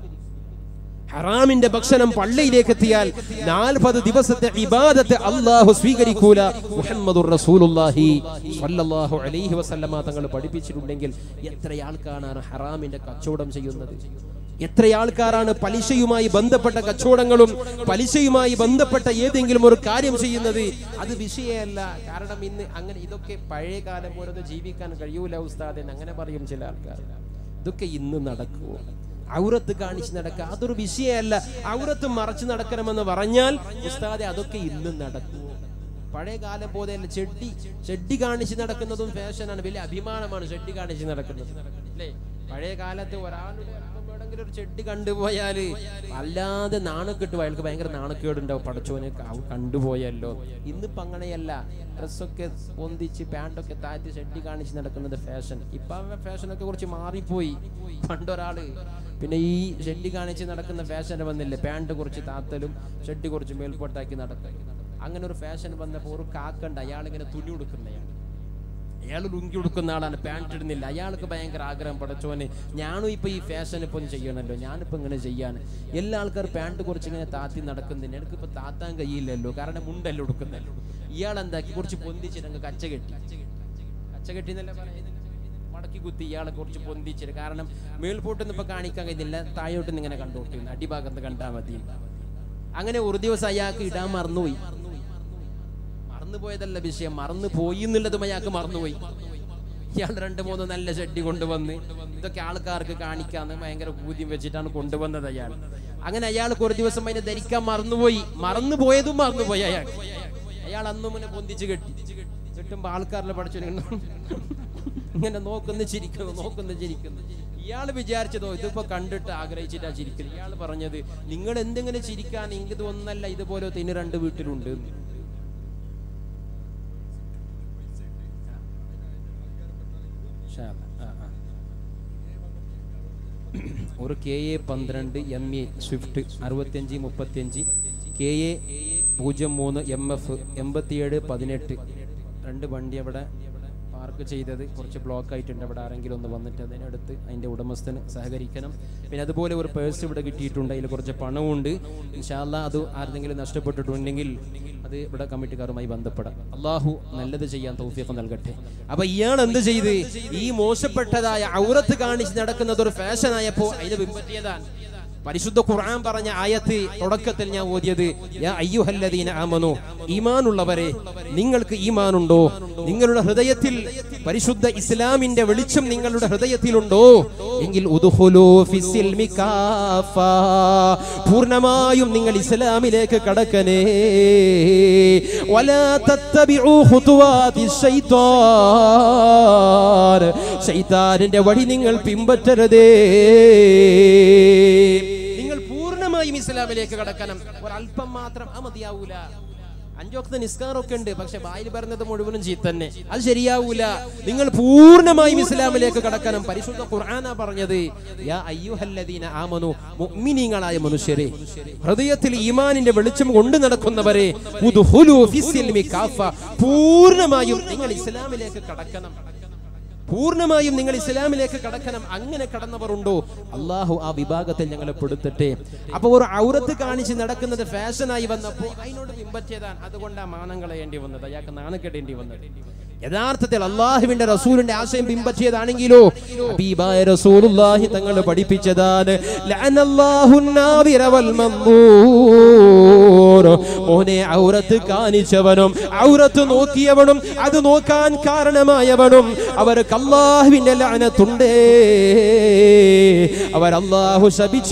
ഹറാമിന്റെ ഭക്ഷണം പള്ളിയിലേക്ക് എത്തിയാൽ നാൽപ്പത് ദിവസത്തെ ഇബാദത്ത് അള്ളാഹു സ്വീകരിക്കൂല മുഹമ്മദുർ റസൂലുള്ളാഹി സ്വല്ലല്ലാഹു അലൈഹി വസല്ലമ തങ്ങൾ പഠിപ്പിച്ചിട്ടുണ്ടെങ്കിൽ എത്ര ആൾക്കാരാണ് ഹറാമിന്റെ കച്ചവടം ചെയ്യുന്നത് എത്ര ആൾക്കാരാണ് പലിശയുമായി ബന്ധപ്പെട്ട കച്ചവടങ്ങളും പലിശയുമായി ബന്ധപ്പെട്ട ഏതെങ്കിലും ഒരു കാര്യം ചെയ്യുന്നത് അത് വിഷയമല്ല കാരണം ഇന്ന് അങ്ങനെ ഇതൊക്കെ പഴയ കാലം പോലെ ജീവിക്കാൻ കഴിയൂല ഉസ്താദ് എന്ന് അങ്ങനെ പറയും ചില ആൾക്കാർ ഇതൊക്കെ ഇന്ന് നടക്കുമോ ഔറത്ത് കാണിച്ച് നടക്കുക അതൊരു വിഷയമല്ല ഔറത്ത് മറച്ചു നടക്കണമെന്ന് പറഞ്ഞാൽ ഉസ്താദെ അതൊക്കെ ഇന്നും നടക്കുമോ പഴയ കാലം പോലെയല്ല ചെഡ്ഡി ചെഡ്ഡി കാണിച്ച് നടക്കുന്നതും ഫാഷനാണ് വലിയ അഭിമാനമാണ് ചെഡ്ഡി കാണിച്ച് നടക്കുന്നത് അല്ലേ പഴയ കാലത്ത് ഒരാളുടെ അല്പം വേണമെങ്കിലും ഒരു ചെഡ്ഡി കണ്ടുപോയാല് അല്ലാതെ നാണക്കെട്ട് പോയി. അയാൾക്ക് ഭയങ്കര നാണക്കേടുണ്ടാവും പടച്ചോനെ ക- കണ്ടുപോയല്ലോ ഇന്നിപ്പോ അങ്ങനെയല്ല ഡ്രസ്സൊക്കെ പൊന്തിച്ച് പാൻറ്റൊക്കെ താഴ്ത്തി ഷെഡ്ഡി കാണിച്ച് നടക്കുന്നത് ഫാഷൻ ഇപ്പൊ ആ ഫാഷനൊക്കെ കുറച്ച് മാറിപ്പോയി പണ്ടൊരാള് പിന്നെ ഈ ഷെഡ്ഡി കാണിച്ച് നടക്കുന്ന ഫാഷൻ വന്നില്ലേ പാൻറ് കുറച്ച് താത്തലും ഷെഡ്ഡി കുറച്ച് മേൽപോട്ടാക്കി നടക്കും അങ്ങനെ ഒരു ഫാഷൻ വന്നപ്പോൾ ഒരു കാക്കണ്ട് അയാൾ ഇങ്ങനെ തുണി കൊടുക്കുന്നയാൾ അയാൾ ലുങ്കി ഉടുക്കുന്ന ആളാണ് പാൻറ് ഇടുന്നില്ല അയാൾക്ക് ഭയങ്കര ആഗ്രഹം പടച്ചോനെ ഞാനും ഇപ്പൊ ഈ ഫാഷൻ ഇപ്പം ചെയ്യണല്ലോ ഞാനിപ്പോ ഇങ്ങനെ ചെയ്യാണ് എല്ലാ ആൾക്കാർ പാൻറ് കുറച്ച് ഇങ്ങനെ താത്തി നടക്കുന്നില്ല എനിക്ക് ഇപ്പൊ താത്താൻ കഴിയില്ലല്ലോ കാരണം മുണ്ടല്ലോ ഉടുക്കുന്നല്ലോ ഇയാൾ എന്താക്കി കുറച്ച് പൊന്തിച്ചിട്ട് അങ്ങ് കച്ച കെട്ടി കച്ച കെട്ടി എന്നല്ല പറയുന്നത് മടക്കി കുത്തി ഇയാളെ കുറച്ച് പൊന്തിച്ചിട്ട് കാരണം മേൽപോട്ടൊന്നും ഇപ്പൊ കാണിക്കാൻ കഴിയുന്നില്ല താഴോട്ട് ഇങ്ങനെ കണ്ടോട്ടി അടിഭാഗത്ത് കണ്ടാൽ മതി അങ്ങനെ ഒരു ദിവസം അയാൾക്ക് ഇടാൻ മറന്നുപോയി മറന്നുപോയതല്ല വിഷയം മറന്നു പോയി എന്നുള്ളതും അയാൾക്ക് മറന്നുപോയി ഇയാൾ രണ്ട് മൂന്ന് നല്ല ഷെഡി കൊണ്ടുവന്ന് ഇതൊക്കെ ആൾക്കാർക്ക് കാണിക്കാന്ന് ഭയങ്കര ഊദ്യം വെച്ചിട്ടാണ് കൊണ്ടുവന്നത് അയാൾ അങ്ങനെ അയാൾക്ക് ഒരു ദിവസം അതിനെ ധരിക്കാൻ മറന്നുപോയി മറന്നുപോയതും മറന്നുപോയി അയാൾ അയാൾ അന്ന് മുന്നേ പൊന്തിച്ച് കെട്ടി കെട്ടുമ്പോ ആൾക്കാരിലെ പഠിച്ചു ഇങ്ങനെ നോക്കുന്ന ചിരിക്കുന്നു നോക്കുന്ന ചിരിക്കുന്നു ഇയാൾ വിചാരിച്ചതോ ഇതിപ്പോ കണ്ടിട്ട് ആഗ്രഹിച്ചിട്ടാ ചിരിക്കുന്നത് ഇയാൾ പറഞ്ഞത് നിങ്ങൾ എന്തെങ്കിലും ചിരിക്കാൻ ഇത് ഒന്നല്ല ഇതുപോലെ ഇനി രണ്ട് വീട്ടിലുണ്ട് എന്ന്. ഷാ, ആ, ആ. ഒരു കെ എ പന്ത്രണ്ട് എം എ സ്വിഫ്റ്റ് അറുപത്തിയഞ്ച് മുപ്പത്തിയഞ്ച് കെ എ പൂജ്യം മൂന്ന് എം എഫ് എൺപത്തിയേഴ് പതിനെട്ട് രണ്ട് വണ്ടി അവിടെ പാർക്ക് ചെയ്തത് കുറച്ച് ബ്ലോക്ക് ആയിട്ടുണ്ട് അവിടെ ആരെങ്കിലും ഒന്ന് വന്നിട്ട് അതിനടുത്ത് അതിൻ്റെ ഉടമസ്ഥന് സഹകരിക്കണം പിന്നെ അതുപോലെ ഒരു പേഴ്സ് ഇവിടെ കിട്ടിയിട്ടുണ്ട് അതിൽ കുറച്ച് പണമുണ്ട് ഇൻഷാല്ല അത് ആരെങ്കിലും നഷ്ടപ്പെട്ടിട്ടുണ്ടെങ്കിൽ അത് ഇവിടെ കമ്മിറ്റിക്കാരുമായി ബന്ധപ്പെടാം അള്ളാഹു നല്ലത് ചെയ്യാൻ തൗഫീഖ് നൽകട്ടെ അപ്പൊ ഇയാൾ എന്ത് ചെയ്ത് ഈ മോശപ്പെട്ടതായ ഔറത്ത് കാണിച്ച് നടക്കുന്നത് ഒരു ഫാഷൻ ആയപ്പോ അതിനെ പിൻപറ്റിയതാണ് പരിശുദ്ധ ഖുർആൻ പറഞ്ഞ ആയത്ത് തുടക്കത്തിൽ ഞാൻ ഓതിയത് യാ അയ്യുഹല്ലദീന ആമനു ഈമാനുള്ളവരെ നിങ്ങൾക്ക് ഈമാനുണ്ടോ നിങ്ങളുടെ ഹൃദയത്തിൽ പരിശുദ്ധ ഇസ്ലാമിന്റെ വെളിച്ചം നിങ്ങളുടെ ഹൃദയത്തിലുണ്ടോ എങ്കിൽ ഉദ്ഖുലൂ ഫിസ്സിൽമി കാഫ. പൂർണ്ണമായും നിങ്ങൾ ഇസ്ലാമിലേക്ക് കടക്കനേ വലാ തത്തബിഉ ഖുതുവാതി ശൈത്താൻ ശൈത്താനിന്റെ വഴി നിങ്ങൾ പിമ്പറ്റരുതേ നിങ്ങൾ പൂർണ്ണമായും ഇസ്ലാമിലേക്ക് കടക്കണം ഒരല്പം മാത്രം ആ മതിയാവൂല അഞ്ചോക്ത നിസ്കാരമൊക്കെ ഉണ്ട് പക്ഷെ വായിൽ പറഞ്ഞത് മുഴുവനും ചീത്ത തന്നെ അത് ശരിയാവൂല നിങ്ങൾ പൂർണ്ണമായും ഇസ്ലാമിലേക്ക് കടക്കണം പരിശുദ്ധ ഖുർആന പറഞ്ഞത് യാ അയ്യുഹല്ലദീന ആമനു മുഅ്മിനീങ്ങളായ മനുഷ്യരെ ഹൃദയത്തിൽ ഈമാനിന്റെ വെളിച്ചം കൊണ്ടു നടക്കുന്നവരെ ഉദ്ഖുലൂ ഫിസ്സിൽമി കാഫ പൂർണ്ണമായും നിങ്ങൾ ഇസ്ലാമിലേക്ക് കടക്കണം പൂർണ്ണമായും നിങ്ങൾ ഇസ്ലാമിലേക്ക് കടക്കണം അങ്ങനെ കടന്നവരുണ്ടോ അള്ളാഹു ആ വിഭാഗത്തിൽ ഞങ്ങളെ പെടുത്തട്ടെ അപ്പൊ ഒരു ഔറത്ത് കാണിച്ച് നടക്കുന്നത് ഫാഷനായി വന്നപ്പോ അതിനോട് പിമ്പറ്റിയതാണ് അതുകൊണ്ടാ മാനം കളയേണ്ടി വന്നത് അയാൾക്ക് നാണക്കെടേണ്ടി വന്നത് യഥാർത്ഥത്തിൽ അള്ളാഹുവിന്റെ റസൂലിന്റെ ആശയം പിമ്പറ്റിയതാണെങ്കിലോ ഹബീബായ റസൂലുള്ളാഹി തങ്ങൾ പഠിപ്പിച്ചതാണ് ലഅനല്ലാഹുൻ നാദിറ വൽ മൻദൂർ മോനെ ഔറത്ത് കാണിച്ചവനും ഔറത്ത് നോക്കിയവനും അത് നോക്കാൻ കാരണമായവനും അവർക്ക് അള്ളാഹുവിന്റെ ലഅനത്തുണ്ടേ അവർ അള്ളാഹു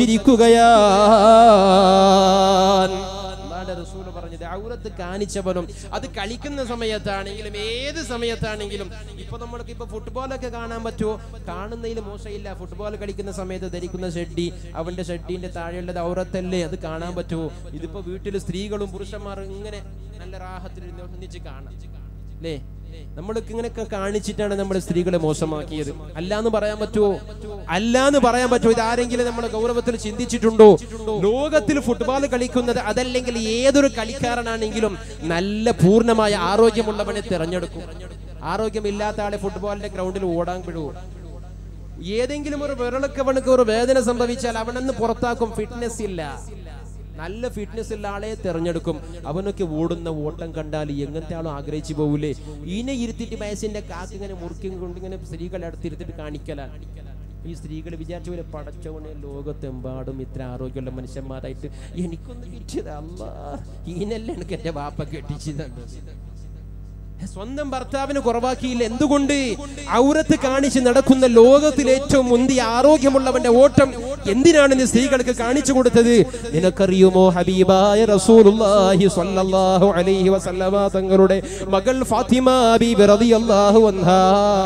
ശപിച്ചിരിക്കുകയാണ് അള്ളാഹുവിന്റെ റസൂല് പറഞ്ഞത് ഔറത്ത് കാണിച്ചവനും അത് കളിക്കുന്ന സമയത്താണെങ്കിലും ഏത് സമയത്താണെങ്കിലും ഇപ്പൊ നമ്മൾക്ക് ഇപ്പൊ ഫുട്ബോളൊക്കെ കാണാൻ പറ്റുമോ കാണുന്നതിൽ മോശമില്ല ഫുട്ബോൾ കളിക്കുന്ന സമയത്ത് ധരിക്കുന്ന ഷെഡി അവന്റെ ഷെഡിന്റെ താഴെയുള്ളത് ഔറത്തല്ലേ അത് കാണാൻ പറ്റുമോ ഇതിപ്പോ വീട്ടിൽ സ്ത്രീകളും പുരുഷന്മാരും ഇങ്ങനെ നല്ല റാഹത്തിൽ ഇരുന്ന് ഒന്നിച്ച് കാണാം അല്ലേ നമ്മൾക്ക് ഇങ്ങനെയൊക്കെ കാണിച്ചിട്ടാണ് നമ്മൾ സ്ത്രീകളെ മോശമാക്കിയത് അല്ലാന്ന് പറയാൻ പറ്റുമോ അല്ലാന്ന് പറയാൻ പറ്റുമോ ഇത് ആരെങ്കിലും നമ്മൾ ഗൗരവത്തിൽ ചിന്തിച്ചിട്ടുണ്ടോ ലോകത്തിൽ ഫുട്ബോൾ കളിക്കുന്നത് അതല്ലെങ്കിൽ ഏതൊരു കളിക്കാരനാണെങ്കിലും നല്ല പൂർണ്ണമായ ആരോഗ്യമുള്ളവനെ തിരഞ്ഞെടുക്കും ആരോഗ്യമില്ലാത്ത ആളെ ഫുട്ബോളിന്റെ ഗ്രൗണ്ടിൽ ഓടാൻ വിടുവോ ഏതെങ്കിലും ഒരു വിരളക്ക് അവനക്ക് ഒരു വേദന സംഭവിച്ചാൽ അവനെന്ന് പുറത്താക്കും ഫിറ്റ്നസ് ഇല്ല നല്ല ഫിറ്റ്നസ് ഉള്ള ആളെ തിരഞ്ഞെടുക്കും അവനൊക്കെ ഓടുന്ന ഓട്ടം കണ്ടാൽ എങ്ങനത്തെ ആളും ആഗ്രഹിച്ചു പോകൂലേ ഈനെ ഇരുത്തിട്ട് വയസ്സിന്റെ കാക്ക് ഇങ്ങനെ മുറുക്കി കൊണ്ട് ഇങ്ങനെ സ്ത്രീകളെ അടുത്തിരുത്തിട്ട് കാണിക്കലാണ് ഈ സ്ത്രീകൾ വിചാരിച്ച പോലെ പടച്ചവനെ ലോകത്തെമ്പാടും ഇത്ര ആരോഗ്യമുള്ള മനുഷ്യന്മാരായിട്ട് എനിക്കൊന്നും കിട്ടിയത് അല്ല ഈനല്ലേ എനിക്ക് എന്റെ വാപ്പ കെട്ടിച്ചത് സ്വന്തം ഭർത്താവിന് കുറവാക്കിയില്ല എന്തുകൊണ്ട് ഔറത്ത് കാണിച്ച് നടക്കുന്ന ലോകത്തിൽ ഏറ്റവും മുന്തിയ ആരോഗ്യമുള്ളവന്റെ ഓട്ടം എന്തിനാണ് നീ സ്ത്രീകൾക്ക് കാണിച്ചു കൊടുത്തത് നിനക്കറിയുമോ ഹബീബായ റസൂലുള്ളാഹി സ്വല്ലല്ലാഹു അലൈഹി വസല്ലമ തങ്ങളുടെ മകൾ ഫാത്തിമ ബീബി റളിയല്ലാഹു അൻഹാ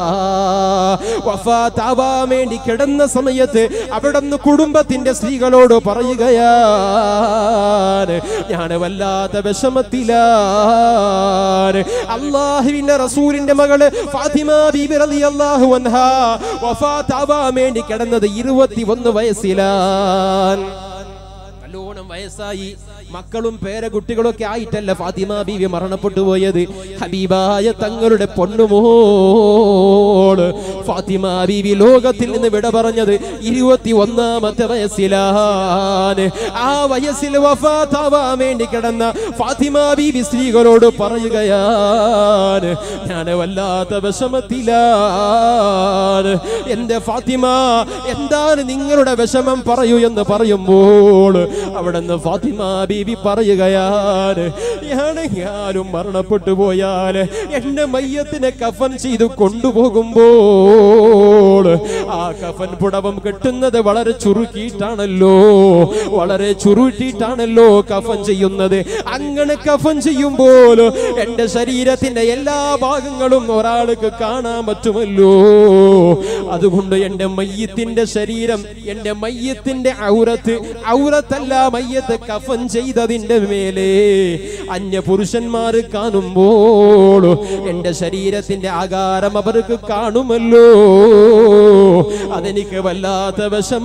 വഫാത്താവാൻ വേണ്ടി കിടന്ന സമയത്ത് അവിടുന്ന് കുടുംബത്തിന്റെ സ്ത്രീകളോട് പറയുകയാണ് ഞാൻ വല്ലാത്ത വിഷമത്തിലാണ് അള്ളാഹുവിന്റെ റസൂലിന്റെ മകള് ഫാത്തിമ ബീബി റളിയല്ലാഹു അൻഹാ വഫാത്താവാൻ വേണ്ടി കിടന്നത് ഇരുപത്തിയൊന്ന് വയസ്സിലാണ് നല്ലോണം വയസ്സായി മക്കളും പേരകുട്ടികളൊക്കെ ആയിട്ടല്ല ഫാത്തിമ ബീവി മരണപ്പെട്ടു പോയത് ഹബീബായ തങ്ങളുടെ പൊണ്ണുമോള് ഫാത്തിമ ബീവി ലോകത്തിൽ നിന്ന് വിട പറഞ്ഞത് ഇരുപത്തി ഒന്നാമത്തെ വയസ്സിലാണ് ആ വയസ്സിൽ വഫാത്താവാൻ വേണ്ടി കിടന്ന ഫാത്തിമ ബീവി സ്ത്രീകളോട് പറയുകയാണ് ഞാൻ വല്ലാത്ത വിഷമത്തിലാണ് എന്റെ ഫാത്തിമ എന്താണ് നിങ്ങളുടെ വിഷമം പറയൂ എന്ന് പറയുമ്പോൾ അവിടെ നിന്ന് ഫാത്തിമ ബീബി പറയുകയാണ് ഞാനെങ്ങാനും മരണപ്പെട്ടു പോയാൽ എന്റെ മയ്യത്തിനെ കഫൻ ചെയ്ത് കൊണ്ടുപോകുമ്പോൾ ആ കഫൻ പുടവം കെട്ടുന്നത് വളരെ ചുരുക്കിയിട്ടാണല്ലോ വളരെ ചുരുട്ടിയിട്ടാണല്ലോ കഫൻ ചെയ്യുന്നത് അങ്ങനെ കഫൻ ചെയ്യുമ്പോൾ എന്റെ ശരീരത്തിന്റെ എല്ലാ ഭാഗങ്ങളും ഒരാൾക്ക് കാണാൻ പറ്റുമല്ലോ അതുകൊണ്ട് എന്റെ മയ്യത്തിന്റെ ശരീരം എന്റെ മയ്യത്തിന്റെ ഔറത്ത് ഔറത്തല്ല മയ്യത്ത് കഫൻ ചെയ്തതിന്റെ മേലെ അന്യ പുരുഷന്മാർ കാണുമ്പോൾ എന്റെ ശരീരത്തിന്റെ ആകാരം അവർക്ക് കാണുമല്ലോ അതെനിക്ക് വല്ലാത്ത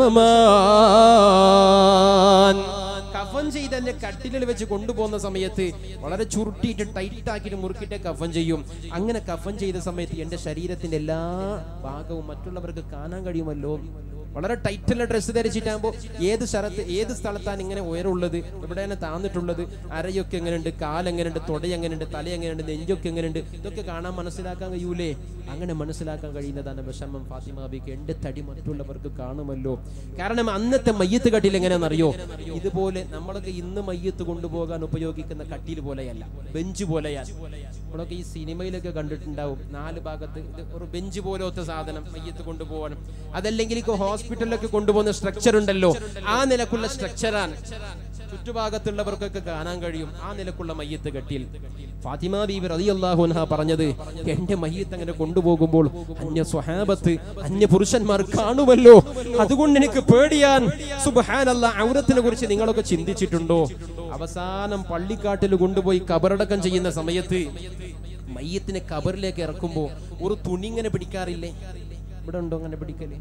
വിഷമമാൻ കഫൻ ചെയ്ത് എന്നെ കട്ടിലിൽ വെച്ച് കൊണ്ടുപോകുന്ന സമയത്ത് വളരെ ചുരുട്ടിയിട്ട് ടൈറ്റ് ആക്കിയിട്ട് മുറുക്കിയിട്ട് കഫൻ ചെയ്യും അങ്ങനെ കഫൻ ചെയ്ത സമയത്ത് എന്റെ ശരീരത്തിന്റെ എല്ലാ ഭാഗവും മറ്റുള്ളവർക്ക് കാണാൻ കഴിയുമല്ലോ വളരെ ടൈറ്റുള്ള ഡ്രസ്സ് ധരിച്ചിട്ടാകുമ്പോൾ ഏത് സ്ഥലത്ത് ഏത് സ്ഥലത്താണ് ഇങ്ങനെ ഉയരമുള്ളത് എവിടെയാണ് താന്നിട്ടുള്ളത് അരയൊക്കെ എങ്ങനെയുണ്ട് കാലെങ്ങനെയുണ്ട് തുട എങ്ങനെയുണ്ട് തല എങ്ങനെയുണ്ട് നെഞ്ചൊക്കെ എങ്ങനെയുണ്ട് ഇതൊക്കെ കാണാൻ മനസ്സിലാക്കാൻ കഴിയൂലേ അങ്ങനെ മനസ്സിലാക്കാൻ കഴിയുന്നതാണ് വിഷമം ഫാത്തിമാബിക്ക് എന്റെ തടി മറ്റുള്ളവർക്ക് കാണുമല്ലോ കാരണം അന്നത്തെ മയ്യത്ത് കട്ടിൽ എങ്ങനെയാണെന്നറിയോ ഇതുപോലെ നമ്മളൊക്കെ ഇന്ന് മയ്യത്ത് കൊണ്ടുപോകാൻ ഉപയോഗിക്കുന്ന കട്ടിൽ പോലെയല്ല ബെഞ്ച് പോലെയാണ് നമ്മളൊക്കെ ഈ സിനിമയിലൊക്കെ കണ്ടിട്ടുണ്ടാവും നാല് ഭാഗത്ത് ഇത് ഒരു ബെഞ്ച് പോലത്തെ സാധനം മയ്യത്ത് കൊണ്ടുപോകാനും അതല്ലെങ്കിൽ ഇപ്പൊ ഹോസ്പിറ്റലിലൊക്കെ കൊണ്ടുപോകുന്ന സ്ട്രക്ചർ ഉണ്ടല്ലോ ആ നിലക്കുള്ള സ്ട്രക്ചറാണ് ചുറ്റുഭാഗത്തുള്ളവർക്കൊക്കെ കാണാൻ കഴിയും ആ നിലക്കുള്ള മയ്യത്ത് കെട്ടിൽ ഫാത്തിമ ബീബി റളിയല്ലാഹു അൻഹ പറഞ്ഞത് എന്റെ മയ്യത്ത് അങ്ങനെ കൊണ്ടുപോകുമ്പോൾ അന്യ സ്വഹാബത്ത് അന്യ പുരുഷന്മാർ കാണുമല്ലോ അതുകൊണ്ട് എനിക്ക് പേടിയാൻ സുബ്ഹാനല്ലാ ഔറത്തിനെ കുറിച്ച് നിങ്ങളൊക്കെ ചിന്തിച്ചിട്ടുണ്ടോ അവസാനം പള്ളിക്കാട്ടിൽ കൊണ്ടുപോയി കബറടക്കം ചെയ്യുന്ന സമയത്ത് മയ്യത്തിനെ കബറിലേക്ക് ഇറക്കുമ്പോ ഒരു തുണി ഇങ്ങനെ പിടിക്കാറില്ലേ ഇവിടെ ഉണ്ടോ അങ്ങനെ പിടിക്കല്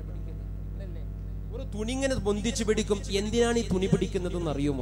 ഒരു തുണി ഇങ്ങനെ പൊന്തിച്ച് പിടിക്കും എന്തിനാണ് ഈ തുണി പിടിക്കുന്നത് എന്ന് അറിയുമോ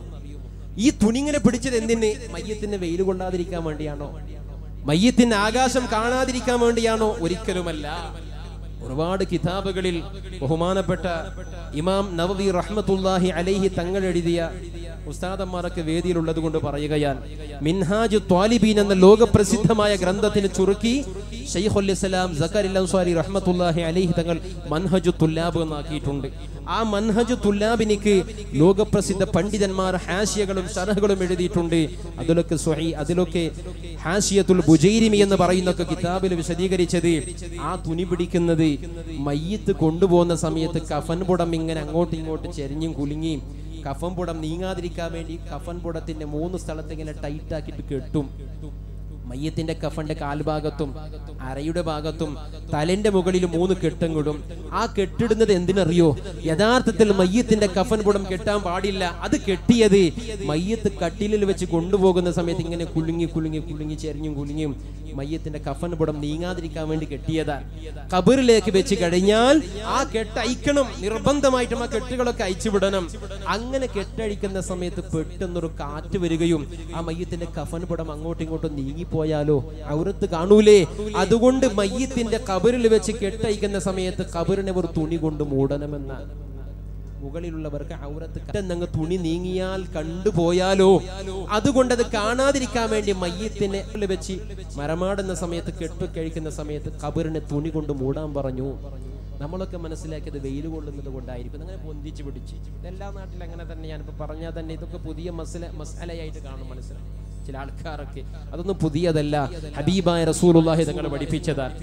ഈ തുണി ഇങ്ങനെ പിടിച്ചത് എന്തിന് മയ്യത്തിന് വെയിൽ കൊള്ളാതിരിക്കാൻ വേണ്ടിയാണോ മയ്യത്തിന് ആകാശം കാണാതിരിക്കാൻ വേണ്ടിയാണോ ഒരിക്കലുമല്ല ഒരുപാട് കിതാബുകളിൽ ബഹുമാനപ്പെട്ട ഇമാം നവവി റഹ്മത്തുല്ലാഹി അലൈഹി തങ്ങൾ എഴുതിയ ഉസ്താദന്മാരൊക്കെ വേദിയിലുള്ളത് കൊണ്ട് പറയുകയാൽ മിൻഹാജ് ത്വാലിബീൻ എന്ന ലോകപ്രസിദ്ധമായ ഗ്രന്ഥത്തിന് ചുരുക്കി ഷെയ്ഖുൽ ഇസ്ലാം സക്കരിൽ അൻസ്വാരി റഹ്മത്തുല്ലാഹി അലൈഹി തങ്ങൾ മൻഹജു തുല്ലാബ് എന്നാക്കിയിട്ടുണ്ട് ആ മൻഹജു തുല്ലാബിനിക്ക് ലോകപ്രസിദ്ധ പണ്ഡിതന്മാർ ഹാഷിയകളും ഷറഹുകളും എഴുതിയിട്ടുണ്ട് അതിലൊക്കെ സ്വഹി അതിലൊക്കെ ഹാഷിയത്തുൽ ബുജൈരിമി എന്ന് പറയുന്നൊക്കെ കിതാബിൽ വിശദീകരിച്ചത് ആ തുണി പിടിക്കുന്നത് മയ്യത്ത് കൊണ്ടുപോകുന്ന സമയത്ത് കഫൻ പുടം ഇങ്ങനെ അങ്ങോട്ടും ഇങ്ങോട്ടും ചെരിഞ്ഞും കുലുങ്ങിയും കഫൻ പുടം നീങ്ങാതിരിക്കാൻ വേണ്ടി കഫൻ പുടത്തിന്റെ മൂന്ന് സ്ഥലത്ത് ഇങ്ങനെ ടൈറ്റ് ആക്കിയിട്ട് കെട്ടും മയ്യത്തിന്റെ കഫന്റെ കാൽഭാഗത്തും അരയുടെ ഭാഗത്തും തലന്റെ മുകളിൽ മൂന്ന് കെട്ടും കിടും ആ കെട്ടിടുന്നത് എന്തിനറിയോ യഥാർത്ഥത്തിൽ മയ്യത്തിന്റെ കഫൻ പുടം കെട്ടാൻ പാടില്ല അത് കെട്ടിയത് മയ്യത്ത് കട്ടിലിൽ വെച്ച് കൊണ്ടുപോകുന്ന സമയത്ത് ഇങ്ങനെ കുലുങ്ങി കുലുങ്ങി കുലുങ്ങി ചെരിഞ്ഞും കുലുങ്ങിയും മയ്യത്തിന്റെ കഫൻ പുടം നീങ്ങാതിരിക്കാൻ വേണ്ടി കെട്ടിയതാ കബറിലേക്ക് വെച്ച് കഴിഞ്ഞാൽ ആ കെട്ട് അയക്കണം നിർബന്ധമായിട്ടും ആ കെട്ടുകളൊക്കെ അയച്ചു വിടണം അങ്ങനെ കെട്ടഴിക്കുന്ന സമയത്ത് പെട്ടെന്നൊരു കാറ്റ് വരികയും ആ മയ്യത്തിന്റെ കഫൻ പുടം അങ്ങോട്ടും ഇങ്ങോട്ടും നീങ്ങിപ്പോയാലോ ഔറത്ത് കാണൂലേ അതുകൊണ്ട് മയ്യത്തിന്റെ കബറിൽ വെച്ച് കെട്ടഴിക്കുന്ന സമയത്ത് കബറിനെ ഒരു തുണി കൊണ്ട് മൂടണമെന്നാണ് മുകളിലുള്ളവർക്ക് ഔറത്ത് പെട്ടെന്നങ്ങ് തുണി നീങ്ങിയാൽ കണ്ടുപോയാലോ അതുകൊണ്ട് അത് കാണാതിരിക്കാൻ വേണ്ടി മയ്യത്തിനെ വെച്ച് മരമാടുന്ന സമയത്ത് കെട്ടു കഴിക്കുന്ന സമയത്ത് കബറിനെ തുണി കൊണ്ട് മൂടാൻ പറഞ്ഞു നമ്മളൊക്കെ മനസ്സിലാക്കിയത് വെയിൽ കൊള്ളുന്നത് കൊണ്ടായിരിക്കും അങ്ങനെ പൊന്തിച്ച് പിടിച്ച് ഇതെല്ലാ നാട്ടിലും അങ്ങനെ തന്നെ ഞാനിപ്പോൾ പറഞ്ഞാൽ തന്നെ ഇതൊക്കെ പുതിയ മസല മസാലയായിട്ട് കാണും മനസ്സിലായി ചില ആൾക്കാരൊക്കെ അതൊന്നും പുതിയതല്ല ഹബീബായ റസൂലുള്ളാഹി തങ്ങൾ പഠിപ്പിച്ചതാണ്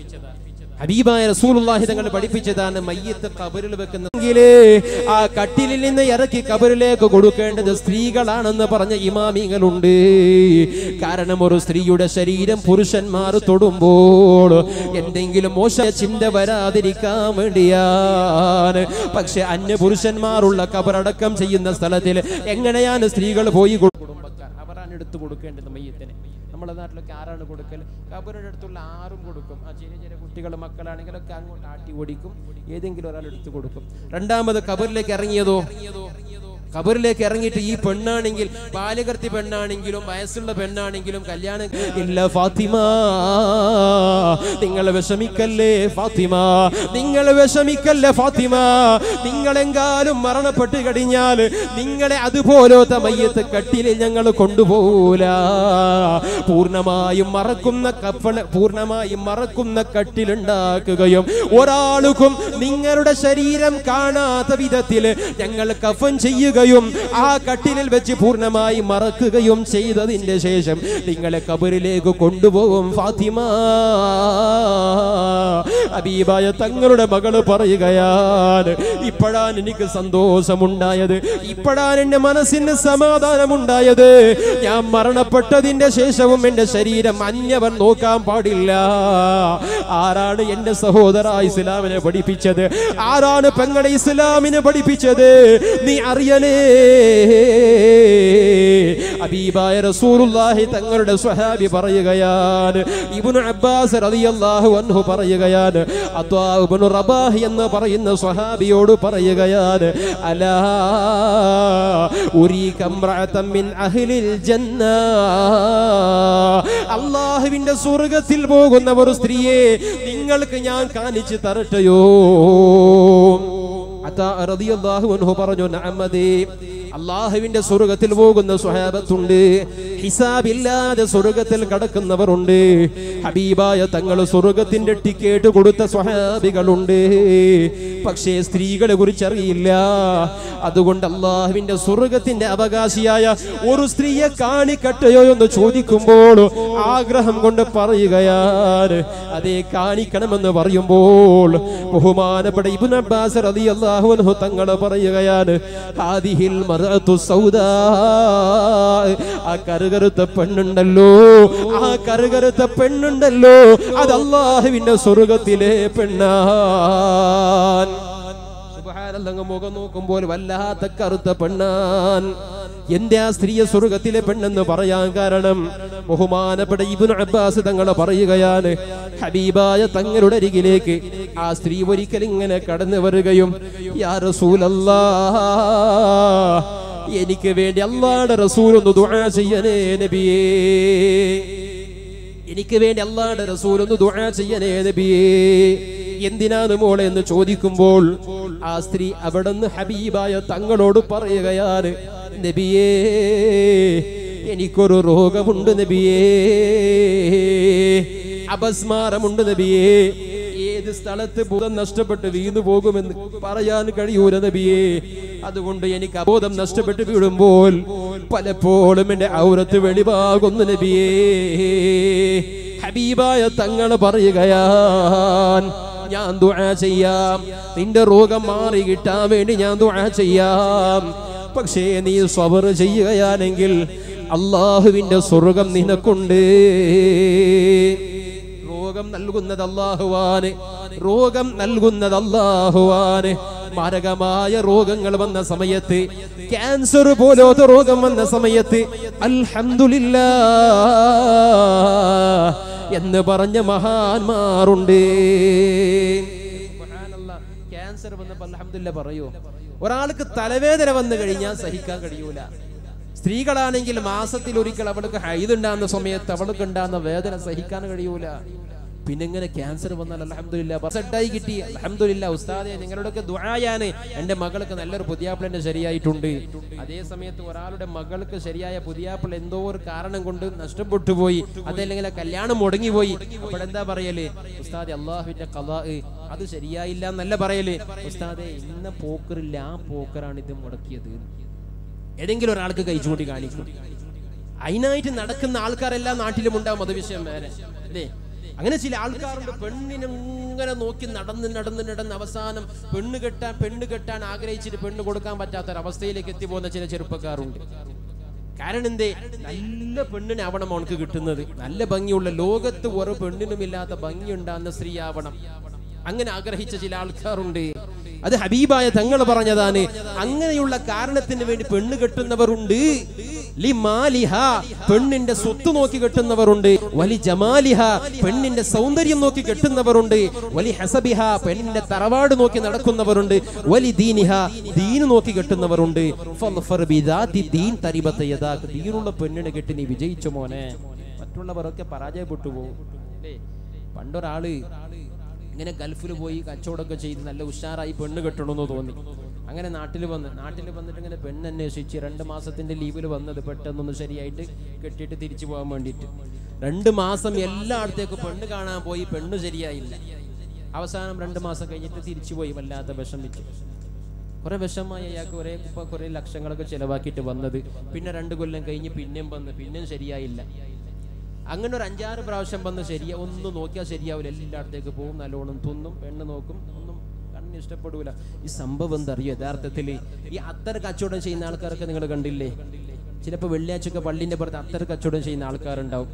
ഹബീബായ റസൂലുള്ളാഹി തങ്ങൾ പഠിപ്പിച്ചതാണ് മയ്യത്ത് കബറിൽ വെക്കുന്നെങ്കിലേ ആ കട്ടിലിൽ നിന്ന് ഇറക്കി കബറിലേക്ക് കൊടുക്കേണ്ടത് സ്ത്രീകളാണെന്ന് പറഞ്ഞ ഇമാമിങ്ങളുണ്ട് കാരണം ഒരു സ്ത്രീയുടെ ശരീരം പുരുഷന്മാർ തൊടുമ്പോൾ എന്തെങ്കിലും മോശ ചിന്ത വരാതിരിക്കാൻ വേണ്ടിയാണ് പക്ഷെ അന്യ പുരുഷന്മാരുള്ള കബറടക്കം ചെയ്യുന്ന സ്ഥലത്തിൽ എങ്ങനെയാണ് സ്ത്രീകൾ പോയി കൊടു- കുടുംബക്കാർ അവരാണ് എടുത്തു കൊടുക്കേണ്ടത് മയ്യത്തിന് നമ്മുടെ നാട്ടിലൊക്കെ ആരാണ് കൊടുക്കൽ കബറുടെ അടുത്തുള്ള ആരും കൊടുക്കും ആ ചെറിയ ചെറിയ കുട്ടികൾ മക്കളാണെങ്കിലൊക്കെ അങ്ങോട്ട് ആട്ടി ഓടിക്കും ഏതെങ്കിലും ഒരാൾ എടുത്തു കൊടുക്കും രണ്ടാമത് കബറിലേക്ക് ഇറങ്ങിയതോ ഖബറിലേക്ക് ഇറങ്ങിയിട്ട് ഈ പെണ്ണാണെങ്കിൽ ബാല്യകർത്തി പെണ്ണാണെങ്കിലും വയസ്സുള്ള പെണ്ണാണെങ്കിലും കല്യാണം ഇല്ല ഫാത്തിമ നിങ്ങൾ വിഷമിക്കല്ലേ ഫാത്തിമ നിങ്ങൾ വിഷമിക്കല്ലേ ഫാത്തിമ നിങ്ങളെങ്കാലും മരണപ്പെട്ട് കഴിഞ്ഞാൽ നിങ്ങളെ അതുപോലത്തെ മയ്യത്ത് കട്ടിലിൽ ഞങ്ങൾ കൊണ്ടുപോകൂല പൂർണ്ണമായും മറക്കുന്ന കപ്പൽ പൂർണ്ണമായും മറക്കുന്ന കട്ടിലുണ്ടാക്കുകയും ഒരാൾക്കും നിങ്ങളുടെ ശരീരം കാണാത്ത വിധത്തിൽ ഞങ്ങൾ കഫൻ ചെയ്യുകയും ആ കട്ടിലിൽ വെച്ച് പൂർണ്ണമായി മറക്കുകയും ചെയ്തതിന്റെ ശേഷം നിങ്ങളെ കബറിലേക്ക് കൊണ്ടുപോകും ഫാത്തിമ അബീബായ തങ്ങളുടെ മകള് പറയുകയാണ് ഇപ്പോഴാണ് എനിക്ക് സന്തോഷമുണ്ടായത് ഇപ്പോഴാണ് എന്റെ മനസ്സിന് സമാധാനമുണ്ടായത് ഞാൻ മരണപ്പെട്ടതിന്റെ ശേഷവും എന്റെ ശരീരം അന്യവൻ നോക്കാൻ പാടില്ല ആരാണ് എന്റെ സഹോദര ഇസ്ലാമിനെ പഠിപ്പിച്ചത് ആരാണ് പെങ്ങളെ ഇസ്ലാമിനെ പഠിപ്പിച്ചത് നീ അറിയണേ അബീബായ റസൂലുള്ളാഹി തങ്ങളുടെ സ്വഹാബി പറയുകയാണ് ഇബ്നു അബ്ബാസ് റളിയല്ലാഹു അൻഹു പറയുകയാണ് അത്വാ ഇബ്നു റബാഹ് എന്ന് പറയുന്ന സ്വഹാബിയോട് പറയുകയാണ് അലാ ഉരീക ഇംറഅതൻ മിൻ അഹ്ലിൽ ജന്ന അല്ലാഹുവിന്റെ സ്വർഗ്ഗത്തിൽ പോകുന്ന ഒരു സ്ത്രീയെ നിങ്ങൾക്ക് ഞാൻ കാണിച്ചു തരട്ടെയോ അതാ റളിയല്ലാഹു അൻഹു പറഞ്ഞു നഅമദേ അള്ളാഹുവിന്റെ സ്വർഗത്തിൽ പോകുന്ന സ്വഹാബത്തുണ്ട് ഹിസാബില്ലാതെ സ്വർഗത്തിൽ കടക്കുന്നവരുണ്ട് ഹബീബായ തങ്ങൾ സ്വർഗത്തിന്റെ ടിക്കറ്റ് കൊടുത്ത സ്വഹാബികളുണ്ട് പക്ഷേ സ്ത്രീകളെ കുറിച്ച് അറിയില്ല അതുകൊണ്ട് അള്ളാഹുവിന്റെ സ്വർഗത്തിന്റെ അവകാശിയായ ഒരു സ്ത്രീയെ കാണിക്കട്ടെയോ എന്ന് ചോദിക്കുമ്പോൾ ആഗ്രഹം കൊണ്ട് പറയുകയാണ് അതേ കാണിക്കണമെന്ന് പറയുമ്പോൾ ബഹുമാനപ്പെട്ട ഇബ്നു അബ്ബാസ് റളിയല്ലാഹു അൻഹു തങ്ങൾ പറയുകയാണ് ഹാദിഹിൽ മർഅതു സൗദാ ആ കറുകറുത്ത പെണ്ണുണ്ടല്ലോ ആ കറുകറുത്ത പെണ്ണുണ്ടല്ലോ അത് അള്ളാഹുവിന്റെ സ്വർഗത്തിലെ പെണ്ണാൻ സുബ്ഹാനല്ലാഹ് മുഖം നോക്കുമ്പോൾ വല്ലാത്ത കറുത്ത പെണ്ണാൻ എന്റെ ആ സ്ത്രീയെ സ്വർഗത്തിലെ പെണ്ണെന്ന് പറയാൻ കാരണം ബഹുമാനപ്പെട്ട ഇബ്നു അബ്ബാസ് തങ്ങൾ പറയുകയാണ് ഹബീബായ തങ്ങളുടെ അരികിലേക്ക് ആ സ്ത്രീ ഒരിക്കൽ ഇങ്ങനെ കടന്നു വരികയും യാ റസൂലല്ലാ എനിക്ക് വേണ്ടി അള്ളാഹുടെ റസൂൽ ഒന്ന് ദുആ ചെയ്യണേ നബിയേ എനിക്ക് വേണ്ടി അള്ളാഹുടെ റസൂൽ ഒന്ന് ദുആ ചെയ്യണേ നബിയേ എന്തിനാണ് മോളെ എന്ന് ചോദിക്കുമ്പോൾ ആ സ്ത്രീ അവിടുന്ന് ഹബീബായ തങ്ങളോട് പറയുകയാണ് നബിയേ എനിക്കൊരു രോഗമുണ്ട് നബിയേ അപസ്മാരമുണ്ട് നബിയേ ഏത് സ്ഥലത്ത് ബോധം നഷ്ടപ്പെട്ട് വീണു പോകുമെന്ന് പറയാൻ കഴിയൂല നബിയേ അതുകൊണ്ട് എനിക്ക് അബോധം നഷ്ടപ്പെട്ട് വീഴുമ്പോൾ പലപ്പോഴും എന്റെ ഔരത്ത് വെളിവാകുന്നു നബിയേ ഹബീബായ തങ്ങൾ പറയുകയാൻ ഞാൻ ദുആ ചെയ്യാം നിന്റെ രോഗം മാറി കിട്ടാൻ വേണ്ടി ഞാൻ ദുആ ചെയ്യാം പക്ഷേ നീ സ്വബർ ചെയ്യുകയാണെങ്കിൽ അള്ളാഹുവിന്റെ സ്വർഗം നിനക്കുണ്ട് രോഗം നൽകുന്നത് അള്ളാഹുവാന് രോഗം നൽകുന്നത് അള്ളാഹുവാന് മാരകമായ രോഗങ്ങൾ വന്ന സമയത്ത് ക്യാൻസർ പോലത്തെ രോഗം വന്ന സമയത്ത് അൽഹംദുലില്ലാ എന്ന് പറഞ്ഞ മഹാന്മാരുണ്ട് ക്യാൻസർ വന്നപ്പോ അൽഹംദുലില്ല പറയൂ ഒരാൾക്ക് തലവേദന വന്നു കഴിഞ്ഞാൽ സഹിക്കാൻ കഴിയൂല സ്ത്രീകളാണെങ്കിൽ മാസത്തിൽ ഒരിക്കൽ അവൾക്ക് ഹൈതുണ്ടാകുന്ന സമയത്ത് അവൾക്ക് ഉണ്ടാകുന്ന വേദന സഹിക്കാൻ കഴിയൂല പിന്നെ ഇങ്ങനെ ക്യാൻസർ വന്നാൽ അലഹമില്ല സെറ്റായി കിട്ടി അലഹമില്ല ഉസ്താദെ നിങ്ങളുടെയൊക്കെ ദുആയാണ് എൻ്റെ മകൾക്ക് നല്ലൊരു പുതിയാപ്പിള ശരിയായിട്ടുണ്ട് അതേ സമയത്ത് ഒരാളുടെ മകൾക്ക് ശരിയായ പുതിയാപ്പിള എന്തോ ഒരു കാരണം കൊണ്ട് നഷ്ടപ്പെട്ടു പോയി അതല്ലെങ്കിൽ ആ കല്യാണം മുടങ്ങിപ്പോയി അപ്പോഴെന്താ പറയല് ഉസ്താദെ അള്ളാഹുവിന്റെ കലാ അത് ശരിയായില്ല എന്നല്ല പറയല് ഉസ്താദെ ഇന്ന പോക്കറില്ല ആ പോക്കറാണ് ഇത് മുടക്കിയത് ഏതെങ്കിലും ഒരാൾക്ക് കൈ ചൂണ്ടി കാണിക്കും അതിനായിട്ട് നടക്കുന്ന ആൾക്കാരെല്ലാം നാട്ടിലും ഉണ്ടാവും മതവിഷയം വേറെ അല്ലേ അങ്ങനെ ചില ആൾക്കാരുണ്ട് പെണ്ണിനെ ഇങ്ങനെ നോക്കി നടന്ന് നടന്ന് നടന്ന് അവസാനം പെണ്ണ് കെട്ടാൻ പെണ്ണ് കെട്ടാൻ ആഗ്രഹിച്ചിട്ട് പെണ്ണ് കൊടുക്കാൻ പറ്റാത്തൊരവസ്ഥയിലേക്ക് എത്തിപ്പോകുന്ന ചില ചെറുപ്പക്കാരുണ്ട് കാരണം എന്തേ നല്ല പെണ്ണിനെ ആവണം അവനക്ക് കിട്ടുന്നത് നല്ല ഭംഗിയുള്ള ലോകത്ത് ഒരു പെണ്ണിനും ഇല്ലാത്ത ഭംഗി ഉണ്ടാകുന്ന സ്ത്രീ ആവണം അങ്ങനെ ആഗ്രഹിച്ച ചില ആൾക്കാരുണ്ട് അത് ഹബീബായ തങ്ങൾ പറഞ്ഞതാണ് അങ്ങനെയുള്ള കാരണത്തിന് വേണ്ടി പെണ്ണ് കെട്ടുന്നവരുണ്ട് ലിമാലിഹ പെണ്ണിന്റെ സ്വത്ത് നോക്കി കെട്ടുന്നവരുണ്ട് വലി ജമാലിഹ പെണ്ണിന്റെ സൗന്ദര്യം നോക്കി കെട്ടുന്നവരുണ്ട് വലി ഹസബിഹ പെണ്ണിന്റെ തറവാട് നോക്കി നടക്കുന്നവരുണ്ട് വലി ദീനിഹ ദീന് നോക്കി കെട്ടുന്നവരുണ്ട് ഫൾഫർ ബിദാതി ദീൻ തരിബത്ത യദാക്ക് ദീനുള്ള പെണ്ണിനെ കെട്ടി നീ വിജയിച്ചു മോനെ മറ്റുള്ളവരൊക്കെ പരാജയപ്പെട്ടു പോകും അല്ലേ പണ്ടൊരാള് ഇങ്ങനെ ഗൾഫിൽ പോയി കച്ചവടമൊക്കെ ചെയ്ത് നല്ല ഉഷാറായി പെണ്ണ് കെട്ടണമെന്ന് തോന്നി അങ്ങനെ നാട്ടിൽ വന്ന് നാട്ടിൽ വന്നിട്ട് ഇങ്ങനെ പെണ്ണ് അന്വേഷിച്ച് രണ്ട് മാസത്തിന്റെ ലീവിൽ വന്നത് പെട്ടെന്നൊന്ന് ശരിയായിട്ട് കെട്ടിയിട്ട് തിരിച്ചു പോകാൻ വേണ്ടിയിട്ട് രണ്ട് മാസം എല്ലായിടത്തേക്കും പെണ്ണ് കാണാൻ പോയി പെണ്ണ് ശരിയായില്ല അവസാനം രണ്ട് മാസം കഴിഞ്ഞിട്ട് തിരിച്ചു പോയി വല്ലാത്ത വിഷമിച്ചു കുറെ വിഷമായി അയാൾക്ക് കുറെ ഇപ്പൊ കുറെ ലക്ഷങ്ങളൊക്കെ ചെലവാക്കിയിട്ട് വന്നത് പിന്നെ രണ്ട് കൊല്ലം കഴിഞ്ഞ് പിന്നെയും വന്ന് പിന്നെയും ശരിയായില്ല അങ്ങനെ ഒരു അഞ്ചാറ് പ്രാവശ്യം വന്ന് ശരിയാ ഒന്നും നോക്കിയാൽ ശരിയാവില്ല എല്ലായിടത്തേക്ക് പോകും നല്ലോണം തിന്നും പെണ്ണ് നോക്കും ഒന്നും കണ്ണിന് ഇഷ്ടപ്പെടൂല ഈ സംഭവം എന്താ അറിയോ യഥാർത്ഥത്തിൽ ഈ അത്തര കച്ചവടം ചെയ്യുന്ന ആൾക്കാരൊക്കെ നിങ്ങൾ കണ്ടില്ലേ ചിലപ്പോൾ വെള്ളിയാഴ്ചയൊക്കെ പള്ളിന്റെ പുറത്ത് അത്തര കച്ചവടം ചെയ്യുന്ന ആൾക്കാരുണ്ടാവും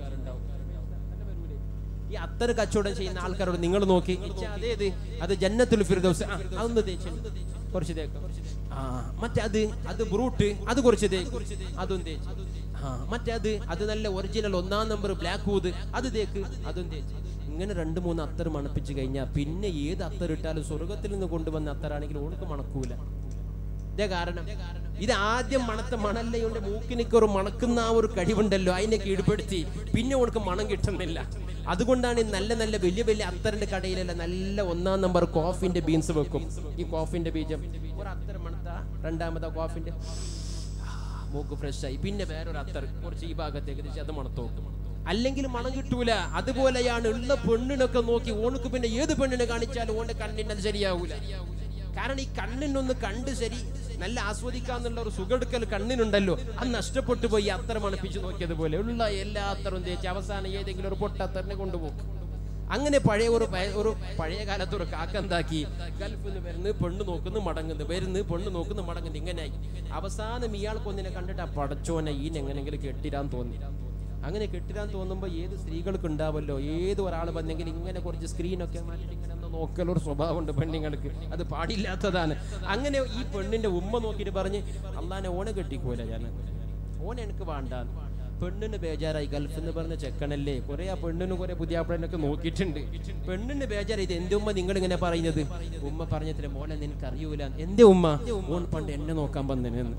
ഈ അത്തര കച്ചവടം ചെയ്യുന്ന ആൾക്കാരോട് നിങ്ങൾ നോക്കി ഇച്ഛ അതേത് അത് ജന്നത്തുൽ ഫിർദൗസ് ആ അതൊന്ന് തേച്ച് കുറച്ച് തേക്ക് ആ മറ്റേ അത് അത് ബ്രൂട്ട് അത് കുറച്ച് തേക്ക് അതും തേച്ച് ആ മറ്റേ അത് അത് നല്ല ഒറിജിനൽ ഒന്നാം നമ്പർ ബ്ലാക്ക് ഊത് അത് തേക്ക് അതും തേച്ച് ഇങ്ങനെ രണ്ട് മൂന്ന് അത്തർ മണപ്പിച്ച് കഴിഞ്ഞാൽ പിന്നെ ഏത് അത്തർ ഇട്ടാലും സ്വർഗത്തിൽ നിന്ന് കൊണ്ടുവന്ന അത്തറാണെങ്കിൽ ഓണക്ക് മണക്കൂല ഇതേ കാരണം ഇത് ആദ്യം മണത്ത മണല്ലയുടെ മൂക്കിനൊക്കെ ഒരു മണക്കുന്ന ആ ഒരു കഴിവുണ്ടല്ലോ അതിനെ കീഴ്പ്പെടുത്തി പിന്നെ ഉനക്ക് മണം കിട്ടുന്നില്ല അതുകൊണ്ടാണ് ഈ നല്ല നല്ല വലിയ വലിയ അത്തറിന്റെ കടയിലല്ല നല്ല ഒന്നാം നമ്പർ കോഫിന്റെ ബീൻസ് വെക്കും ഈ കോഫിന്റെ ബീജം ഒരു അത്തർ മണത്ത രണ്ടാമത്തെ കോഫിന്റെ മൂക്ക് ഫ്രഷ് ആയി പിന്നെ വേറൊരു അത്തർ കുറച്ച് ഈ ഭാഗത്തേക്ക് തിരിച്ച് അത് മണത്ത് നോക്കും അല്ലെങ്കിൽ മണം കിട്ടൂല അതുപോലെയാണ് ഉള്ള പെണ്ണിനൊക്കെ നോക്കി ഓണക്ക് പിന്നെ ഏത് പെണ്ണിനെ കാണിച്ചാലും ഓന്റെ കണ്ണിന് അത് ശരിയാവൂല കാരണം ഈ കണ്ണിനൊന്ന് കണ്ട് ശരി നല്ല ആസ്വദിക്കാന്നുള്ള ഒരു സുഖെടുക്കൽ കണ്ണിനുണ്ടല്ലോ അത് നഷ്ടപ്പെട്ടു പോയി അത്തർ മണപ്പിച്ച് നോക്കിയതുപോലെ ഉള്ള എല്ലാ അത്തറും തേച്ച് അവസാനം ഏതെങ്കിലും ഒരു പൊട്ടത്തറിനെ കൊണ്ടുപോകും അങ്ങനെ പഴയ ഒരു പയ- ഒരു പഴയ കാലത്ത് ഒരു കാക്കെന്താക്കി ഗൾഫിൽ നിന്ന് വരുന്നു പെണ്ണ് നോക്കുന്നു മടങ്ങുന്നു വരുന്നു പെണ്ണ് നോക്കുന്നു മടങ്ങുന്നു ഇങ്ങനെയായി അവസാനം ഇയാൾക്കൊന്നിനെ കണ്ടിട്ട് ആ പടച്ചോനെ ഈ എങ്ങനെങ്കിലും കെട്ടിരാൻ തോന്നി അങ്ങനെ കെട്ടിരാൻ തോന്നുമ്പോൾ ഏത് സ്ത്രീകൾക്ക് ഉണ്ടാവല്ലോ ഏത് ഒരാൾ വന്നെങ്കിൽ ഇങ്ങനെ കുറച്ച് സ്ക്രീനൊക്കെ മാറ്റിട്ട് ഇങ്ങനെ ഒന്ന് നോക്കലൊരു സ്വഭാവമുണ്ട് പെണ്ണുങ്ങൾക്ക് അത് പാടില്ലാത്തതാണ് അങ്ങനെ ഈ പെണ്ണിന്റെ ഉമ്മ നോക്കിയിട്ട് പറഞ്ഞ് അള്ളാനെ ഓനെ കെട്ടിക്കൂല ഞാൻ ഓനെ എനിക്ക് വേണ്ടാന്ന് പെണ്ണിന് ബേജാറായി ഗൾഫ് എന്ന് പറഞ്ഞ ചെക്കനല്ലേ കുറെ ആ പെണ്ണിന് കുറെ പുതിയ പെണ്ണൊക്കെ നോക്കിയിട്ടുണ്ട് പെണ്ണിന് ബേജാറായി ഇത് എന്റെ ഉമ്മ നിങ്ങൾ ഇങ്ങനെ പറയുന്നത് ഉമ്മ പറഞ്ഞതിന് മോനെ നിനക്ക് അറിയൂല എന്റെ ഉമ്മ ഓൻ പണ്ട് എന്നെ നോക്കാൻ വന്നതെന്ന്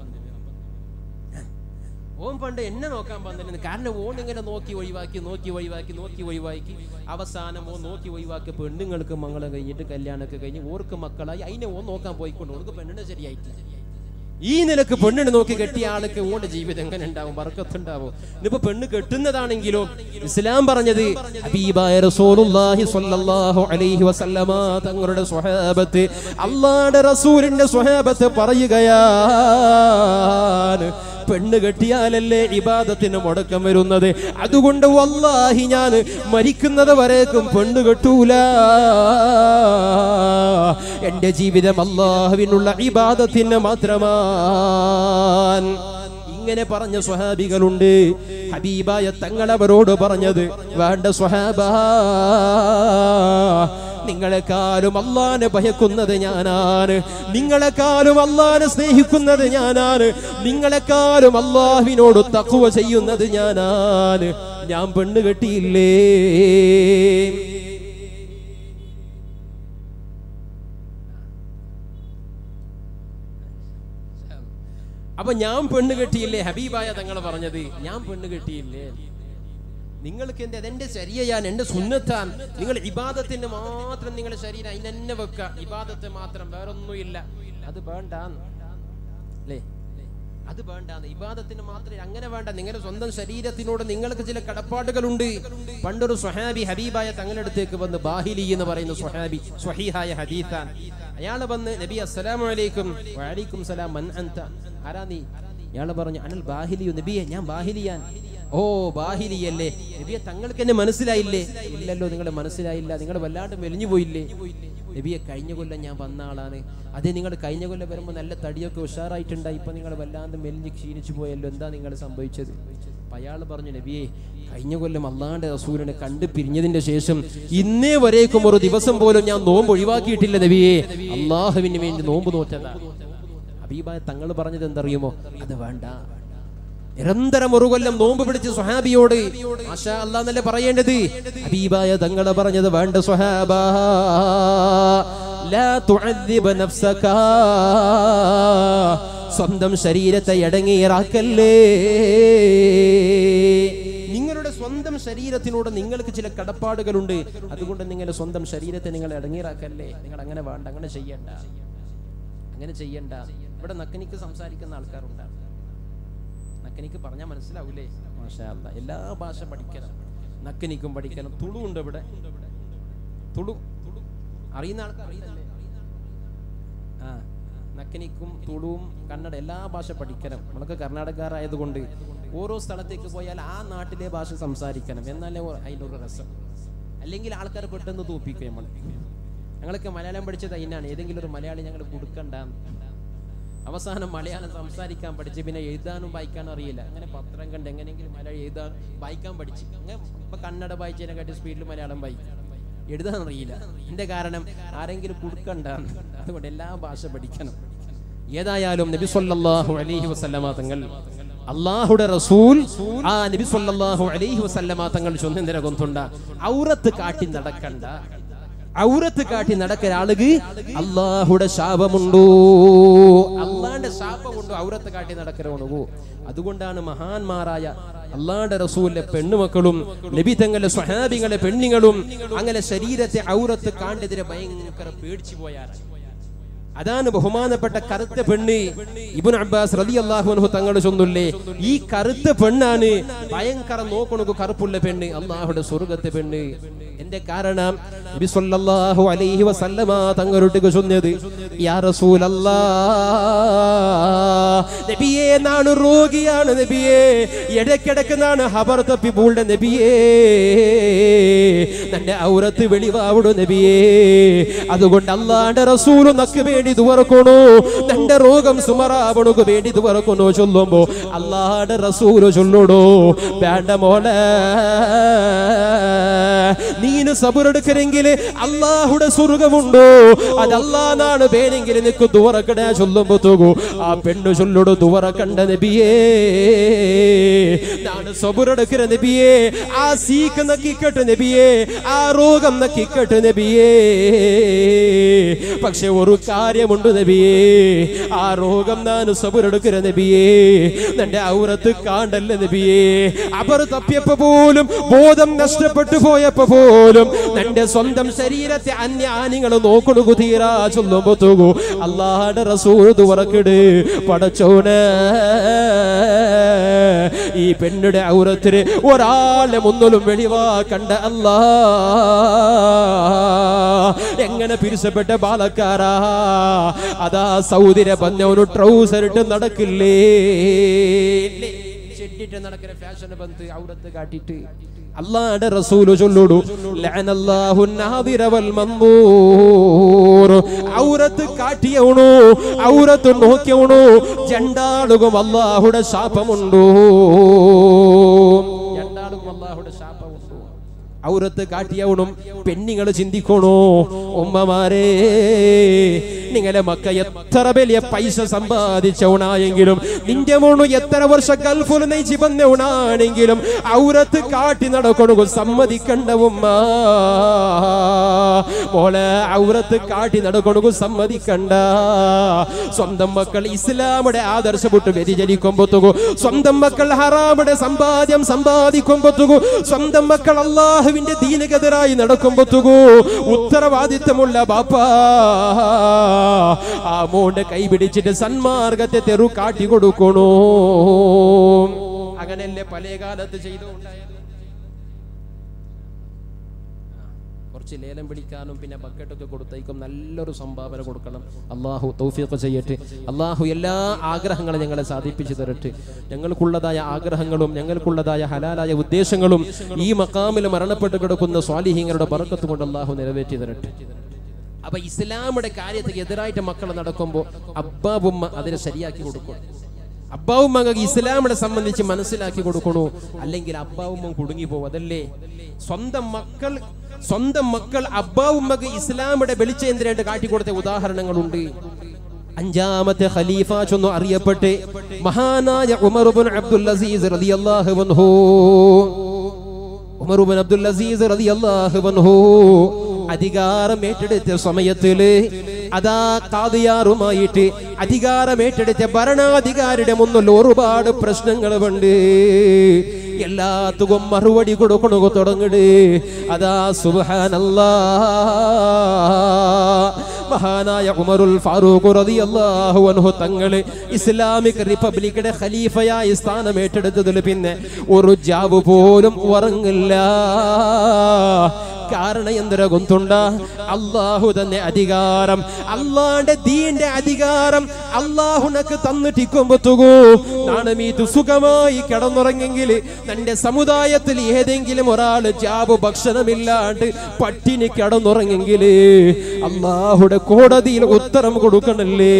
ഓൻ പണ്ട് എന്നെ നോക്കാൻ വന്നിരുന്നു കാരണം ഓൻ ഇങ്ങനെ നോക്കി ഒഴിവാക്കി നോക്കി ഒഴിവാക്കി നോക്കി ഒഴിവാക്കി അവസാനം ഓൻ നോക്കി ഒഴിവാക്കി പെണ്ണുങ്ങൾക്ക് മംഗളം കഴിഞ്ഞിട്ട് കല്യാണമൊക്കെ കഴിഞ്ഞ് ഓർക്ക് മക്കളായി അതിനെ ഓൻ നോക്കാൻ പോയിക്കൊണ്ട് ഓർക്ക് പെണ്ണിനെ ശരിയായിട്ട് ഈ നിലക്ക് പെണ്ണിനെ നോക്കി കെട്ടിയ ആൾക്ക് ഓന്റെ ജീവിതം എങ്ങനെ ഉണ്ടാവും വർക്കത്തുണ്ടാവും ഇനിയിപ്പോ പെണ്ണ് കെട്ടുന്നതാണെങ്കിലോ ഇസ്ലാം പറഞ്ഞത് ഹബീബായ റസൂലുള്ളാഹി സ്വല്ലല്ലാഹു അലൈഹി വസല്ലമ തങ്ങളുടെ സ്വഹാബത്ത് അള്ളാഹുവിന്റെ റസൂലിന്റെ സ്വഹാബത്ത് പറയുകയാണ് പെണ്ണ് കെട്ടിയാലല്ലേ ഇബാദത്തിന് മുടക്കം വരുന്നത് അതുകൊണ്ട് വല്ലാഹി ഞാൻ മരിക്കുന്നത് വരേക്കും പെണ്ണ് കെട്ടൂല എന്റെ ജീവിതം അള്ളാഹുവിനുള്ള ഇബാദത്തിന് മാത്രമാണ് ഇങ്ങനെ പറഞ്ഞ സ്വഹാബികളുണ്ട് ഹബീബായ തങ്ങളവരോട് പറഞ്ഞത് വേണ്ട സ്വഹാബ നിങ്ങളെക്കാളും അള്ളാനെ ഭയക്കുന്നത് ഞാനാണ് നിങ്ങളെക്കാളും അള്ളാനെ സ്നേഹിക്കുന്നത് ഞാനാണ് നിങ്ങളെക്കാളും അള്ളാഹുവിനോട് തക്കുവ ചെയ്യുന്നത് ഞാനാണ് ഞാൻ പെണ്ണ് കെട്ടിയില്ലേ അപ്പൊ ഞാൻ പെണ്ണ് കെട്ടിയില്ലേ ഹബീബായ തങ്ങൾ പറഞ്ഞത് ഞാൻ പെണ്ണ് കെട്ടിയില്ലേ നിങ്ങൾക്ക് എന്ത് അതെന്റെ ശരീരയാണ് എന്റെ സുന്നത്താൻ നിങ്ങൾ ഇബാദത്തിന് മാത്രം നിങ്ങളുടെ ശരീരം അതിനെന്നെ വെക്ക ഇബാദത്ത് മാത്രം വേറൊന്നുമില്ല അത് വേണ്ട അല്ലേ അത് വേണ്ടാന്ന് ഇബാദത്തിന് മാത്രമേ അങ്ങനെ വേണ്ട നിങ്ങളുടെ സ്വന്തം ശരീരത്തിനോട് നിങ്ങൾക്ക് ചില കടപ്പാടുകളുണ്ട് പണ്ടൊരു സ്വഹാബി ഹബീബായ തങ്ങളുടെ അടുത്തേക്ക് വന്ന് ബാഹിലി എന്ന് പറയുന്ന സ്വഹാബി സ്വഹീഹായ ഹദീസാൻ അയാൾ വന്ന് നബി അസ്സലാമു അലൈക്കും വഅലൈക്കും സലാം മൻ അൻത ആരാ നീ ഇയാൾ പറഞ്ഞു അനൽ ബാഹിലിയു നബിയെ ഞാൻ ബാഹിലിയാൻ ഓ ബാഹിലിയല്ലേ നബിയെ തങ്ങൾക്ക് എന്നെ മനസ്സിലായില്ലേ ഇല്ലല്ലോ നിങ്ങളെ മനസ്സിലായില്ല നിങ്ങൾ വല്ലാണ്ട് മെലിഞ്ഞു പോയില്ലേ നബിയെ കഴിഞ്ഞ കൊല്ലം ഞാൻ വന്ന ആളാണ് അതെ നിങ്ങൾ കഴിഞ്ഞ കൊല്ലം വരുമ്പോൾ നല്ല തടിയൊക്കെ ഉഷാറായിട്ടുണ്ടായി ഇപ്പൊ നിങ്ങൾ വല്ലാണ്ട് മെലിഞ്ഞ് ക്ഷീണിച്ചു പോയല്ലോ എന്താ നിങ്ങൾ സംഭവിച്ചത് അപ്പൊ അയാൾ പറഞ്ഞു നബിയെ കഴിഞ്ഞ കൊല്ലം അള്ളാന്റെ റസൂലിനെ കണ്ടു പിരിഞ്ഞതിന്റെ ശേഷം ഇന്നേ വരേക്കും ഒരു ദിവസം പോലും ഞാൻ നോമ്പ് ഒഴിവാക്കിയിട്ടില്ല നബിയെ അള്ളാഹുവിന് വേണ്ടി നോമ്പ് നോറ്റതാ ഹബീബായ തങ്ങൾ പറഞ്ഞത് എന്തറിയുമോ അത് വേണ്ട നിരന്തരം ഒരു കൊല്ലം നോമ്പ് പിടിച്ച് സ്വഹാബിയോട് മാഷാ അല്ലാ എന്നല്ലേ പറയേണ്ടത് ഹബീബായ തങ്ങളെ പറഞ്ഞത് വേണ്ട സ്വഹാബ ലാ തുഅദ്ദിബ് നഫ്സക സ്വന്തം ശരീരത്തെ അടങ്ങിയിറാക്കല്ലേ നിങ്ങളുടെ സ്വന്തം ശരീരത്തിനോട് നിങ്ങൾക്ക് ചില കടപ്പാടുകളുണ്ട് അതുകൊണ്ട് നിങ്ങളുടെ സ്വന്തം ശരീരത്തെ നിങ്ങൾ ഇടങ്ങീറാക്കല്ലേ നിങ്ങൾ അങ്ങനെ വേണ്ട അങ്ങനെ ചെയ്യണ്ട അങ്ങനെ ചെയ്യണ്ട ഇവിടെ നക്കനിക്ക് സംസാരിക്കുന്ന ആൾക്കാരുണ്ടാവും നക്കനിക്ക് പറഞ്ഞാൽ മനസ്സിലാവൂലേ മാഷാ അല്ലാ. എല്ലാ ഭാഷ പഠിക്കണം നക്കനിക്കും പഠിക്കണം തുളു ഉണ്ട് ഇവിടെ തുളു അറിയുന്ന ആൾക്കാർ അറിയുന്നല്ലേ ആ നക്കനിക്കും തുളുവും കന്നഡ എല്ലാ ഭാഷ പഠിക്കണം നമ്മളൊക്കെ കർണാടകക്കാരായതുകൊണ്ട് ഓരോ സ്ഥലത്തേക്ക് പോയാൽ ആ നാട്ടിലെ ഭാഷ സംസാരിക്കണം എന്നാലേ ഓ- അതിനൊരു രസം അല്ലെങ്കിൽ ആൾക്കാർ പെട്ടെന്ന് തോപ്പിക്കും നമ്മൾ ഞങ്ങളൊക്കെ മലയാളം പഠിച്ചത് അതിനാണ് ഏതെങ്കിലും ഒരു മലയാളി ഞങ്ങൾ കൊടുക്കണ്ട അവസാനം മലയാളം സംസാരിക്കാൻ പഠിച്ച് പിന്നെ എഴുതാനും വായിക്കാനും അറിയില്ല അങ്ങനെ പത്രം കണ്ട് എങ്ങനെയെങ്കിലും മലയാളം എഴുതാൻ വായിക്കാൻ പഠിച്ചു അങ്ങനെ ഇപ്പൊ കന്നഡ വായിച്ചതിനെക്കാട്ടി സ്പീഡിൽ മലയാളം വായിക്കും എഴുതാൻ അറിയില്ല എന്റെ കാരണം ആരെങ്കിലും കൊടുക്കണ്ട അതുകൊണ്ട് എല്ലാ ഭാഷ പഠിക്കണം ഏതായാലും നബി സല്ലല്ലാഹു അലൈഹി വസല്ലമ തങ്ങൾ അള്ളാഹുടെ റസൂൽ ആ നബി സല്ലല്ലാഹു അലൈഹി വസല്ലമ തങ്ങൾ ചൊന്നിന്തര കൊന്തുണ്ട ഔറത്ത് കാട്ടി നടക്കണ്ട ഔറത്ത് കാട്ടി നടക്കുന്ന ആളുക്ക് അള്ളാഹുടെ ശാപമുണ്ടോ അള്ളാന്റെ ശാപമുണ്ടോ ഔറത്ത് കാട്ടി നടക്കരുണു അതുകൊണ്ടാണ് മഹാന്മാരായ അള്ളാന്റെ റസൂലിന്റെ പെണ്ണുമക്കളും നബി തങ്ങളുടെ സ്വഹാബിങ്ങളെ പെണ്ണുങ്ങളും അങ്ങനെ ശരീരത്തെ ഔറത്ത് കാണ്ടെതിരെ ഭയങ്കര പേടിച്ചു പോയാലാണ് അതാണ് ബഹുമാനപ്പെട്ട കറുത്ത പെണ്ണ് ഇബുൻ അബ്ബാസ് റലി അള്ളാഹു തങ്ങൾ ചൊന്നില്ലേ ഈ കറുത്ത പെണ്ണാണ് ഭയങ്കര നോക്കണു കറുപ്പുള്ള പെണ്ണ് അള്ളാഹുടെ സ്വർഗത്തെ പെണ്ണ് എന്റെ കാരണം നബി സല്ലല്ലാഹു അലൈഹി വസല്ലമ തങ്ങളൊട്ടിക്ക് ചൊന്നത് യാ റസൂലല്ലാ നബിയേ നാണ് രോഗിയാണ് നബിയേ ഇടയ്ക്കിടയ്ക്ക് നാണ് ഹബർ തപ്പി പൂളുടെ നബിയേ നിന്റെ ഔറത്ത് വെളിവാവിടു നബിയേ അതുകൊണ്ട് അള്ളാന്റെ റസൂല് നക്ക് വേണ്ടി തുറക്കണു നിന്റെ രോഗം സുമറാവണുക്ക് വേണ്ടി തുറക്കണു ചൊല്ലുമ്പോ അള്ളാന്റെ റസൂല് ചൊല്ലുടോ വേണ്ട മോളെ നീന് സബുറെടുക്കരെങ്കിൽ അള്ളാഹുടെ സ്വർഗമുണ്ടോ അത് അള്ളാന്നാണ് പേരെങ്കിൽ നിനക്ക് തുറക്കട ചൊല്ലുമ്പോ തൂകൂ ആ പെണ്ണു ചൊല്ലുടു തുറക്കണ്ട നബിയേ നാണ് സബുറെടുക്കിற നബിയേ ആ സീക്ക് നക്കിക്കട്ട് നബിയേ ആ രോഗം നക്കിക്കട്ട് നബിയേ പക്ഷെ ഒരു കാര്യമുണ്ട് നബിയേ ആ രോഗം നാന് സബുറെടുക്കിற നബിയേ നിന്റെ ഔറത്ത് കാണ്ടല്ല നബിയേ അവർ തപ്പിയപ്പോ പോലും ബോധം നഷ്ടപ്പെട്ടു പോയപ്പോ പോലും നിന്റെ സ്വന്തം ശരീരത്തെ അന്യ ആനികൾ നോക്കണു കുതീറാ ചൊല്ലുമ്പോ തൂകൂ അള്ളാഹുടെ റസൂൽ തുറക്കിട് പടച്ചോന് ഈ പെണ്ണുടെ ഔറത്തിന് ഒരാളെ മുന്നിലും വെളിവാക്കണ്ട അല്ലാ എങ്ങനെ പിരിച്ചപ്പെട്ട ബാലക്കാരാ അതാ സൗദിരെ പഞ്ഞവന് ട്രൗസർ ഇട്ട് നടക്കില്ലേ ചെട്ടിട്ട് നടക്കുന്ന ഫാഷൻ ബന്ത് ഔറത്ത് കാട്ടിട്ട് അള്ളാന്റെ റസൂല് ചൊല്ലുടു ലഅനല്ലാഹു നാദിറ വൽ മൻദൂർ ഔറത്ത് കാട്ടിയവണു ഔറത്ത് നോക്കിയവണു ജണ്ടാളുകും അള്ളാഹുടെ ശാപമുണ്ടോ ജണ്ടാളുകും അള്ളാഹുടെ ശാപമുണ്ടോ ഔറത്ത് കാട്ടിയവണും പെണ്ണുങ്ങൾ ചിന്തിക്കണോ ഉമ്മമാരെ നിങ്ങളെ മക്ക എത്ര വലിയ പൈസ സമ്പാദിച്ചവണായെങ്കിലും നിന്റെ മോണു എത്ര വർഷം ഗൾഫിൽ നയിച്ച് വന്നവണാണെങ്കിലും ഔറത്ത് കാട്ടി നടക്കണു സമ്മതിക്കണ്ട ഉമ്മ മോളെ ഔറത്ത് കാട്ടി നടക്കണു സമ്മതിക്കണ്ട സ്വന്തം മക്കൾ ഇസ്ലാമുടെ ആദർശം വിട്ട് വ്യതിചലിക്കുമ്പോത്തുകു സ്വന്തം മക്കൾ ഹറാമുടെ സമ്പാദ്യം സമ്പാദിക്കുമ്പോത്തുകു സ്വന്തം മക്കൾ അള്ളാഹുവിന്റെ ദീനകെതിരായി നടക്കുമ്പോത്തുകു ഉത്തരവാദിത്തമുള്ള ബാപ്പാ ആ മോന്റെ കൈ പിടിച്ചിട്ട് സന്മാർഗത്തെ തെറു കാട്ടി കൊടുക്കണോ അങ്ങനെയല്ലേ പല കാലത്ത് ചെയ്തുകൊണ്ടായത് കുറച്ച് ലേലം പിടിക്കാനും പിന്നെ ബക്കറ്റൊക്കെ കൊടുത്തേക്കും നല്ലൊരു സംഭാവന കൊടുക്കണം അള്ളാഹു തൗഫീഖ് ചെയ്യട്ടെ അള്ളാഹു എല്ലാ ആഗ്രഹങ്ങളും ഞങ്ങളെ സാധിപ്പിച്ചു തരട്ടെ ഞങ്ങൾക്കുള്ളതായ ആഗ്രഹങ്ങളും ഞങ്ങൾക്കുള്ളതായ ഹലാലായ ഉദ്ദേശങ്ങളും ഈ മക്കാമിൽ മരണപ്പെട്ട് കിടക്കുന്ന സ്വാലിഹീങ്ങളുടെ ബറക്കത്ത് കൊണ്ട് അള്ളാഹു നിറവേറ്റി തരട്ടെ അപ്പൊ ഇസ്ലാമിന്റെ കാര്യത്തിൽ എതിരായിട്ട് മക്കൾ നടക്കുമ്പോൾ അബ്ബാബുമ്മ അതിനെ ശരിയാക്കി കൊടുക്കണം അബ്ബാവുമ്മക്ക് ഇസ്ലാമിനെ സംബന്ധിച്ച് മനസ്സിലാക്കി കൊടുക്കണു അല്ലെങ്കിൽ അബ്ബാവുമ്മ കുടുങ്ങി പോകും അതല്ലേ സ്വന്തം മക്കൾ സ്വന്തം മക്കൾ അബ്ബാവുമ്മക്ക് ഇസ്ലാമിന്റെ വെളിച്ചേന്ദ്രയായിട്ട് കാട്ടിക്കൊടുത്ത ഉദാഹരണങ്ങളുണ്ട് അഞ്ചാമത്തെ ഖലീഫ ചൊന്നു അറിയപ്പെട്ട് മഹാനായ ഉമർബുൻ അബ്ദുൽ അസീസ് റളിയല്ലാഹു അൻഹു ഉമർബുൻ അബ്ദുൽ അസീസ് റളിയല്ലാഹു അൻഹു അധികാരം ഏറ്റെടുത്ത സമയത്തില് അതാ കാതിയാറുമായിട്ട് അധികാരം ഏറ്റെടുത്ത ഭരണാധികാരിയുടെ മുന്നിൽ ഒരുപാട് പ്രശ്നങ്ങളുണ്ട് എല്ലാത്തുക്കും മറുപടി കൊടുക്കണു തുടങ്ങട് അതാ സുബ്ഹാനല്ലാ മഹാനായ ഉമറുൽ ഫാറൂഖ് റളിയല്ലാഹു അൻഹു തങ്ങള് ഇസ്ലാമിക് റിപ്പബ്ലിക്കിന്റെ ഖലീഫയായി സ്ഥാനം ഏറ്റെടുത്തതിൽ പിന്നെ ഒരു ജാവ് പോലും ഉറങ്ങില്ല കാരണം എന്തൊരു ഗൊന്തുണ്ട അള്ളാഹു തന്നെ അധികാരം അള്ളാന്റെ ദീന്റെ അധികാരം അള്ളാഹുനക്ക് തന്നിട്ടിക്കുമ്പത്തുകൂ നാണമീത് സുഖമായി കിടന്നുറങ്ങെങ്കിൽ തന്റെ സമുദായത്തിൽ ഏതെങ്കിലും ഒരാള് ജാബ് ഭക്ഷണമില്ലാണ്ട് പട്ടിണി കിടന്നുറങ്ങെങ്കിൽ അള്ളാഹുടെ കോടതിയിൽ ഉത്തരം കൊടുക്കണല്ലേ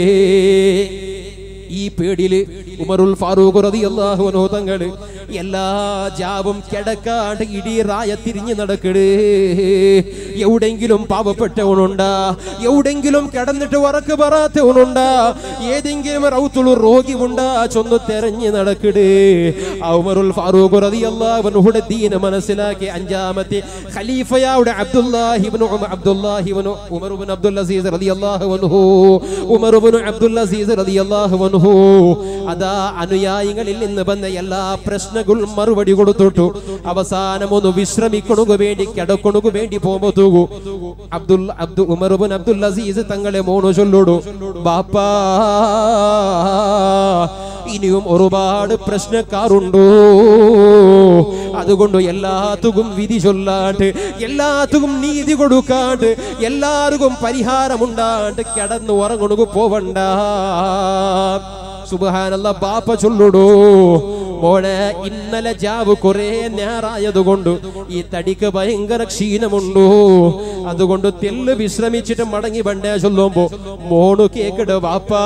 ഈ പേടിയില് ഉമറുൽ ഫാറൂഖ് റളിയല്ലാഹു അൻഹു തങ്ങള് എല്ലാ ജാവും കിടക്കാണ്ട് ഇടീ റായ തിരിഞ്ഞു നടക്കട് എവിടെങ്കിലും പാവപ്പെട്ടവനുണ്ടാ എവിടെങ്കിലും കിടന്നിട്ട് വറക്ക് പറയാത്തവനുണ്ടാ ഏതെങ്കിലും റൗത്തുള്ളു രോഗി ഉണ്ടാ ചൊന്ന് തെരഞ്ഞു നടക്കട് ആ ഉമറുൽ ഫാറൂഖ് റളിയല്ലാഹു അൻഹുടെ ദീന മനസ്സിലാക്കി അഞ്ചാമത്തെ ഖലീഫയാവുടെ അബ്ദുല്ലാഹിബ്നു ഉമർ അബ്ദുല്ലാഹിബ്നു ഉമർ ഇബ്നു അബ്ദുൽ അസീസ് റളിയല്ലാഹു അൻഹു ഉമർ ഇബ്നു അബ്ദുൽ അസീസ് റളിയല്ലാഹു അൻഹു അതാ അനുയായികളിൽ നിന്ന് വന്ന എല്ലാ പ്രശ്നങ്ങളും മറുപടി കൊടുത്തിട്ടു അവസാനം ഒന്ന് വിശ്രമിക്കണു വേണ്ടി കിടക്കണു വേണ്ടി പോകുമ്പോ തൂകു അബ്ദുൽ അബ്ദു ഉമർ ഇബ്നു അബ്ദുൽ അസീസ് തങ്ങളെ മോണു ചൊല്ലോടു ബാപ്പാ ഇനിയും ഒരുപാട് പ്രശ്നക്കാരുണ്ടോ അതുകൊണ്ട് എല്ലാത്തുക്കും വിധി ചൊല്ലാണ്ട് എല്ലാത്തുക്കും നീതി കൊടുക്കാണ്ട് എല്ലാവർക്കും പരിഹാരമുണ്ടാണ്ട് കിടന്ന് ഉറങ്ങണു പോവണ്ട സുബഹാനല്ല ബാപ്പ ചൊല്ലുടൂ മോളെ ഇന്നലെ ജാവ് കുറെ നേരായതുകൊണ്ട് ഈ തടിക്ക് ഭയങ്കര ക്ഷീണമുണ്ടോ അതുകൊണ്ട് തെല്ല് വിശ്രമിച്ചിട്ട് മടങ്ങി വണ്ടേ ചൊല്ലുമ്പോ മോണു കേക്കട് വാപ്പാ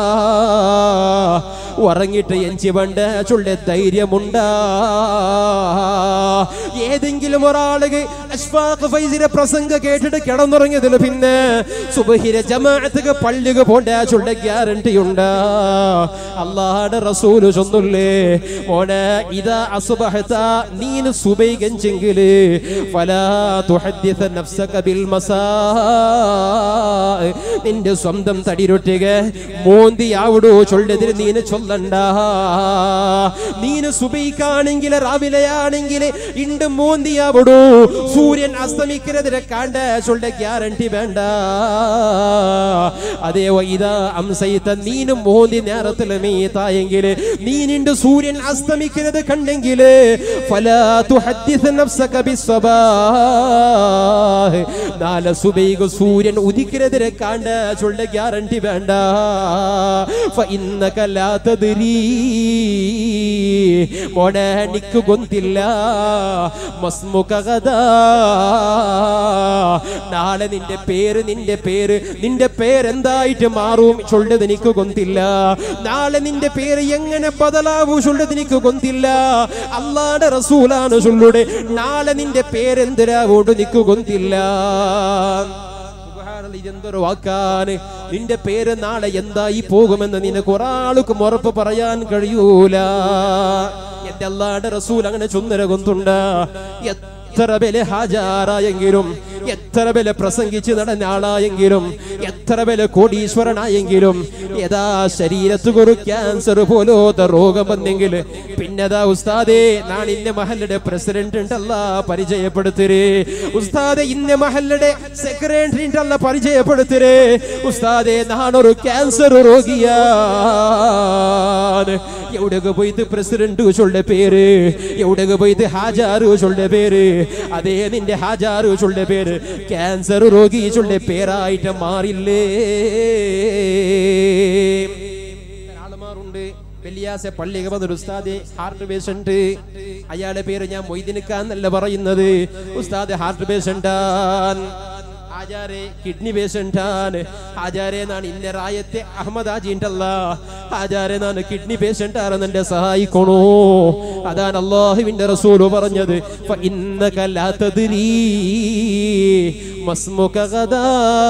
ഉറങ്ങിട്ട് എഞ്ചി വണ്ട ചൊല്ല ധൈര്യമുണ്ടാ ഏതെങ്കിലും ഒരാളുകൾ അഷ്ഫാഖ് ഫൈസിന്റെ പ്രസംഗ കേട്ടിട്ട് കിടന്നുറങ്ങിയതിൽ പിന്നെ സുബഹിരെ ജമാഅത്തുക പള്ളിക പോണ്ട ചൊല്ല ഗ്യാരണ്ടി ഉണ്ടാ അള്ളാഹുടെ റസൂല് ചൊന്നുല്ലേ മോനെ ഇതാ അസുബഹത നീന് സുബൈകഞ്ചെങ്കില് ഫലാ തുഹദ്ദിസ നഫ്സക ബിൽ മസാ നിന്റെ സ്വന്തം തടിരൊട്ടിക മോന്തിയാവിടോ ചൊല്ലതിന് നീന് ചൊല്ലണ്ട നീന് സുബൈക്കാണെങ്കിൽ രാവിലെയാണെങ്കിൽ ഇണ്ട് മോന്തിയാവിടോ സൂര്യൻ അസ്തമിക്കുന്നതിനെ കാണ്ട ചൊല്ല ഗ്യാരണ്ടി വേണ്ട അതേ ഇതാ അംസൈത്ത നീനും മോന്തി നേരത്തിൽ മീത്തായെങ്കിൽ നീനിണ്ട് സൂര്യൻ അസ്തമിക്കുന്നത് കണ്ടെങ്കിൽ ഫലാ തുഹദ്ദിസ് നഫ്സക ബിസ്സബാഹ് നാളെ സുബൈക സൂര്യൻ ഉദിക്കുന്നതിനെ കാണ്ട ചൊല്ല ഗ്യാരണ്ടി വേണ്ട ഫഇന്നക ലാ തദ്രീ മോനെ നിക്ക് ഗൊന്തില്ല മസ്മുക ഗദാ നാളെ നിന്റെ പേര് നിന്റെ പേര് നിന്റെ പേരെന്തായിട്ട് മാറും ചൊല്ലത് എനിക്ക് ഗൊന്തില്ല നാളെ നിന്റെ പേര് എങ്ങനെ ബദലാവൂ ചൊല്ലത് എനിക്ക് ഗൊന്തില്ല അള്ളാടെ റസൂലാണ് ചൊല്ലുടെ നാളെ നിന്റെ പേരെന്തിരാവോണ്ട് നിക്ക് ഗൊന്തില്ല സുബ്ഹാനല്ലാഹ്, ഇതെന്തൊരു വാക്കാണ് നിന്റെ പേര് നാളെ എന്തായി പോകുമെന്ന് നിനക്ക് ഒരാൾക്കും ഉറപ്പ് പറയാൻ കഴിയൂല എന്റെ അല്ലാടെ റസൂൽ അങ്ങനെ ചൊന്നര കൊന്തുണ്ട് എത്ര വില ഹാജാറായെങ്കിലും എത്ര വില പ്രസംഗിച്ച് നടന്ന ആളായെങ്കിലും എത്ര വില കോടീശ്വരനായെങ്കിലും ഏതാ ശരീരത്ത് ഒരു ക്യാൻസർ പോലോത്ത രോഗം വന്നെങ്കിൽ പിന്നെതാ ഉസ്താദേ നാണ് ഇന്ന മഹല്ലുടെ പ്രസിഡന്റ് ഉണ്ടല്ല പരിചയപ്പെടുത്തരേ ഉസ്താദെ ഇന്ന മഹല്ലുടെ സെക്രട്ടറി ഉണ്ടല്ല പരിചയപ്പെടുത്തരേ ഉസ്താദെ നാണൊരു ക്യാൻസർ രോഗിയാണ് എവിടെയൊക്കെ പോയിട്ട് പ്രസിഡന്റ് ചൊല്ലെ പേര് എവിടെയൊക്കെ പോയിട്ട് ഹാജാറ് ചൊല്ലെ പേര് അതേ നിന്റെ ഹാജാറ് ചൊല്ലെ പേര് ക്യാൻസർ രോഗി ചൊല്ലെ പേരായിട്ട് മാറില്ലേ ആളുമാറുണ്ട് വെള്ളിയാസെ പള്ളിക വന്നൊരു ഉസ്താദ് ഹാർട്ട് പേഷ്യന്റ് അയാളുടെ പേര് ഞാൻ മൊയ്തിനിക്കാന്നല്ല പറയുന്നത് ഉസ്താദ് ഹാർട്ട് പേഷ്യന്റാൻ ആചാരെ കിഡ്നി പേഷ്യന്റ് ആണ് ആചാരെ നാണ് ഇന്ന റായത്തെ അഹമ്മദ് ആജി ഉണ്ടല്ല ആചാരെ നാണ് കിഡ്നി പേഷ്യന്റ് ആണെന്ന് എന്നെ സഹായിക്കണോ അതാണ് അള്ളാഹുവിന്റെ റസൂല് പറഞ്ഞത് ഫ ഇന്നക ലാ തദ്രീ മസ്മുക ഗദാ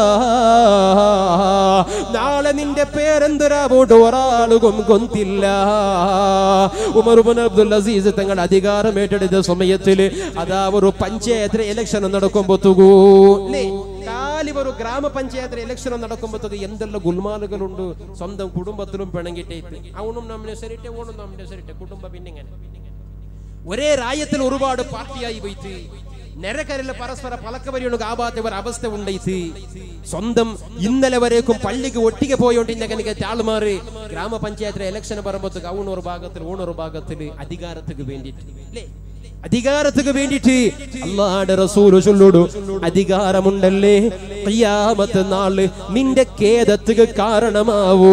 നാളെ നിന്റെ പേരെന്തൊരാവോട്ട് ഒരാളും കൊന്തില്ല ഉമർ ഇബ്നു അബ്ദുൽ അസീസ് തങ്ങൾ അധികാരം ഏറ്റെടുത്ത സമയത്തിൽ അതാ ഒരു പഞ്ചായത്ത് ഇലക്ഷൻ നടക്കുമ്പോ തുകൂ ല്ലേ? കാലിവ് ഒരു ഗ്രാമപഞ്ചായത്ത് ഇലക്ഷൻ നടക്കുമ്പോഴത്തേക്ക് എന്തെല്ലാം ഗുൽമാലുകളുണ്ട് സ്വന്തം കുടുംബത്തിലും പിണങ്ങിട്ടേത്ത് അവനും നമ്മെ ശരിട്ടെ ഓണും നമ്മെ ശരിട്ടെ കുടുംബം പിന്നെ ഇങ്ങനെ ഒരേ രാജ്യത്തിൽ ഒരുപാട് പാർട്ടിയായി പോയിട്ട് നെരക്കരയിൽ പരസ്പര പലക്കവരിയൊന്നും ആവാത്ത ഒരു അവസ്ഥ ഉണ്ടായിട്ട് സ്വന്തം ഇന്നലെ വരേക്കും പള്ളിക്ക് ഒട്ടിക്ക് പോയോണ്ട് ഇന്നൊക്കെ ആളുമാറ് ഗ്രാമപഞ്ചായത്തിലെ ഇലക്ഷൻ പറയുമ്പോഴത്തേക്ക് ഊണൊരു ഭാഗത്തിൽ ഊണൊരു ഭാഗത്തിൽ അധികാരത്തിന് വേണ്ടിയിട്ട് അല്ലേ അധികാരത്തിന് വേണ്ടിയിട്ട് അള്ളാടെ റസൂല് ചൊല്ലുടു അധികാരമുണ്ടല്ലേ ഖിയാമത്ത് നാള് നിന്റെ ഖേദത്തിന് കാരണമാവൂ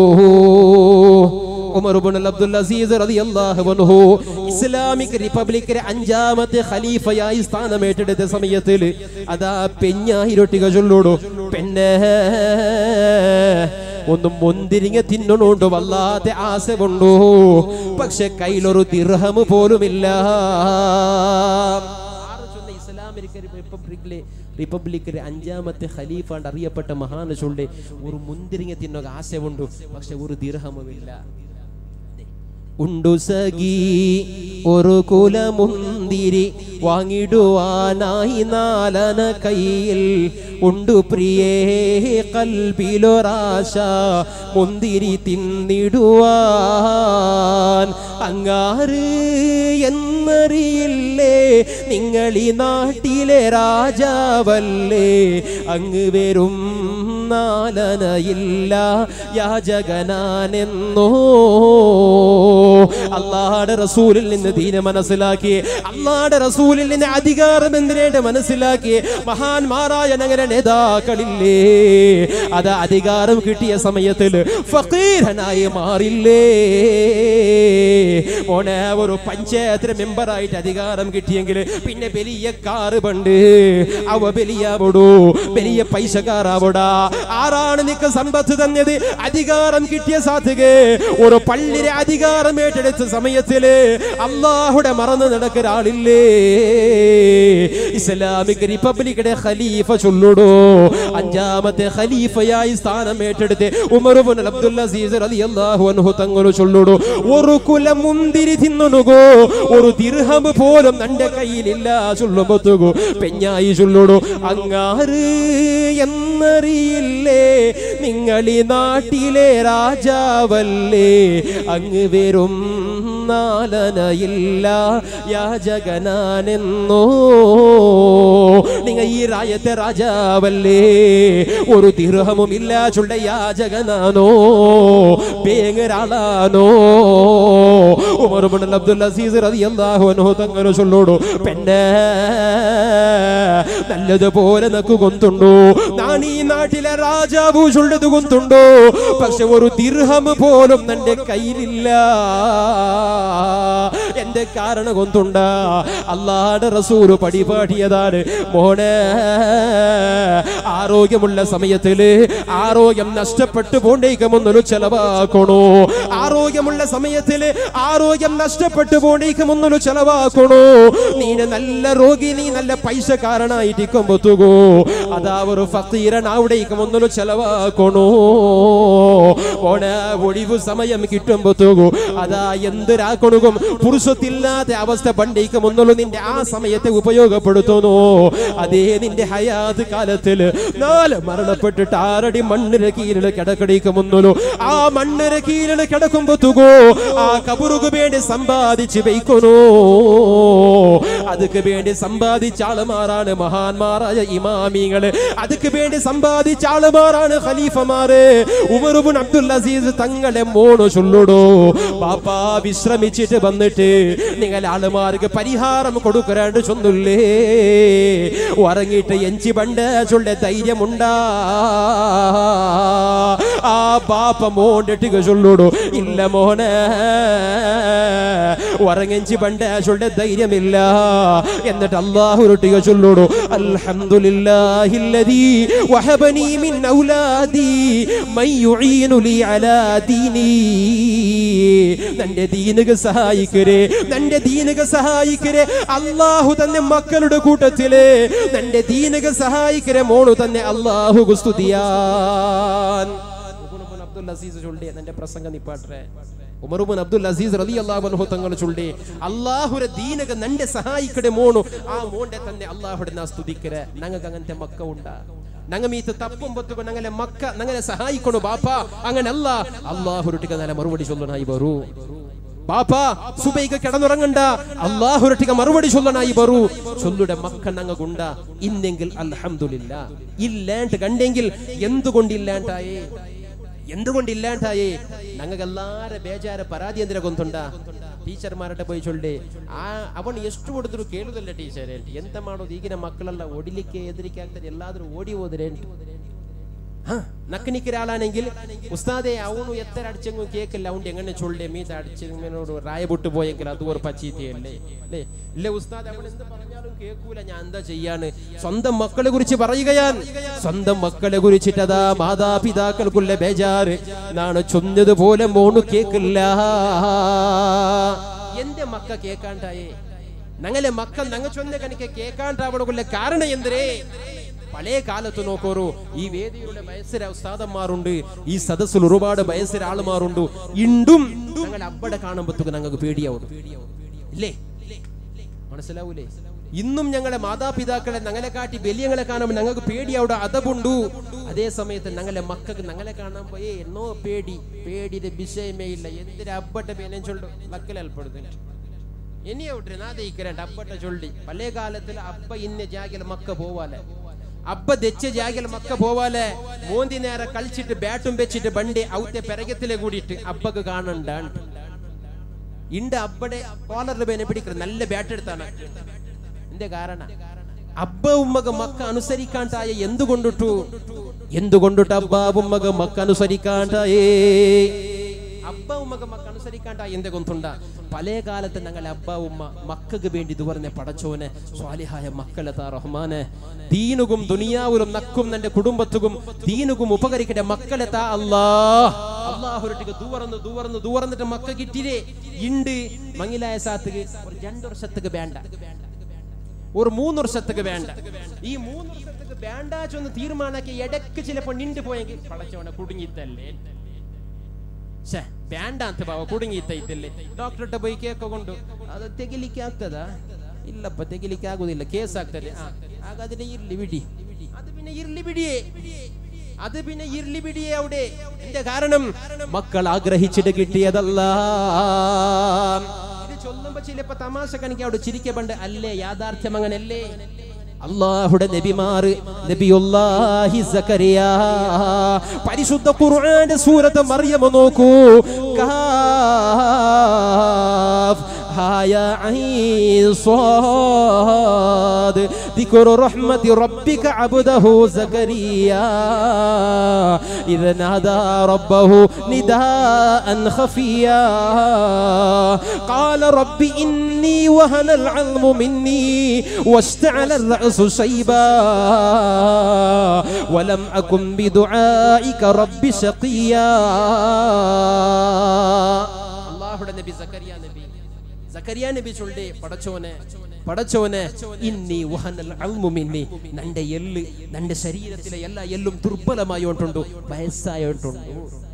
ഉമർ ഇബ്നു അബ്ദുൽ അസീസ് റളിയല്ലാഹു അൻഹു ഇസ്ലാമിക് റിപ്പബ്ലിക്കിലെ അഞ്ചാമത്തെ ഖലീഫയായി സ്ഥാനം ഏറ്റെടുത്ത സമയത്തിൽ അതാ പെഞ്ഞായിരൊട്ടിക ചൊല്ലോടു പെണ്ണേ ഒന്ന് മുന്തിരിങ്ങ തിന്നണോണ്ട് വല്ലാതെ ആശ കൊണ്ടു പക്ഷെ കയ്യിലൊരു ദിർഹം പോലുമില്ല ആറ് ചൊന്ന ഇസ്ലാമിക് റിപ്പബ്ലിക്കിലെ റിപ്പബ്ലിക്കിലെ അഞ്ചാമത്തെ ഖലീഫാണ്ട് അറിയപ്പെട്ട മഹാന് ചൊല്ലെ ഒരു മുന്തിരിങ്ങ തിന്നൊക്കെ ആശയുണ്ട് പക്ഷെ ഒരു ദിർഹമുമില്ല ഉണ്ടു സഖി ഒരു കുലമുന്തിരി വാങ്ങിടുവാനായി നാലന കയ്യിൽ ഉണ്ടു പ്രിയേ കൽബിലൊരാശ മുന്തിരി തിന്നിടുവാൻ അങ്ങാറ് എന്നറിയില്ലേ നിങ്ങളീ നാട്ടിലെ രാജാവല്ലേ അങ്ങ് വരും നാലനയില്ല യാചകനാനെന്നോ അള്ളാടെ റസൂലിൽ നിന്ന് ദീന മനസ്സിലാക്കി അള്ളാടെ റസൂലിൽ നിന്ന് അധികാരം എന്തിനേട്ട് മനസ്സിലാക്കി മഹാന്മാരായ നഗര നേതാക്കളില്ലേ അത് അധികാരം കിട്ടിയ സമയത്തിൽ ഫക്കീരനായി മാറില്ലേ മോനെ ഒരു പഞ്ചായത്തിന് മെമ്പറായിട്ട് അധികാരം കിട്ടിയെങ്കിൽ പിന്നെ വലിയ കാറ് പണ്ട് അവ വലിയാവടോ വലിയ പൈസക്കാരാവടാ ആരാണ് നിക്ക് സമ്പത്ത് തന്നത് അധികാരം കിട്ടിയ സാധക ഒരു പള്ളിരെ അധികാരം ഏറ്റെടുത്ത സമയത്തില് അള്ളാഹുടെ മറന്ന് നടക്കുന്ന ആളില്ലേ ഇസ്ലാമിക് റിപ്പബ്ലിക്കിന്റെ ഖലീഫ ചൊല്ലുടോ അഞ്ചാമത്തെ ഖലീഫയായി സ്ഥാനം ഏറ്റെടുത്ത് ഉമർ ഇബ്നു അബ്ദുൽ അസീസ് റളിയല്ലാഹു അൻഹു തങ്ങൾ ചൊല്ലുടോ ഒരു കുലം മുന്തിരി തിന്നുനുകോ ഒരു ദിർഹം പോലും തന്റെ കയ്യിലില്ല ചൊല്ലുമ്പോത്തുകോ പെഞ്ഞായി ചൊല്ലുടോ അങ്ങാറ് എന്നറിയില്ലേ നിങ്ങളീ നാട്ടിലെ രാജാവല്ലേ അങ്ങ് വെറും നാലനയില്ല യാചകനാനെന്നോ നിങ്ങൾ ഈ രായത്തെ രാജാവല്ലേ ഒരു ദിർഹമും ഇല്ല ചുള്ള യാചകനാണോ പേങ്ങരാളാണോ ഉമർ ഇബ്നു അബ്ദുൽ അസീസ് റളിയല്ലാഹു അൻഹു തങ്ങൾ ചൊല്ലോടു പെണ്ണേ നല്ലതുപോലെ നക്കു കൊന്തുണ്ടോ ഞാൻ ഈ നാട്ടിലെ രാജാവു ചൊല്ലത് കൊന്തുണ്ടോ പക്ഷെ ഒരു ദിർഹം പോലും എന്റെ കയ്യിലില്ല എന്റെ കാരണം കൊന്തുണ്ട അള്ളാടെ റസൂല് പടിപാടിയതാണ് മോനെ ആരോഗ്യമുള്ള സമയത്തില് ആരോഗ്യം നഷ്ടപ്പെട്ടു പോണ്ടേക്കുമെന്നൊരു ചെലവാക്കണോ ആരോഗ്യമുള്ള സമയത്തില് ആരോഗ്യം നഷ്ടപ്പെട്ടു പോണ്ടേക്കുമെന്നൊരു ചെലവാക്കണോ നീ നല്ല രോഗി നീ നല്ല പൈസക്കാരനായിട്ടിക്കുമ്പോത്തുകോ അതാ ഒരു ഫക്കീരൻ അവിടേക്കും ഒന്നൊരു ചെലവാക്കണോ ഓണ ഒഴിവ് സമയം കിട്ടുമ്പോത്തുകോ അതാ എന്തൊരാക്കണുകും പുരുഷത്തില്ലാത്ത അവസ്ഥ പണ്ടേക്കും ഒന്നുള്ളൂ നിന്റെ ആ സമയത്തെ ഉപയോഗപ്പെടുത്തുന്നു അതേ നിന്റെ ഹയാത് കാലത്തില് നാല് മരണപ്പെട്ടിട്ട് ആറടി മണ്ണിന് കീഴിൽ കിടക്കടിക്കും ഒന്നുള്ളൂ ആ മണ്ണിന് കീഴിൽ കിടക്കുമ്പോത്തുകോ ആ കബുറുക്ക് വേണ്ടി സമ്പാദിച്ച് വയ്ക്കണോ അതുക്ക് വേണ്ടി സമ്പാദിച്ച ആളുമാരാണ് മഹാന്മാരായ ഇമാമിങ്ങള് അതുക്ക് വേണ്ടി സമ്പാദിച്ച ആളുമാരാണ് ഖലീഫമാര് ഉമറുബുൻ അബ്ദുൽ അസീസ് തങ്ങളെ മോണു ചൊല്ലുടോ പാപ്പാ വിശ്രമിച്ചിട്ട് വന്നിട്ട് നിങ്ങൾ ആളുമാർക്ക് പരിഹാരം കൊടുക്കരാണ്ട് ചൊന്നില്ലേ ഉറങ്ങിയിട്ട് എഞ്ചി പണ്ട് ചൊല്ല ധൈര്യമുണ്ടാ ആ ബാപ്പ മോണ്ടിട്ട് ചൊല്ലുടു ഇല്ല മോനെ ഉറങ്ങഞ്ചി പണ്ട് ചൊല്ലെ ധൈര്യമില്ല എന്നിട്ട് അള്ളാഹുരുട്ടിക ചൊല്ലുടു അൽഹംദുലില്ലാഹില്ലദീ വഹബനി മിൻ ഔലാദി മൻ യുഈനു ലി അലാ ദീനി നന്റെ ദീനുക സഹായിക്കരെ നന്റെ ദീനുക സഹായിക്കരെ അള്ളാഹു തന്നെ മക്കളുടെ കൂട്ടത്തില് നന്റെ ദീനുക സഹായിക്കരെ മോണു തന്നെ അള്ളാഹു സ്തുതിയാൻ അബ്ദുൽ അസീസ് ചൊല്ലി എന്റെ പ്രസംഗം നിപ്പാട്ടെ ഉമറുബൻ അബ്ദുൽ അസീസ് റലി അള്ളാഹു തങ്ങൾ ചൊല്ലി അള്ളാഹുരെ ദീനക നന്റെ സഹായിക്കടെ മോണു ആ മോണ്ടെ തന്നെ അള്ളാഹുടെ നാ സ്തുതിക്കരെ ഞങ്ങൾക്ക് അങ്ങനത്തെ മക്ക ഉണ്ടാ ഞങ്ങ മീത്ത് തപ്പും പൊത്തുക ഞങ്ങളെ മക്ക ഞങ്ങളെ സഹായിക്കണു ബാപ്പ അങ്ങനെ അല്ല അള്ളാഹുരുട്ടിക നല്ല മറുപടി ചൊല്ലണായി വരൂ ബാപ്പ സുബൈക്ക് കിടന്നുറങ്ങണ്ട അള്ളാഹുരട്ടിക മറുപടി ചൊല്ലണായി വരൂ ചൊല്ലുടെ മക്ക ഞങ്ങൾക്കുണ്ട ഇന്നെങ്കിൽ അൽഹംദുലില്ല ഇല്ലാണ്ട് കണ്ടെങ്കിൽ എന്തുകൊണ്ടില്ലാണ്ടായേ എന്തുകൊണ്ടില്ലാണ്ടായേ ഞങ്ങൾക്ക് എല്ലാരെ ಬೇಜಾರ ಪರಾದಿ ಅಂದ್ರೆ ಗೊಂತುಂಡ ಟೀಚರ್ ಮಾರಾಟ പോയി ಚೊಲ್ಲೆ ಆ ಅವನು ಎಷ್ಟು ಹೊಡೆದ್ರು ಕೇಳುದಿಲ್ಲ ಟೀಚರ್ ಎಂತ ಮಾಡೋದು ಈಗಿನ ಮಕ್ಕಳೆಲ್ಲ ಓಡಿಲಿಕ್ಕೆ ಹೆದರಿಕೆ ಆಗ್ತದೆ ಎಲ್ಲಾದ್ರೂ ಓಡಿ ಹೋದ್ರೆ ಹ നക്കിനിക്കൊരാളാണെങ്കിൽ ഉസ്താദെ അവನು എത്ര അടിച്ചെങ്കിലും കേക്കില്ല അവൻ എങ്ങനെ ചൊല്ലേ മീത അടിച്ചെങ്കിനോട് റായപൊട്ട് പോയെങ്കിൽ അത് ഒരു പച്ചീത്തയല്ലേ അല്ലേ ഇല്ല ഉസ്താദ് അവൻ എന്ത് പറഞ്ഞാലും കേൾക്കൂല ഞാൻ എന്താ ചെയ്യാണ് സ്വന്തം മക്കളെ കുറിച്ച് പറയുകയാൻ സ്വന്തം മക്കളെ കുറിച്ചിട്ടതാ മാതാപിതാക്കൾക്കുള്ള ബേജാറ് നാണ് ചൊന്നതുപോലെ മോണു കേക്കില്ല എന്റെ മക്ക കേക്കാണ്ടായേ ഞങ്ങളെ മക്ക ഞങ്ങ ചൊന്ന കണിക്ക് കേക്കാണ്ടാവണക്കുള്ള കാരണം എന്തരേ പഴയ കാലത്ത് നോക്കോറു ഈ വേദിയുടെ വയസ്സര ഉസ്താദന്മാരുണ്ട് ഈ സദസ്സിൽ ഒരുപാട് വയസ്സര ആളുമാരുണ്ട് ഇണ്ടും ഞങ്ങൾ അവിടെ കാണുമ്പോഴത്തേക്ക് ഞങ്ങൾക്ക് പേടിയാവും ഇല്ലേ മനസ്സിലാവൂലേ ഇന്നും ഞങ്ങളെ മാതാപിതാക്കളെ ഞങ്ങളെ കാട്ടി വലിയങ്ങളെ കാണുമ്പോൾ ഞങ്ങൾക്ക് പേടി അവിടെ അതപുണ്ടു അതേ സമയത്ത് ഞങ്ങളെ മക്കൾക്ക് ഞങ്ങളെ കാണാൻ പോയേ എന്നോ പേടി പേടിയുടെ വിഷയമേ ഇല്ല എന്തിനാ അബ്ബട്ട പേനെ ചൊല്ലു മക്കളെ അൽപ്പെടുന്നു ഇനി ഔട്ടെ നാ ദയിക്കരണ്ട അബ്ബട്ട ചൊല്ലി പഴയ കാലത്തിൽ അബ്ബ ഇന്ന ജാഗിൽ മക്ക പോവാലെ അബ്ബ തെച്ച ജാഗിൽ മക്ക പോവാലെ മോന്തി നേരെ കളിച്ചിട്ട് ബാറ്റും വെച്ചിട്ട് ബണ്ടി ഔത്തെ പെരകത്തിലെ കൂടിയിട്ട് അബ്ബക്ക് കാണണ്ടാണ്ട് ഇണ്ട് അബ്ബടെ കോളറിൽ പേനെ പിടിക്കുന്നത് നല്ല ബാറ്റ് എടുത്താണ് എന്റെ കാരണം അബ്ബ ഉമ്മക മക്ക അനുസരിക്കാണ്ടായ എന്തുകൊണ്ടിട്ടു എന്തുകൊണ്ടിട്ട് അബ്ബ ഉമ്മക മക്ക അനുസരിക്കാണ്ടായേ അബ്ബ ഉമ്മക മക്ക അനുസരിക്കാണ്ടായ എന്തെ കൊന്തുണ്ട പഴയ കാലത്ത് ഞങ്ങളെ അബ്ബ ഉമ്മ മക്കൾക്ക് വേണ്ടി ഇത് പറഞ്ഞ പടച്ചോനെ സ്വാലിഹായ മക്കളെ താ റഹ്മാനെ ദീനുകും ദുനിയാവിലും നക്കും നിന്റെ കുടുംബത്തുകും ദീനുകും ഉപകരിക്കട്ടെ മക്കളെ താ അല്ലാ അള്ളാഹുരട്ടിക്ക് ദൂവർന്ന് ദൂവർന്ന് ദൂവർന്നിട്ട് മക്ക കിട്ടിരേ ഇണ്ട് മങ്ങിലായ സാത്തുക്ക് ഒരു രണ്ടു വർഷത്തേക്ക് വേണ്ട ഒരു മൂന്ന് വർഷത്തേക്ക് വേണ്ട ഈ മൂന്ന് വർഷത്തേക്ക് വേണ്ട ചൊന്ന് തീരുമാനാക്കി ഇടയ്ക്ക് ചിലപ്പോ നിണ്ട് പോയെങ്കിൽ പടച്ചവനെ കുടുങ്ങിത്തല്ലേ ಛೇ ಬ್ಯಾಂಡ ಅಂತ ಬಾವ ಕುಡುങ്ങിತ್ತೈತಿಲ್ಲಿ ಡಾಕ್ಟರ್ ಹತ್ರ പോയി ಕೇಕ ಕೊಂಡು ಅದು ತೆಗಿಲಿಕ್ಕೆ ಆಗ್ತದ ಇಲ್ಲಪ್ಪ ತೆಗಿಲಿಕ್ಕೆ ಆಗುದಿಲ್ಲ ಕೇಸ್ ಆಗ್ತದೆ ಆ, ಹಾಗಾದ್ರೆ ಇರ್ಲಿ ಬಿಡಿ ಅದು പിന്നെ ഇർലി പിടിയേ അത് പിന്നെ ഇർലി പിടിയേ അവിടെ എന്റെ കാരണം മക്കൾ ആഗ്രഹിച്ചിട്ട് കിട്ടിയതല്ല ഇത് ചൊല്ലുമ്പോ ചിലപ്പോ തമാശ കണിക്ക് അവിടെ ചിരിക്കപ്പണ്ട് അല്ലേ യാഥാർത്ഥ്യം അങ്ങനല്ലേ അള്ളാഹുടെ നബിമാർ നബിയുല്ലാഹി സക്കരിയ പരിശുദ്ധ ഖുർആന്റെ സൂറത്ത് മറിയം നോക്കൂ കാഫ് ഹായ ഐൻ صاد ذكر رحمة ربك عبده زكريا إذ نادى ربه نداء خفيا قال رب إني وهن العظم مني واشتعل الرأس شيبا ولم أكن بدعائك رب شقيا الله نبي زكريا نبي സക്കരിയ നബി ചൊല്ലേ പടച്ചോനെ പടച്ചോനെ ഇന്നി വഹനൽ അൽമു മിന്നി നന്റെ എല്ല് നന്റെ ശരീരത്തിലെ എല്ലാ എല്ലും ദുർബലമായോണ്ടുണ്ടു വയസ്സായോണ്ടുണ്ടു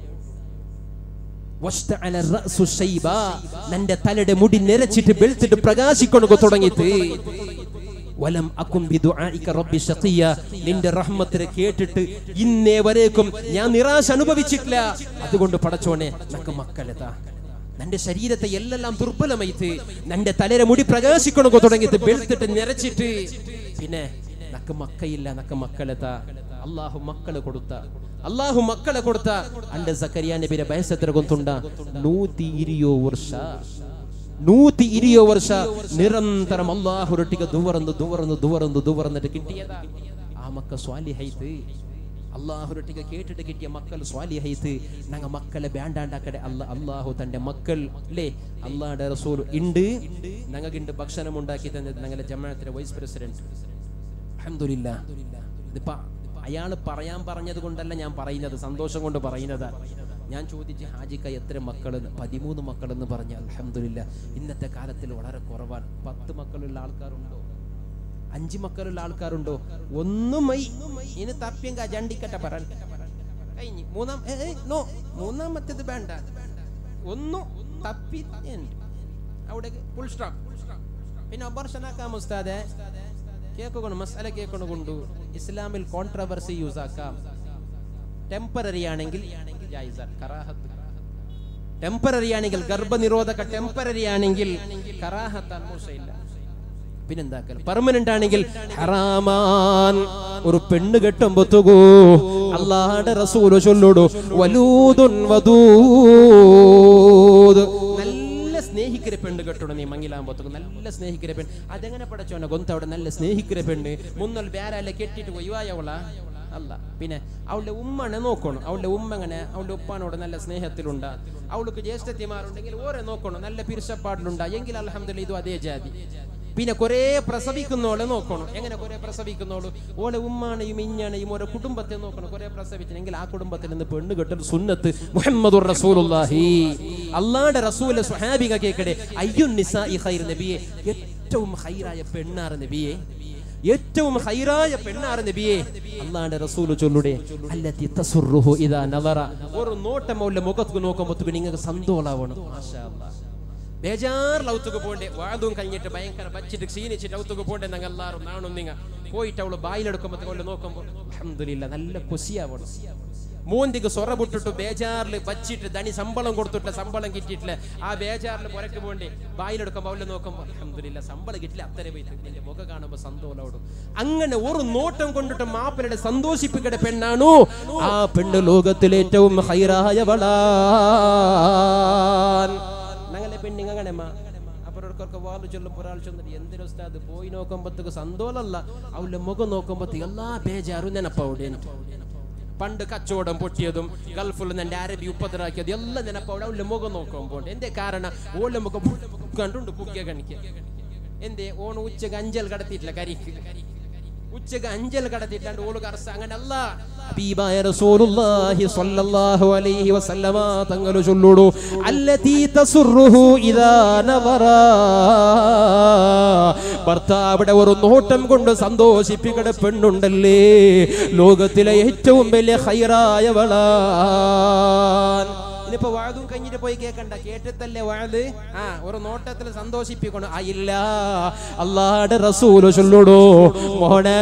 വസ്തഅല റഅസു ശൈബ നന്റെ തലയുടെ മുടി നിരച്ചിട്ട് വെളുത്തിട്ട് പ്രകാശിക്കൊണ്ടു തുടങ്ങിയിട്ട് വലം അക്കും ബിദുആഇക റബ്ബി ശഖിയ നിന്റെ റഹ്മത്തിനെ കേട്ടിട്ട് ഇന്നേ വരേക്കും ഞാൻ നിരാശ അനുഭവിച്ചിട്ടില്ല അതുകൊണ്ട് പടച്ചോനെ നക്ക് മക്കളെതാ നിന്റെ ശരീരത്തെ എല്ലാം ദുർബലമായിട്ട് നിന്റെ തലയുടെ മുടി പ്രകാശിക്കണോ തുടങ്ങിയിട്ട് വെളുത്തിട്ട് നിറച്ചിട്ട് പിന്നെ നക്ക് മക്കയില്ല നക്ക് മക്കളെത്താ അള്ളാഹു മക്കളെ കൊടുത്ത അള്ളാഹു മക്കളെ കൊടുത്ത അന്റെ സക്കരിയ നബിയുടെ വയസ്സെത്ര കൊന്തുണ്ട നൂറ്റി ഇരിയോ വർഷ നൂറ്റി ഇരിയോ വർഷ നിരന്തരം അള്ളാഹുരൊട്ടിക ദുവറന്ന് ദുവറന്ന് ദുവറന്ന് ദുവറന്നിട്ട് കിട്ടിയതാ ആ മക്ക സ്വാലിഹൈത്ത് അള്ളാഹുരൊട്ടിക്ക് കേട്ടിട്ട് കിട്ടിയ മക്കൾ സ്വാലിഹൈത്ത് ഞങ്ങ മക്കളെ വേണ്ടാണ്ടാക്കടെ അല്ല അള്ളാഹു തന്റെ മക്കൾ അല്ലേ അള്ളാഹുടെ റസൂൽ ഉണ്ട് ഞങ്ങൾക്കുണ്ട് ഭക്ഷണം ഉണ്ടാക്കി തന്നത് ഞങ്ങളുടെ ജമാഅത്തിന്റെ വൈസ് പ്രസിഡന്റ് അൽഹംദുലില്ലാ ഇതിപ്പോ അയാൾ പറയാൻ പറഞ്ഞത് കൊണ്ടല്ല ഞാൻ പറയുന്നത് സന്തോഷം കൊണ്ട് പറയുന്നതാ ഞാൻ ചോദിച്ചു ഹാജിക്ക എത്ര മക്കൾ പതിമൂന്ന് മക്കളെന്ന് പറഞ്ഞ അലഹമില്ല ഇന്നത്തെ കാലത്തിൽ വളരെ കുറവാണ് പത്ത് മക്കളുള്ള ആൾക്കാരുണ്ടോ അഞ്ച് മക്കളുള്ള ആൾക്കാരുണ്ടോ ഒന്നും മൈ ഇനി തപ്പിയെങ്ക ജണ്ടിക്കട്ടെ പറയാൻ കഴിഞ്ഞു മൂന്നാം ഏ, ഏ, നോ മൂന്നാമത്തേത് വേണ്ട ഒന്നു തപ്പി ഉണ്ട്. അവിടെ ഫുൾ സ്റ്റോപ്പ് പിന്നെ അബർഷനാക്കാം ഉസ്താദെ കേൾക്കണം മസാല കേൾക്കണം കൊണ്ടു ഇസ്ലാമിൽ കോൺട്രവേഴ്സി യൂസ് ആക്കാം ടെമ്പററി ആണെങ്കിൽ ജായിസാണ്. കറാഹത്ത് ടെമ്പററി ആണെങ്കിൽ ഗർഭനിരോധക ടെമ്പററി ആണെങ്കിൽ കറാഹത്താൻ മോശമില്ല പിന്നെന്താക്കൽ പെർമനന്റ് ആണെങ്കിൽ ഹറാമാൻ ഒരു പെണ്ണ് കെട്ടുമ്പോ തുകൂ അള്ളാഹുടെ റസൂല് ചൊല്ലുടു വലൂതുൻ വദൂദ് നല്ല സ്നേഹിക്കര പെണ്ണ് കെട്ടണം നീ മങ്ങിലാകുമ്പോഴത്തേക്ക് നല്ല സ്നേഹിക്കര പെണ്ണ് അതെങ്ങനെ പടച്ചോനെ ഗൊന്ത അവിടെ നല്ല സ്നേഹിക്കര പെണ്ണ് മുന്നൽ വേറെ കെട്ടിട്ട് ഒഴിവായവളാ അല്ല പിന്നെ അവളുടെ ഉമ്മനെ നോക്കണം അവളുടെ ഉമ്മ എങ്ങനെ അവളുടെ ഉപ്പാനോട് നല്ല സ്നേഹത്തിലുണ്ടാ അവൾക്ക് ജ്യേഷ്ഠത്തിമാരുണ്ടെങ്കിൽ ഓരെ നോക്കണം നല്ല പിരിശപ്പാടിലുണ്ടാ എങ്കിൽ അലഹമ്മദില്ല ഇതും അതേ ജാതി പിന്നെ കുറെ പ്രസവിക്കുന്നോളെ നോക്കണം എങ്ങനെ കുറെ പ്രസവിക്കുന്നോളൂ ഓലെ ഉമ്മാണെയും ഇഞ്ഞാണെയും ഓരോ കുടുംബത്തെ നോക്കണം കുറെ പ്രസവിച്ചെങ്കിൽ ആ കുടുംബത്തിൽ നിന്ന് പെണ്ണ് കെട്ടൽ സുന്നത്ത് മുഹമ്മദുർ റസൂലുള്ളാഹി അള്ളാഹുടെ റസൂലെ സുഹാബിക കേക്കടെ അയ്യുൻ നിസാഇ ഖൈർ നബിയെ ഏറ്റവും ഹൈറായ പെണ്ണാറ് നബിയെ ഏറ്റവും ഹൈറായ പെണ്ണാറ് നബിയെ അള്ളാഹുടെ റസൂല് ചൊല്ലുടെ അല്ലത്തി തസുറുഹു ഇദാ നദറ ഒരു നോട്ടം അവളുടെ മുഖത്ത് നോക്കുമ്പോൾ നിങ്ങൾക്ക് സന്തോളാവണം മാഷാ അല്ലാഹ് ബേജാറിൽ ഔത്തുക്ക് പോണ്ടേ വാതും കഴിഞ്ഞിട്ട് ഭയങ്കര വച്ചിട്ട് ക്ഷീണിച്ചിട്ട് ഔത്തുക്ക് പോണ്ടേ ഞങ്ങൾ എല്ലാവരും നാണും നിങ്ങ പോയിട്ട് അവള് ബായിലെടുക്കുമ്പോൾ കൊണ്ട് നോക്കുമ്പോൾ അഹമ്മദില്ല നല്ല കൊസിയാവണം മൂന്തിക്ക് സൊറ പൊട്ടിട്ട് ബേജാറിൽ വച്ചിട്ട് ധനി ശമ്പളം കൊടുത്തിട്ട് ശമ്പളം കിട്ടിയിട്ടില്ല ആ ബേജാറിൽ പുറക്ക് പോണ്ടേ ബായിലെടുക്കുമ്പോൾ അവളെ നോക്കുമ്പോൾ അഹമ്മദില്ല ശമ്പളം കിട്ടില്ല അത്ര പോയിട്ട് നിന്റെ മുഖം കാണുമ്പോൾ സന്തോഷോടും അങ്ങനെ ഒരു നോട്ടം കൊണ്ടിട്ട് മാപ്പിളുടെ സന്തോഷിപ്പിക്കട പെണ്ണാണോ ആ പെണ്ണ് ലോകത്തിലെ ഏറ്റവും ഹൈറായവളാൻ ഞങ്ങളെ പെണ്ണിങ് അങ്ങനെമ്മ അപ്പുറക്കൊക്കെ വാല് ചൊല്ലും ഒരാൾ ചൊന്നിട്ട് എന്തൊരു ഉസ്താദ് പോയി നോക്കുമ്പോഴത്തേക്ക് സന്തോഷമല്ല അവളുടെ മുഖം നോക്കുമ്പോഴത്തേക്ക് എല്ലാ ബേജാറും നെനപ്പവിടെ പണ്ട് കച്ചവടം പൊട്ടിയതും ഗൾഫിൽ നിന്ന് അരബി ഉപദ്രാക്കിയതും എല്ലാം നെനപ്പവിടെ അവളുടെ മുഖം നോക്കുമ്പോൾ എന്തേ കാരണം ഓളുടെ മുഖം കണ്ടുണ്ട് പുക്കിയ കണിക്ക എന്തേ ഓണ് ഉച്ചക്ക് അഞ്ചൽ കടത്തിയിട്ടില്ല കരിക്ക് ഉച്ചക്ക് അഞ്ചൽ കടത്തിയിട്ടാണ്ട് ഓള് കറസ അങ്ങനെ അല്ല ഹബീബായ റസൂലുള്ളാഹി സ്വല്ലല്ലാഹു അലൈഹി വസല്ലമ തങ്ങൾ ചൊല്ലുടു അല്ലതീ തസുറുഹു ഇദാ നവറ ഭർത്താവിടെ ഒരു നോട്ടം കൊണ്ട് സന്തോഷിപ്പിക്കട പെണ്ണുണ്ടല്ലേ ലോകത്തിലെ ഏറ്റവും വലിയ ഹൈറായവളാൻ ഇനിയിപ്പോ വാഴും കഴിഞ്ഞിട്ട് പോയി കേക്കണ്ട കേട്ടിട്ടല്ലേ വാഴ് ആ ഒരു നോട്ടത്തിൽ സന്തോഷിപ്പിക്കണം ആ ഇല്ല അള്ളാടെ റസൂല് ചൊല്ലുടോ മോനെ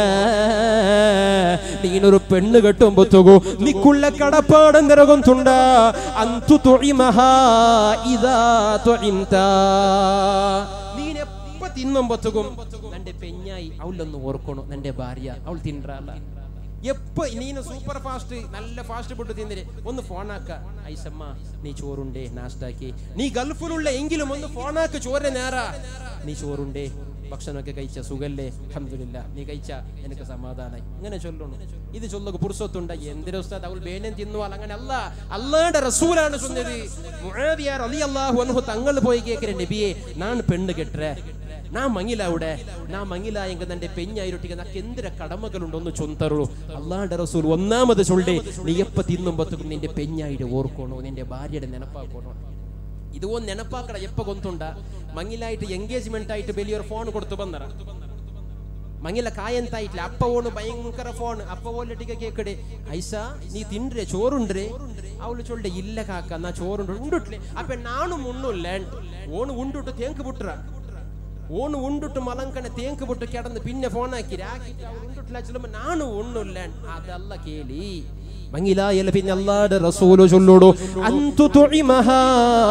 നീനൊരു പെണ്ണ് കെട്ടുമ്പോ തുകു നിക്കുള്ള കടപ്പാടം നിറകൊണ്ടുണ്ട അന്തു തൊഴിമഹാ ഇതാ തൊഴിന്താ നീനെപ്പ തിന്നുമ്പത്തുകും നിന്റെ പെഞ്ഞായി അവളൊന്ന് ഓർക്കണു നിന്റെ ഭാര്യ അവൾ തിന്നറല്ല എപ്പോ നീನು സൂപ്പർ ഫാസ്റ്റ് നല്ല ഫാസ്റ്റ് ഫുഡ് തിന്നിര് ഒന്ന് ഫോണാക്ക ഐസമ്മ നീ ചോറുണ്ടേ നാസ്റ്റാക്കി നീ ഗൾഫിലുള്ള എങ്കിലും ഒന്ന് ഫോണാക്ക് ചോറിന് നേരാ നീ ചോറുണ്ടേ ഭക്ഷണമൊക്കെ കഴിച്ച സുഖല്ലേ അഹമ്മദില്ല നീ കഴിച്ച എനിക്ക് സമാധാനായി ഇങ്ങനെ ചൊല്ലണം ഇത് ചൊല്ലുക പുരുഷത്തുണ്ട എന്തിനു ഉസ്താദ് അവൾ വേണം തിന്നുവാൽ അങ്ങനെ അല്ല അള്ളാന്റെ റസൂലാണ് ചൊന്നത് മുആവിയ റളിയല്ലാഹു അൻഹു തങ്ങൾ പോയി കേക്കരെ നബിയെ ഞാൻ പെണ്ണ് കെട്ടേ നാ മങ്ങില അവിടെ നാ മങ്ങില എങ്ക നന്റെ പെഞ്ഞായിരൊട്ടിക്ക് നക്ക് എന്തിര കടമകളുണ്ടൊന്ന് ചൊന്തറു അള്ളാന്റെ റസൂൽ ഒന്നാമത് ചൊല്ലേ നീ എപ്പ തിന്നുമ്പത്തുക്കും നിന്റെ പെഞ്ഞായിട്ട് ഓർക്കണോ നിന്റെ ഭാര്യയുടെ നെനപ്പാക്കണോ ഇത് ഒന്ന് നെനപ്പാക്കട എപ്പ കൊന്തുണ്ട മങ്ങിലായിട്ട് എൻഗേജ്മെന്റ് ആയിട്ട് വലിയൊരു ഫോൺ കൊടുത്തു ಬಂದರ ಮಂಗಿಲ ಕಾಯಂತಾಯಿಟ್ಲ ಅಪ್ಪ ಓಣು ಭಯಂಕರ ಫೋನ್ ಅಪ್ಪ ಓಲಟಿಗೆ ಕೇಕಡೆ ಐಸಾ ನೀ ತಿಂಡ್ರೆ ಚೋರುಂಡ್ರೆ ಅವಳು ಚೊಲ್ಡೆ ಇಲ್ಲ ಕಾಕ ನಾ ಚೋರುಂಡ್ರೆ ಉಂಡುಟ್ಲೆ ಅಪ್ಪ ನಾನು ಮುನ್ನುಲ್ಲ ಓಣು ಉಂಡುಟ್ಟು ತೇಂಕ್ ಬಿಟ್ರ ഓണ് ഉണ്ടിട്ട് മലങ്കനെ തേങ്ക് പൊട്ട് കിടന്ന് പിന്നെ ഫോൺ ആക്കി ഉണ്ടിട്ടില്ല ചെല്ലുമ്പോ നാണ് ഉണ്ണില്ല അതല്ല കേളി മങ്ങിലായല്ല പിന്നെ അല്ലാടെ റസൂല് ചൊല്ലുടു അന്തു തുഴിമഹാ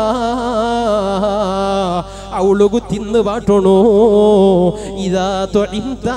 അവളുകു തിന്ന് പാട്ടണോ ഇതാ തൊഴിന്താ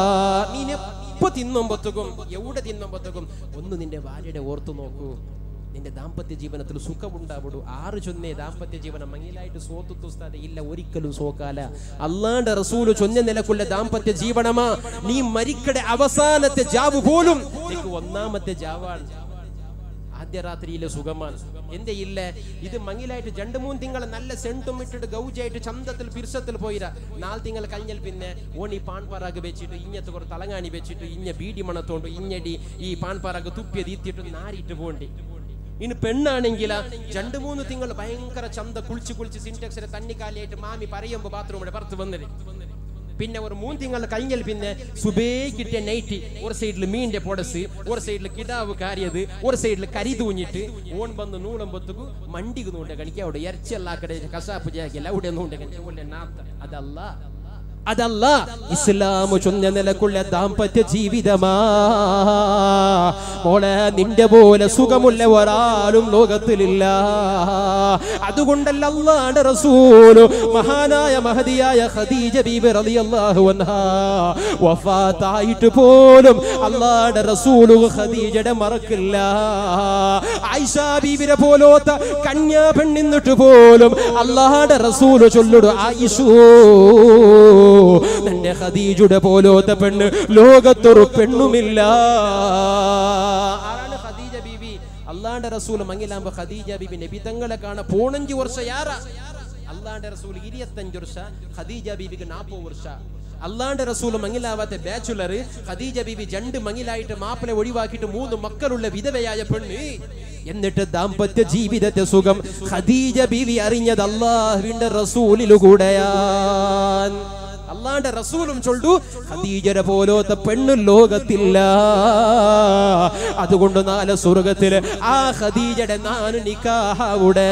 നീനെപ്പോ തിന്നുമ്പത്തുക്കും എവിടെ തിന്നുമ്പത്തുക്കും ഒന്ന് നിന്റെ ഭാര്യയുടെ ഓർത്തു നോക്കൂ നിന്റെ ദാമ്പത്യ ജീവനത്തിൽ സുഖമുണ്ടാവിടൂ ആറ് ചൊന്നേ ദാമ്പത്യ ജീവനം മങ്ങിലായിട്ട് സോത്തുസ്താതെ ഇല്ല ഒരിക്കലും സോക്കാല അള്ളാന്റെ റസൂല് ചൊന്ന നിലക്കുള്ള ദാമ്പത്യ ജീവനമാ നീ മരിക്കടെ അവസാനത്തെ ജാവ് പോലും നിനക്ക് ഒന്നാമത്തെ ജാവാണ് ആദ്യ രാത്രിയിലെ സുഖമാണ് എന്റെ ഇല്ല ഇത് മങ്ങിലായിട്ട് രണ്ട് മൂന്ന് തിങ്കൾ നല്ല സെന്റും ഇട്ടിട്ട് ഗൗജായിട്ട് ചന്തത്തിൽ പിർസത്തിൽ പോയിര നാല് തിങ്കൾ കഴിഞ്ഞാൽ പിന്നെ ഓണി പാൺപാറാഗ് വെച്ചിട്ട് ഇഞ്ഞത്ത് കുറെ തലങ്ങാണി വെച്ചിട്ട് ഇഞ്ഞ ബീഡി മണത്തോണ്ട് ഇഞ്ഞടി ഈ പാൺപാറാഗ് തുപ്പിയത് ഈത്തിട്ട് നാരിട്ട് പോണ്ടി ഇനി പെണ്ണാണെങ്കിൽ രണ്ട് മൂന്ന് തിങ്കൾ ഭയങ്കര ചന്ത കുളിച്ച് കുളിച്ച് സിൻടെക്സിലെ തണ്ണിക്കാലിയായിട്ട് മാമി പറയുമ്പോ ബാത്റൂമിടെ പുറത്ത് വന്നത് പിന്നെ ഒരു മൂന്ന് തിങ്കൾ കഴിഞ്ഞാൽ പിന്നെ സുബേ കിട്ടിയ നൈറ്റ് ഒരു സൈഡിൽ മീനിന്റെ പൊടസ് ഒരു സൈഡിൽ കിടാവ് കാരിയത് ഒരു സൈഡിൽ കരി തൂഞ്ഞിട്ട് ഓൺ വന്ന് നൂളമ്പത്തുക്കു മണ്ടിക്ക് നൂണ്ട കണിക്ക അവിടെ ഇറച്ചിയല്ല കട കസാപ്പ് ജാക്കിയല്ല അവിടെ നൂണ്ട കണിക്ക നാത്ത അതല്ല അതല്ല ഇസ്ലാം ചൊന്ന നിലക്കുള്ള ദാമ്പത്യ ജീവിതമാ മോളെ നിന്റെ പോലെ സുഖമുള്ള ഒരാളും ലോകത്തിലില്ല അതുകൊണ്ടല്ല അള്ളാന്റെ റസൂല് മഹാനായ മഹതിയായ ഖദീജ ബീബി റളിയല്ലാഹു അൻഹാ വഫാത്തായിട്ട് പോലും അള്ളാന്റെ റസൂല് ഖദീജയുടെ മറക്കില്ല ആയിഷ ബീബിനെ പോലോത്ത കന്യാ പെണ്ണിന്നിട്ട് പോലും അള്ളാന്റെ റസൂല് ചൊല്ലുടു ആയിഷൂ നിന്റെ ഖദീജയുടെ പോലോത്ത പെണ്ണ് ലോകത്തൊരു പെണ്ണുമില്ല ആരാണ് ഖദീജ ബീബി അള്ളാന്റെ റസൂൽ മങ്ങിലാകുമ്പോ ഖദീജ ബീബി നബി തങ്ങളെ കാണ പോണഞ്ച് വർഷ യാറാ അള്ളാന്റെ റസൂൽ ഇരുപത്തഞ്ച് വർഷ ഖദീജ ബീബിക്ക് നാപ്പത് വർഷ അള്ളാന്റെ റസൂൽ മങ്ങിലാവാത്ത ബാച്ചുലർ ഖദീജ ബീബി രണ്ട് മങ്ങിലായിട്ട് മാപ്പിളെ ഒഴിവാക്കിയിട്ട് മൂന്ന് മക്കളുള്ള വിധവയായ പെണ്ണ് എന്നിട്ട് ദാമ്പത്യ ജീവിതത്തെ സുഖം ഖദീജ ബീവി അറിഞ്ഞത് അള്ളാഹുവിന്റെ റസൂലിലുകൂടെയാൻ അള്ളാന്റെ റസൂലും ചൊല്ലു ഖദീജര പോലത്തെ പെണ്ണു ലോകത്തില്ല അതുകൊണ്ട് നാല് സ്വർഗത്തില് ആ ഖദീജയുടെ നാല് നിക്കാഹവിടെ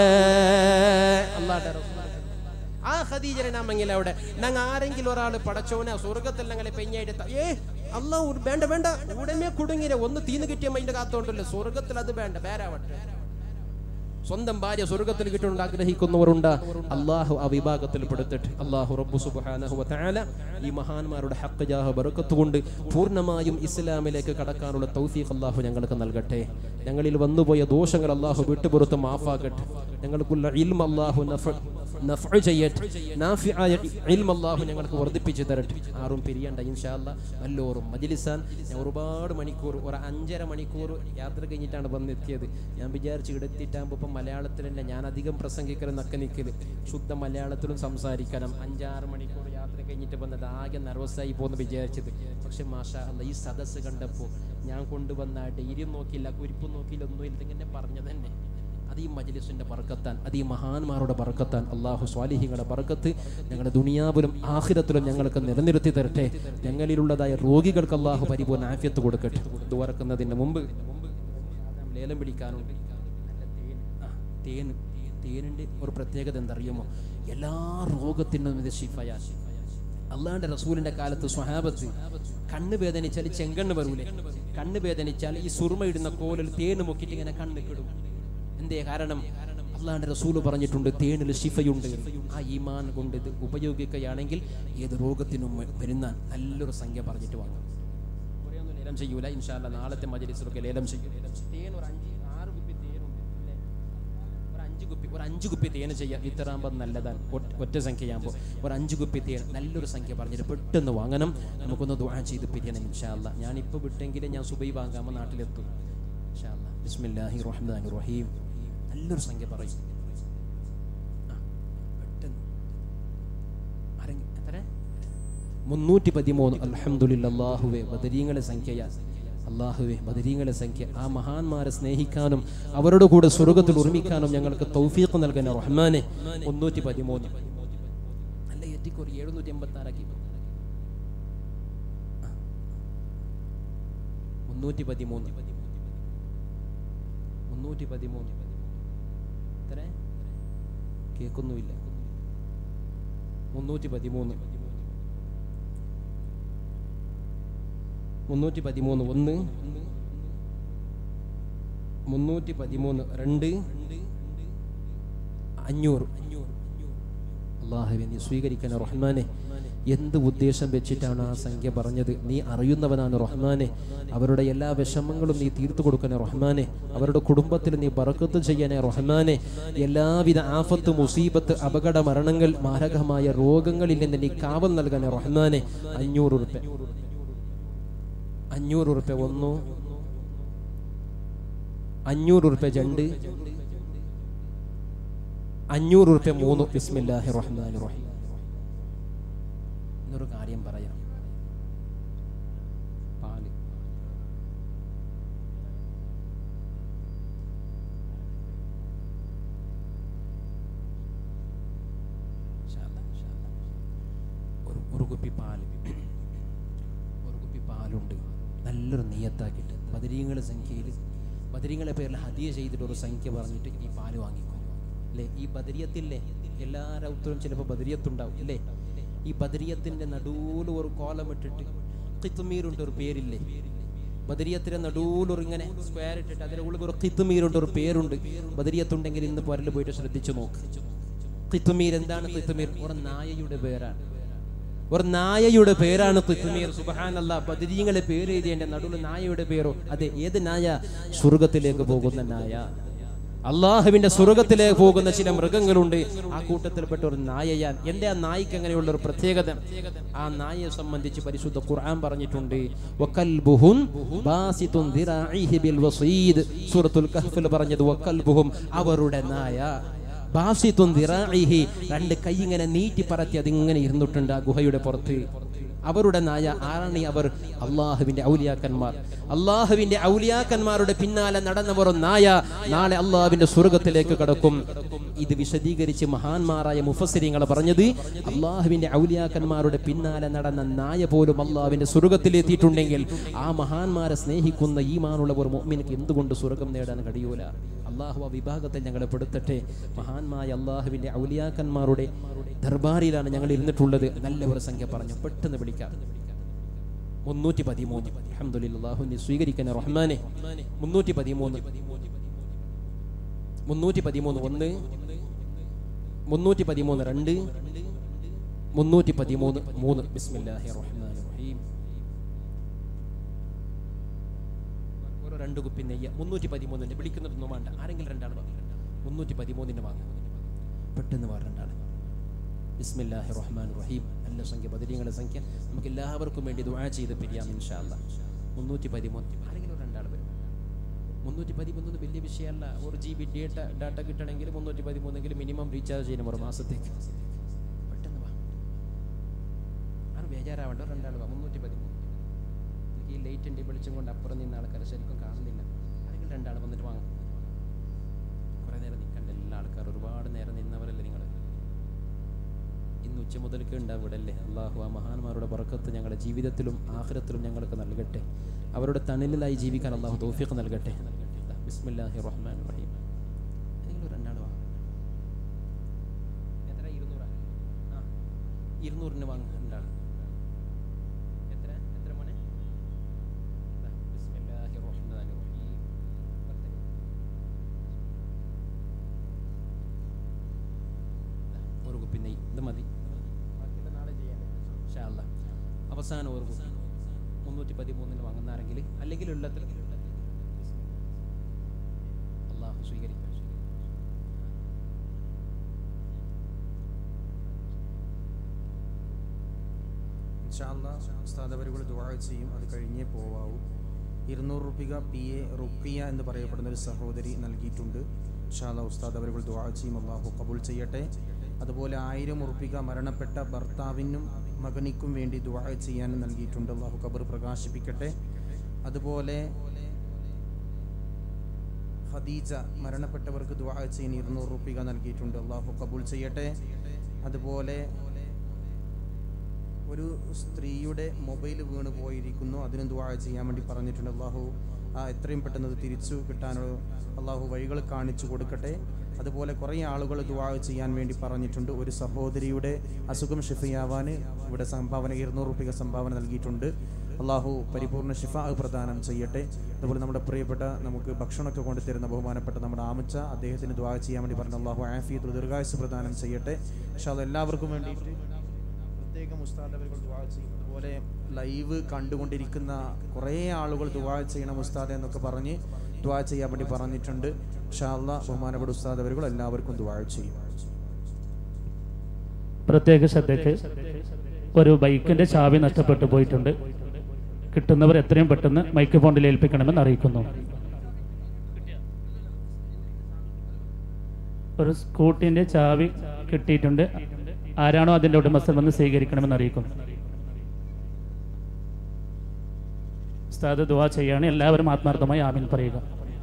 അള്ളാന്റെ റസൂൽ ആ ഖദീജരെ നാമെങ്കിൽ അവിടെ ഞങ്ങ ആരെങ്കിലും ഒരാൾ പടച്ചോനെ സ്വർഗത്തിൽ ഞങ്ങളെ പെഞ്ഞായിട്ട് ത- ഏ അല്ല വേണ്ട വേണ്ട ഉടനെ കുടുങ്ങിരെ ഒന്ന് തീന്ന് കിട്ടിയ മൈൻഡ് കാത്തോണ്ടല്ലോ സ്വർഗത്തിൽ അത് വേണ്ട വേറാവട്ടെ സ്വന്തം ഭാര്യ സ്വർഗത്തിൽ കിട്ടുകൊണ്ട് ആഗ്രഹിക്കുന്നവരുണ്ട് അള്ളാഹു ആ വിഭാഗത്തിൽ പെടുത്തിട്ട് അള്ളാഹു റബ്ബു സുബ്ഹാനഹു വ തആല ഈ മഹാന്മാരുടെ ഹക്ക് ജാഹ ബറക്കത്ത് കൊണ്ട് പൂർണ്ണമായും ഇസ്ലാമിലേക്ക് കടക്കാനുള്ള തൗഫീഖ് അള്ളാഹു ഞങ്ങൾക്ക് നൽകട്ടെ ഞങ്ങളിൽ വന്നുപോയ ദോഷങ്ങൾ അള്ളാഹു വിട്ടുപുറത്ത് മാഫാക്കട്ടെ ഞങ്ങൾക്കുള്ള ഇൽമ അള്ളാഹു നഫ നഫ്ഉ ചെയ്യട്ടെ നാഫിആയ ഇൽമ അള്ളാഹു ഞങ്ങൾക്ക് വർദ്ധിപ്പിച്ചു തരട്ടെ ആരും പിരിയണ്ട ഇൻഷാ അല്ലാ നല്ലോറും മജ്ലിസാൻ ഞാൻ ഒരുപാട് മണിക്കൂർ ഒരു അഞ്ചര മണിക്കൂർ യാത്ര കഴിഞ്ഞിട്ടാണ് വന്നെത്തിയത് ഞാൻ വിചാരിച്ചു ഇവിടെ എത്തിയിട്ടാകുമ്പോൾ ഇപ്പം മലയാളത്തിൽ തന്നെ ഞാൻ അധികം പ്രസംഗിക്കലും നക്ക നിൽക്കല് ശുദ്ധ മലയാളത്തിലും സംസാരിക്കണം അഞ്ചാറ് മണിക്കൂർ യാത്ര കഴിഞ്ഞിട്ട് വന്നത് ആകെ നർവസായി പോകുന്നു വിചാരിച്ചത് പക്ഷെ മാഷാ അല്ല ഈ സദസ്സ് കണ്ടപ്പോൾ ഞാൻ കൊണ്ടുവന്ന ധൈര്യം നോക്കിയില്ല കുരിപ്പും നോക്കിയില്ല ഒന്നുമില്ല ഇതിങ്ങനെ പറഞ്ഞു തന്നെ അത് ഈ മജ്ലിസിന്റെ ബർക്കത്താൻ അത് ഈ മഹാന്മാരുടെ ബർക്കത്താൻ അള്ളാഹു സ്വാലിഹിങ്ങളുടെ ബർക്കത്ത് ഞങ്ങളുടെ ദുനിയാവിലും ആഖിരത്തിലും ഞങ്ങൾക്ക് നിലനിർത്തി തരട്ടെ ഞങ്ങളിലുള്ളതായ രോഗികൾക്ക് അള്ളാഹു പരിപൂർണ്ണ ആഫ്യത്ത് കൊടുക്കട്ടെ തുറക്കുന്നതിന് മുമ്പ് ലേലം പിടിക്കാനുണ്ട് നല്ല തേൻ ആ, തേൻ തേനിന്റെ ഒരു പ്രത്യേകത എന്തറിയുമോ എല്ലാ രോഗത്തിനും ഇത് ശിഫയാ അള്ളാന്റെ റസൂലിന്റെ കാലത്ത് സ്വഹാബത്ത് കണ്ണ് വേദനിച്ചാൽ ചെങ്കണ്ണ് വരൂലേ കണ്ണ് വേദനിച്ചാൽ ഈ സുർമ ഇടുന്ന കോലിൽ തേന് മുക്കിയിട്ട് ഇങ്ങനെ കണ്ണ് കിടും എന്തേ കാരണം അള്ളാന്റെ റസൂല് പറഞ്ഞിട്ടുണ്ട് തേനിൽ ശിഫയുണ്ട് ആ ഈമാൻ കൊണ്ട് ഇത് ഉപയോഗിക്കുകയാണെങ്കിൽ ഏത് രോഗത്തിനും വരുന്ന നല്ലൊരു സംഖ്യ പറഞ്ഞിട്ട് വാങ്ങും കുറേയൊന്നും ലേലം ചെയ്യൂല ഇൻഷാല്ല നാളത്തെ മജലിസിലൊക്കെ ലേലം ചെയ്യും തേൻ ഒരു അഞ്ച് ആറ് കുപ്പി തേനുണ്ട് അല്ലേ ഒരു അഞ്ച് കുപ്പി ഒരു അഞ്ച് കുപ്പി തേൻ ചെയ്യാം ഇത്തറാകുമ്പോൾ നല്ലതാണ് ഒറ്റ- ഒറ്റ സംഖ്യയാകുമ്പോൾ ഒരു അഞ്ച് കുപ്പി തേൻ നല്ലൊരു സംഖ്യ പറഞ്ഞിട്ട് പെട്ടെന്ന് വാങ്ങണം നമുക്കൊന്ന് ദുആ ചെയ്ത് പിരിയണം ഇൻഷാല്ല ഞാൻ ഇപ്പോൾ വിട്ടെങ്കിൽ ഞാൻ സുബൈ വാങ്ങാമ്പോൾ നാട്ടിലെത്തും ഇൻഷാല്ല ബിസ്മില്ലാഹി റഹ്മാൻ റഹീം നല്ലൊരു സംഖ്യ പറയും ആ, പെട്ടെന്ന് ആരെങ്കിലും എത്ര മുന്നൂറ്റി പതിമൂന്ന് അൽഹംദുലില്ലാ അല്ലാഹുവേ ബദരീങ്ങളെ സംഖ്യയാ അള്ളാഹുവെ ബദരീങ്ങളെ സംഖ്യ ആ മഹാന്മാരെ സ്നേഹിക്കാനും അവരുടെ കൂടെ സ്വർഗത്തിൽ ഉറമിക്കാനും ഞങ്ങൾക്ക് തൗഫീഖ് നൽകാൻ റഹ്മാനെ മുന്നൂറ്റി പതിമൂന്ന് അല്ല എത്തിക്കൊരു എഴുന്നൂറ്റി എൺപത്തി ആറാക്കി മുന്നൂറ്റി പതിമൂന്ന് മുന്നൂറ്റി പതിമൂന്ന് എത്ര കേൾക്കുന്നുമില്ല മുന്നൂറ്റി പതിമൂന്ന് മുന്നൂറ്റി പതിമൂന്ന് ഒന്ന് മുന്നൂറ്റി പതിമൂന്ന് രണ്ട് അഞ്ഞൂറ് അള്ളാഹുവെ നീ സ്വീകരിക്കണം റഹ്മാനെ എന്ത് ഉദ്ദേശം വെച്ചിട്ടാണ് ആ സംഖ്യ പറഞ്ഞത് നീ അറിയുന്നവനാണ് റഹ്മാനെ അവരുടെ എല്ലാ വിഷമങ്ങളും നീ തീർത്തു കൊടുക്കണേ റഹ്മാനെ അവരുടെ കുടുംബത്തിൽ നീ ബറക്കത്ത് ചെയ്യണേ റഹ്മാനെ എല്ലാവിധ ആഫത്ത് മുസീബത്ത് അപകട മരണങ്ങൾ മാരകമായ രോഗങ്ങളിൽ നിന്ന് നീ കാവൽ നൽകണേ റഹ്മാനെ അഞ്ഞൂറ് ഉറുപ്പ്യ അഞ്ഞൂറ് ഉറുപ്പ്യ ഒന്നു അഞ്ഞൂറ് ഉറുപ്പ്യ രണ്ട് അഞ്ഞൂറ് ഉറുപ്പ്യ മൂന്ന് ബിസ്മില്ലാഹി റഹ്മാൻ റഹീം എന്നൊരു കാര്യം പറയാം പാല് ഇൻഷാ അല്ലാ, ഇൻഷാ അല്ലാ. ഒരു ഒരു കുപ്പി പാല് ഒരു കുപ്പി പാലുണ്ട് നല്ലൊരു നെയ്യത്താക്കിയിട്ട് ബദരീങ്ങളുടെ സംഖ്യയിൽ ബദരീങ്ങളെ പേരിൽ ഹദിയ ചെയ്തിട്ട് ഒരു സംഖ്യ പറഞ്ഞിട്ട് ഈ പാല് വാങ്ങിക്കും അല്ലേ ഈ ബദരിയത്തില്ലേ എല്ലാ രൗത്തരും ചിലപ്പോൾ ബദരിയത്തുണ്ടാവും അല്ലേ ഈ ബദരിയത്തിന്റെ നടുവിൽ ഒരു കോലം ഇട്ടിട്ട് കിത്തുമീറുണ്ട് ഒരു പേരില്ലേ ബദരിയത്തിന്റെ നടുവിൽ ഒരു ഇങ്ങനെ സ്ക്വയർ ഇട്ടിട്ട് അതിന്റെ ഉള്ളിൽ ഒരു കിത്തുമീറുണ്ട് ഒരു പേരുണ്ട് ബദരിയത്തുണ്ടെങ്കിൽ ഇന്ന് പുരൽ പോയിട്ട് ശ്രദ്ധിച്ചു നോക്ക് കിത്തുമീർ എന്താണ് കിത്തുമീർ ഒരു നായയുടെ പേരാണ് ഒരു നായയുടെ പേരാണ് കിത്തുമീർ സുബഹാനല്ല ബദരീങ്ങളെ പേര് എഴുതിയ നടുവിൽ നായയുടെ പേരോ അതെ ഏത് നായ സ്വർഗത്തിലേക്ക് പോകുന്ന നായ അള്ളാഹുവിന്റെ സ്വർഗത്തിലേക്ക് പോകുന്ന ചില മൃഗങ്ങളുണ്ട് ആ കൂട്ടത്തിൽപ്പെട്ട ഒരു നായയാൻ എന്റെ ആ നായിക്ക് അങ്ങനെയുള്ള ഒരു പ്രത്യേകത ആ നായയെ സംബന്ധിച്ച് പരിശുദ്ധ ഖുർആൻ പറഞ്ഞിട്ടുണ്ട് വക്കൽബുഹും ബാസിത്തുൻ ദിറാഇഹി ബിൽ വസീദ് സൂറത്തുൽ കഹ്ഫിൽ പറഞ്ഞത് വക്കൽബുഹും അവരുടെ നായ ബാസിത്തുൻ ദിറാഇഹി രണ്ട് കൈ ഇങ്ങനെ നീട്ടി പറത്തി അതിങ്ങനെ ഇരുന്നിട്ടുണ്ട് ആ ഗുഹയുടെ പുറത്ത് അവരുടെ നായ ആരാണ് ഈ അവർ അള്ളാഹുവിന്റെ ഔലിയാക്കന്മാർ അള്ളാഹുവിന്റെ ഔലിയാക്കന്മാരുടെ പിന്നാലെ നടന്നവർ ഒരു നായ നാളെ അള്ളാഹുവിന്റെ സ്വർഗത്തിലേക്ക് കടക്കും ഇത് വിശദീകരിച്ച് മഹാന്മാരായ മുഫസ്സിരിങ്ങൾ പറഞ്ഞത് അള്ളാഹുവിന്റെ ഔലിയാക്കന്മാരുടെ പിന്നാലെ നടന്ന നായ പോലും അള്ളാഹുവിന്റെ സ്വർഗത്തിലെത്തിയിട്ടുണ്ടെങ്കിൽ ആ മഹാന്മാരെ സ്നേഹിക്കുന്ന ഈമാനുള്ള ഒരു മുഅ്മിനിക്ക് എന്തുകൊണ്ട് സ്വർഗം നേടാൻ കഴിയൂല അള്ളാഹു ആ വിഭാഗത്തിൽ ഞങ്ങളെ പെടുത്തട്ടെ മഹാന്മായ അള്ളാഹുവിന്റെ ഔലിയാക്കന്മാരുടെ ദർബാറിലാണ് ഞങ്ങൾ ഇരുന്നിട്ടുള്ളത് നല്ല ഒരു സംഖ്യ പറഞ്ഞു പെട്ടെന്ന് വിളിക്കാം മുന്നൂറ്റി പതിമൂന്ന് അഹമ്മദുല്ലാഹു നീ സ്വീകരിക്കുന്ന റഹ്മാനെ മുന്നൂറ്റി പതിമൂന്ന് മുന്നൂറ്റി പതിമൂന്ന് ഒന്ന് മുന്നൂറ്റി പതിമൂന്ന് രണ്ട് മുന്നൂറ്റി പതിമൂന്ന് മൂന്ന് ബിസ്മില്ലാഹി റഹ്മാൻ റഹീം ഓരോ രണ്ട് കുപ്പി നെയ്യ മുന്നൂറ്റി പതിമൂന്നിന്റെ വിളിക്കുന്നതൊന്നും വേണ്ട ആരെങ്കിലും രണ്ടാൾ വാങ്ങും മുന്നൂറ്റി പതിമൂന്നിന്റെ വാങ്ങും പെട്ടെന്ന് വാ രണ്ടാൾ ബിസ്മില്ലാഹി റഹ്മാൻ റഹീം നല്ല സംഖ്യ ബദരീങ്ങളുടെ സംഖ്യ നമുക്ക് എല്ലാവർക്കും വേണ്ടി ദുആ ചെയ്ത് പിരിയാം ഇൻഷാ അല്ലാ മുന്നൂറ്റി പതിമൂന്ന് ആരെങ്കിലും രണ്ടാൾ വരും മുന്നൂറ്റി പതിമൂന്ന് വലിയ വിഷയമല്ല ഒരു ജി ബി ഡേറ്റ ഡാറ്റ കിട്ടണമെങ്കിൽ മുന്നൂറ്റി പതിമൂന്നെങ്കിലും മിനിമം റീചാർജ് ചെയ്യണം ഒരു മാസത്തേക്ക് പെട്ടെന്ന് വാ ആരും ബേജാറാവണ്ട രണ്ടാൾ വാ മുന്നൂറ്റി പതിമൂന്ന് എനിക്ക് ഈ ലൈറ്റിൻ്റെ വെളിച്ചം കൊണ്ട് അപ്പുറം നിന്ന ആൾക്കാരെ ശരിക്കും കാണുന്നില്ല ആരെങ്കിലും രണ്ടാൾ വന്നിട്ട് വാങ്ങും കുറേ നേരം നിൽക്കണ്ട എല്ലാ ആൾക്കാരും ഒരുപാട് നേരം നിന്നവരല്ലേ നിങ്ങൾ ഇന്ന് ഉച്ച മുതൽക്ക് ഉണ്ടാവും ഇവിടെ അല്ലേ അള്ളാഹു ആ മഹാന്മാരുടെ ബർക്കത്ത് ഞങ്ങളുടെ ജീവിതത്തിലും ആഹ്രത്തിലും ഞങ്ങൾക്ക് നൽകട്ടെ അവരുടെ തണലിലായി ജീവിക്കാൻ അള്ളാഹു തൗഫീഖ് നൽകട്ടെ ബിസ്മില്ലാഹി റഹ്മാൻ റഹീം ഏതെങ്കിലും രണ്ടാൾ വാ എത്ര ഇരുന്നൂറാ ആ ഇരുന്നൂറിന് വാങ്ങും രണ്ടാൾ എത്ര എത്ര മോനെ ദാ, ബിസ്മില്ലാഹി റഹ്മാൻ റഹീം പത്ത്. ദാ, ഒരു കുപ്പി നെയ്യ് ഇത് മതി ബാക്കിയുള്ള നാളെ ചെയ്യാം ഇൻഷാ അല്ലാ. അവസാനം ഒരു കുപ്പി മുന്നൂറ്റി പതിമൂന്നിന് വാങ്ങുന്നാരെങ്കിൽ അല്ലെങ്കിൽ ഉള്ളത്തിൽ അള്ളാഹു സ്വീകരിക്കും ഉസ്താദവരുകൾ ദുആ ചെയ്യും അത് കഴിഞ്ഞേ പോവാവൂ ഇരുന്നൂറ് റുപ്പിക പി എ റുക്കിയ എന്ന് പറയപ്പെടുന്ന ഒരു സഹോദരി നൽകിയിട്ടുണ്ട് ഇൻഷാല്ല ഉസ്താദ് അവരുകൾ ദുആ ചെയ്യും അള്ളാഹു കബൂൾ ചെയ്യട്ടെ അതുപോലെ ആയിരം ഉറുപ്പിക മരണപ്പെട്ട ഭർത്താവിനും മകനിക്കും വേണ്ടി ദുആ ചെയ്യാനും നൽകിയിട്ടുണ്ട് അള്ളാഹു കബർ പ്രകാശിപ്പിക്കട്ടെ അതുപോലെ ഖദീജ മരണപ്പെട്ടവർക്ക് ദുആ ചെയ്യാൻ ഇരുന്നൂറ് റുപ്പിക നൽകിയിട്ടുണ്ട് അള്ളാഹു കബൂൾ ചെയ്യട്ടെ അതുപോലെ ഒരു സ്ത്രീയുടെ മൊബൈൽ വീണ് പോയിരിക്കുന്നു അതിന് ദുആ ചെയ്യാൻ വേണ്ടി പറഞ്ഞിട്ടുണ്ട് അള്ളാഹു ആ എത്രയും പെട്ടെന്ന് അത് തിരിച്ചു കിട്ടാനുള്ള അള്ളാഹു വഴികൾ കാണിച്ചു കൊടുക്കട്ടെ അതുപോലെ കുറേ ആളുകൾ ദുആ ചെയ്യാൻ വേണ്ടി പറഞ്ഞിട്ടുണ്ട് ഒരു സഹോദരിയുടെ അസുഖം ഷിഫയാവാൻ ഇവിടെ സംഭാവന ഇരുന്നൂറ് റുപ്പിക സംഭാവന നൽകിയിട്ടുണ്ട് അള്ളാഹു പരിപൂർണ്ണ ഷിഫ പ്രദാനം ചെയ്യട്ടെ അതുപോലെ നമ്മുടെ പ്രിയപ്പെട്ട നമുക്ക് ഭക്ഷണമൊക്കെ കൊണ്ടുതരുന്ന ബഹുമാനപ്പെട്ട നമ്മുടെ ആമച്ച അദ്ദേഹത്തിന് ദ്വാ ചെയ്യാൻ വേണ്ടി പറഞ്ഞു അള്ളാഹു ആഫിയത്ത് ദീർഘായുസ് പ്രദാനം ചെയ്യട്ടെ പക്ഷേ അത് എല്ലാവർക്കും വേണ്ടിയിട്ട് പ്രത്യേകം ഉസ്താദ് അവർ ദുആ ചെയ്യും അതുപോലെ ലൈവ് കണ്ടുകൊണ്ടിരിക്കുന്ന കുറേ ആളുകൾ ദുആ ചെയ്യണം ഉസ്താദ് എന്നൊക്കെ പറഞ്ഞ് ദുആ ചെയ്യാൻ വേണ്ടി പറഞ്ഞിട്ടുണ്ട് ഇൻഷാല്ല ബഹുമാനപ്പെട്ട ഉസ്താദ് അവരുകൾ എല്ലാവർക്കും ദുആ ചെയ്യും പ്രത്യേക ശ്രദ്ധയ്ക്ക് ഒരു ബൈക്കിന്റെ ചാവി നഷ്ടപ്പെട്ടു പോയിട്ടുണ്ട് കിട്ടുന്നവർ എത്രയും പെട്ടെന്ന് മൈക്ക് ഫോണിൽ ഏൽപ്പിക്കണമെന്ന് അറിയിക്കുന്നു ഒരു സ്കൂട്ടിന്റെ ചാവി കിട്ടിയിട്ടുണ്ട് ആരാണോ അതിന്റെ ഉടമസ്ഥൻ വന്ന് സ്വീകരിക്കണമെന്ന് അറിയിക്കുന്നു ഉസ്താദ് ദുവാ ചെയ്യാണ് എല്ലാവരും ആത്മാർത്ഥമായി ആമീൻ പറയുക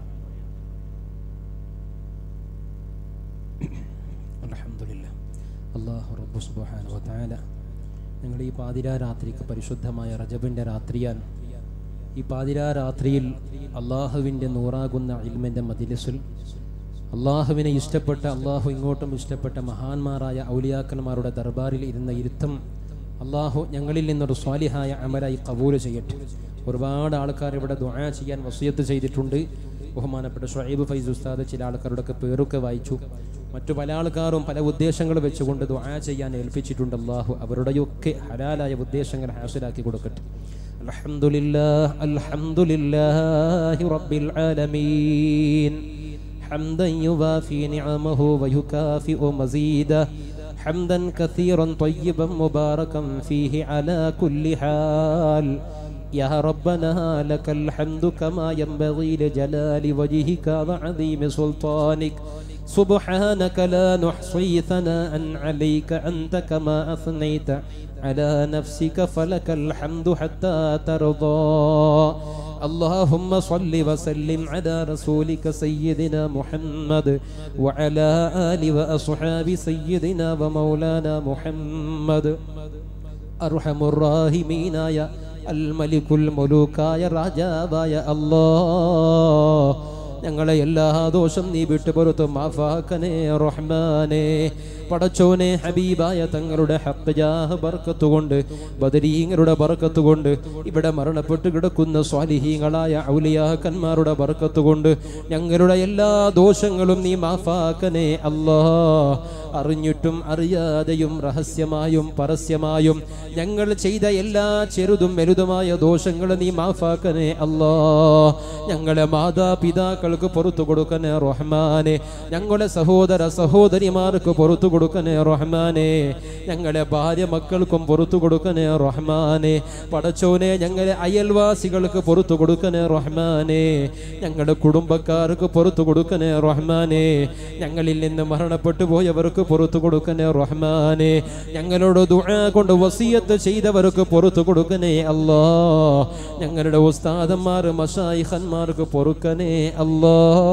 അൽഹംദുലില്ല അള്ളാഹു റബ്ബു സുബ്ഹാനഹു വ തആല ഞങ്ങൾ ഈ പാതിരാ രാത്രിക്ക് പരിശുദ്ധമായ റജബിൻ്റെ രാത്രിയാൽ ഈ പാതിരാ രാത്രിയിൽ അള്ളാഹുവിൻ്റെ നൂറാകുന്ന ഇൽമിൻ്റെ മജിലിസിൽ അള്ളാഹുവിനെ ഇഷ്ടപ്പെട്ട അള്ളാഹു ഇങ്ങോട്ടും ഇഷ്ടപ്പെട്ട മഹാന്മാരായ ഔലിയാക്കന്മാരുടെ ദർബാറിൽ ഇരുന്ന ഇരുത്തം അള്ളാഹു ഞങ്ങളിൽ നിന്നൊരു സ്വാലിഹായ അമലായി കബൂല് ചെയ്യട്ടെ ഒരുപാട് ആൾക്കാർ ഇവിടെ ദുആ ചെയ്യാൻ വസിയത്ത് ചെയ്തിട്ടുണ്ട് ബഹുമാനപ്പെട്ട ഷുഐബ് ഫൈസ് ഉസ്താദ് ചില ആൾക്കാരുടെയൊക്കെ പേരൊക്കെ വായിച്ചു മറ്റു പല ആൾക്കാരും പല ഉദ്ദേശങ്ങൾ വെച്ചുകൊണ്ട് ദുആ ചെയ്യാൻ ഏൽപ്പിച്ചിട്ടുണ്ട് അള്ളാഹു അവരുടെയൊക്കെ ഹലാലായ ഉദ്ദേശങ്ങൾ ഹാസിലാക്കി കൊടുക്കട്ടെ അൽഹംദുലില്ലാഹ് അൽഹംദുലില്ലാഹി റബ്ബിൽ ആലമീൻ حمدا يوافي نعمه ويكافئ مزيده حمدا كثيرا طيبا مباركا فيه على كل حال يا ربنا لك الحمد كما ينبغي لجلال وجهك وعظيم سلطانك سبحانك لا نحصي ثناء عليك أنت كما أثنيت على نفسك فلك الحمد حتى ترضى اللهم صل وسلم على رسولك سيدنا محمد وعلى آل وأصحاب سيدنا ومولانا محمد أرحم الراحمين يا الملك الملوك يا രാജാവായ الله ഞങ്ങളെ എല്ലാ ദോഷം നീ വിട്ടുപുറത്ത് മാഫാക്കനേ റഹ്മാനേ പടച്ചോനെ ഹബീബായ തങ്ങളുടെ ഹക്കജാഹ് ബർക്കത്തുകൊണ്ട് ബദരീങ്ങളുടെ ബർക്കത്തുകൊണ്ട് ഇവിടെ മരണപ്പെട്ട് കിടക്കുന്ന സ്വാലിഹീങ്ങളായ ഔലിയാക്കന്മാരുടെ ബർക്കത്തുകൊണ്ട് ഞങ്ങളുടെ എല്ലാ ദോഷങ്ങളും നീ മാഫാക്കനേ അല്ലാ അറിഞ്ഞിട്ടും അറിയാതെയും രഹസ്യമായും പരസ്യമായും ഞങ്ങൾ ചെയ്ത എല്ലാ ചെറുതും വലുതുമായ ദോഷങ്ങൾ നീ മാഫാക്കനേ അല്ലാ ഞങ്ങളെ മാതാപിതാക്കൾക്ക് പുറത്തു കൊടുക്കണേ റഹ്മാനെ ഞങ്ങളെ സഹോദര സഹോദരിമാർക്ക് പുറത്തു കൊടുക്കണേ റഹ്മാനെ ഞങ്ങളെ ഭാര്യ മക്കൾക്കും പുറത്തു കൊടുക്കണേ റഹ്മാനെ പടച്ചോനെ ഞങ്ങളെ അയൽവാസികൾക്ക് പുറത്തു കൊടുക്കണേ റഹ്മാനെ ഞങ്ങളുടെ കുടുംബക്കാർക്ക് പുറത്തു കൊടുക്കണേ റഹ്മാനെ ഞങ്ങളിൽ നിന്ന് മരണപ്പെട്ടു പോയവർക്ക് പുറത്തു കൊടുക്കണേ റഹ്മാനെ ഞങ്ങളോട് ദുആ കൊണ്ട് വസിയത്ത് ചെയ്തവർക്ക് പുറത്തു കൊടുക്കണേ അല്ലാ ഞങ്ങളുടെ ഉസ്താദന്മാർ മഷായിഖന്മാർക്ക് പൊറുക്കണേ അല്ലാ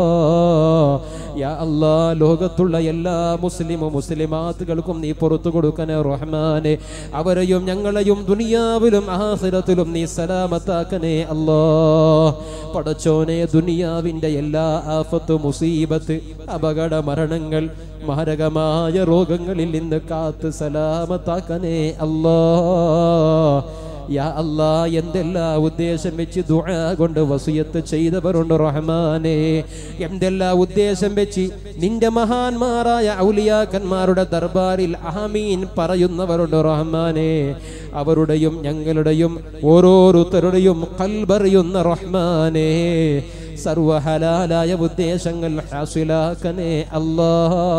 യാ അല്ലാ ലോകത്തുള്ള എല്ലാ മുസ്ലിമും മുസ്ലിമാത്തുകൾക്കും നീ പുറത്തു കൊടുക്കണേ റഹ്മാനെ അവരെയും ഞങ്ങളെയും ദുനിയാവിലും ആഹിറത്തിലും നീ സലാമത്താക്കണേ അല്ലാ പടച്ചോനെ ദുനിയാവിൻ്റെ എല്ലാ ആഫത്ത് മുസീബത്ത് അപകട മരണങ്ങൾ മാരകമായ രോഗങ്ങളിൽ നിന്ന് കാത്ത് സലാമത്താക്കണേ അല്ലാ യാ അല്ലാ എന്തെല്ലാം ഉദ്ദേശം വെച്ച് ദുആ കൊണ്ട് വസിയത്ത് ചെയ്തവരുണ്ട് റഹ്മാനെ എന്തെല്ലാം ഉദ്ദേശം വെച്ച് നിന്റെ മഹാന്മാരായ ഔലിയാക്കന്മാരുടെ ദർബാറിൽ ആമീൻ പറയുന്നവരുണ്ട് റഹ്മാനെ അവരുടെയും ഞങ്ങളുടെയും ഓരോരുത്തരുടെയും കൽബറിയുന്ന റഹ്മാനെ സർവഹലാലായ ഉദ്ദേശങ്ങൾ ഹാസിലാക്കനേ അല്ലാ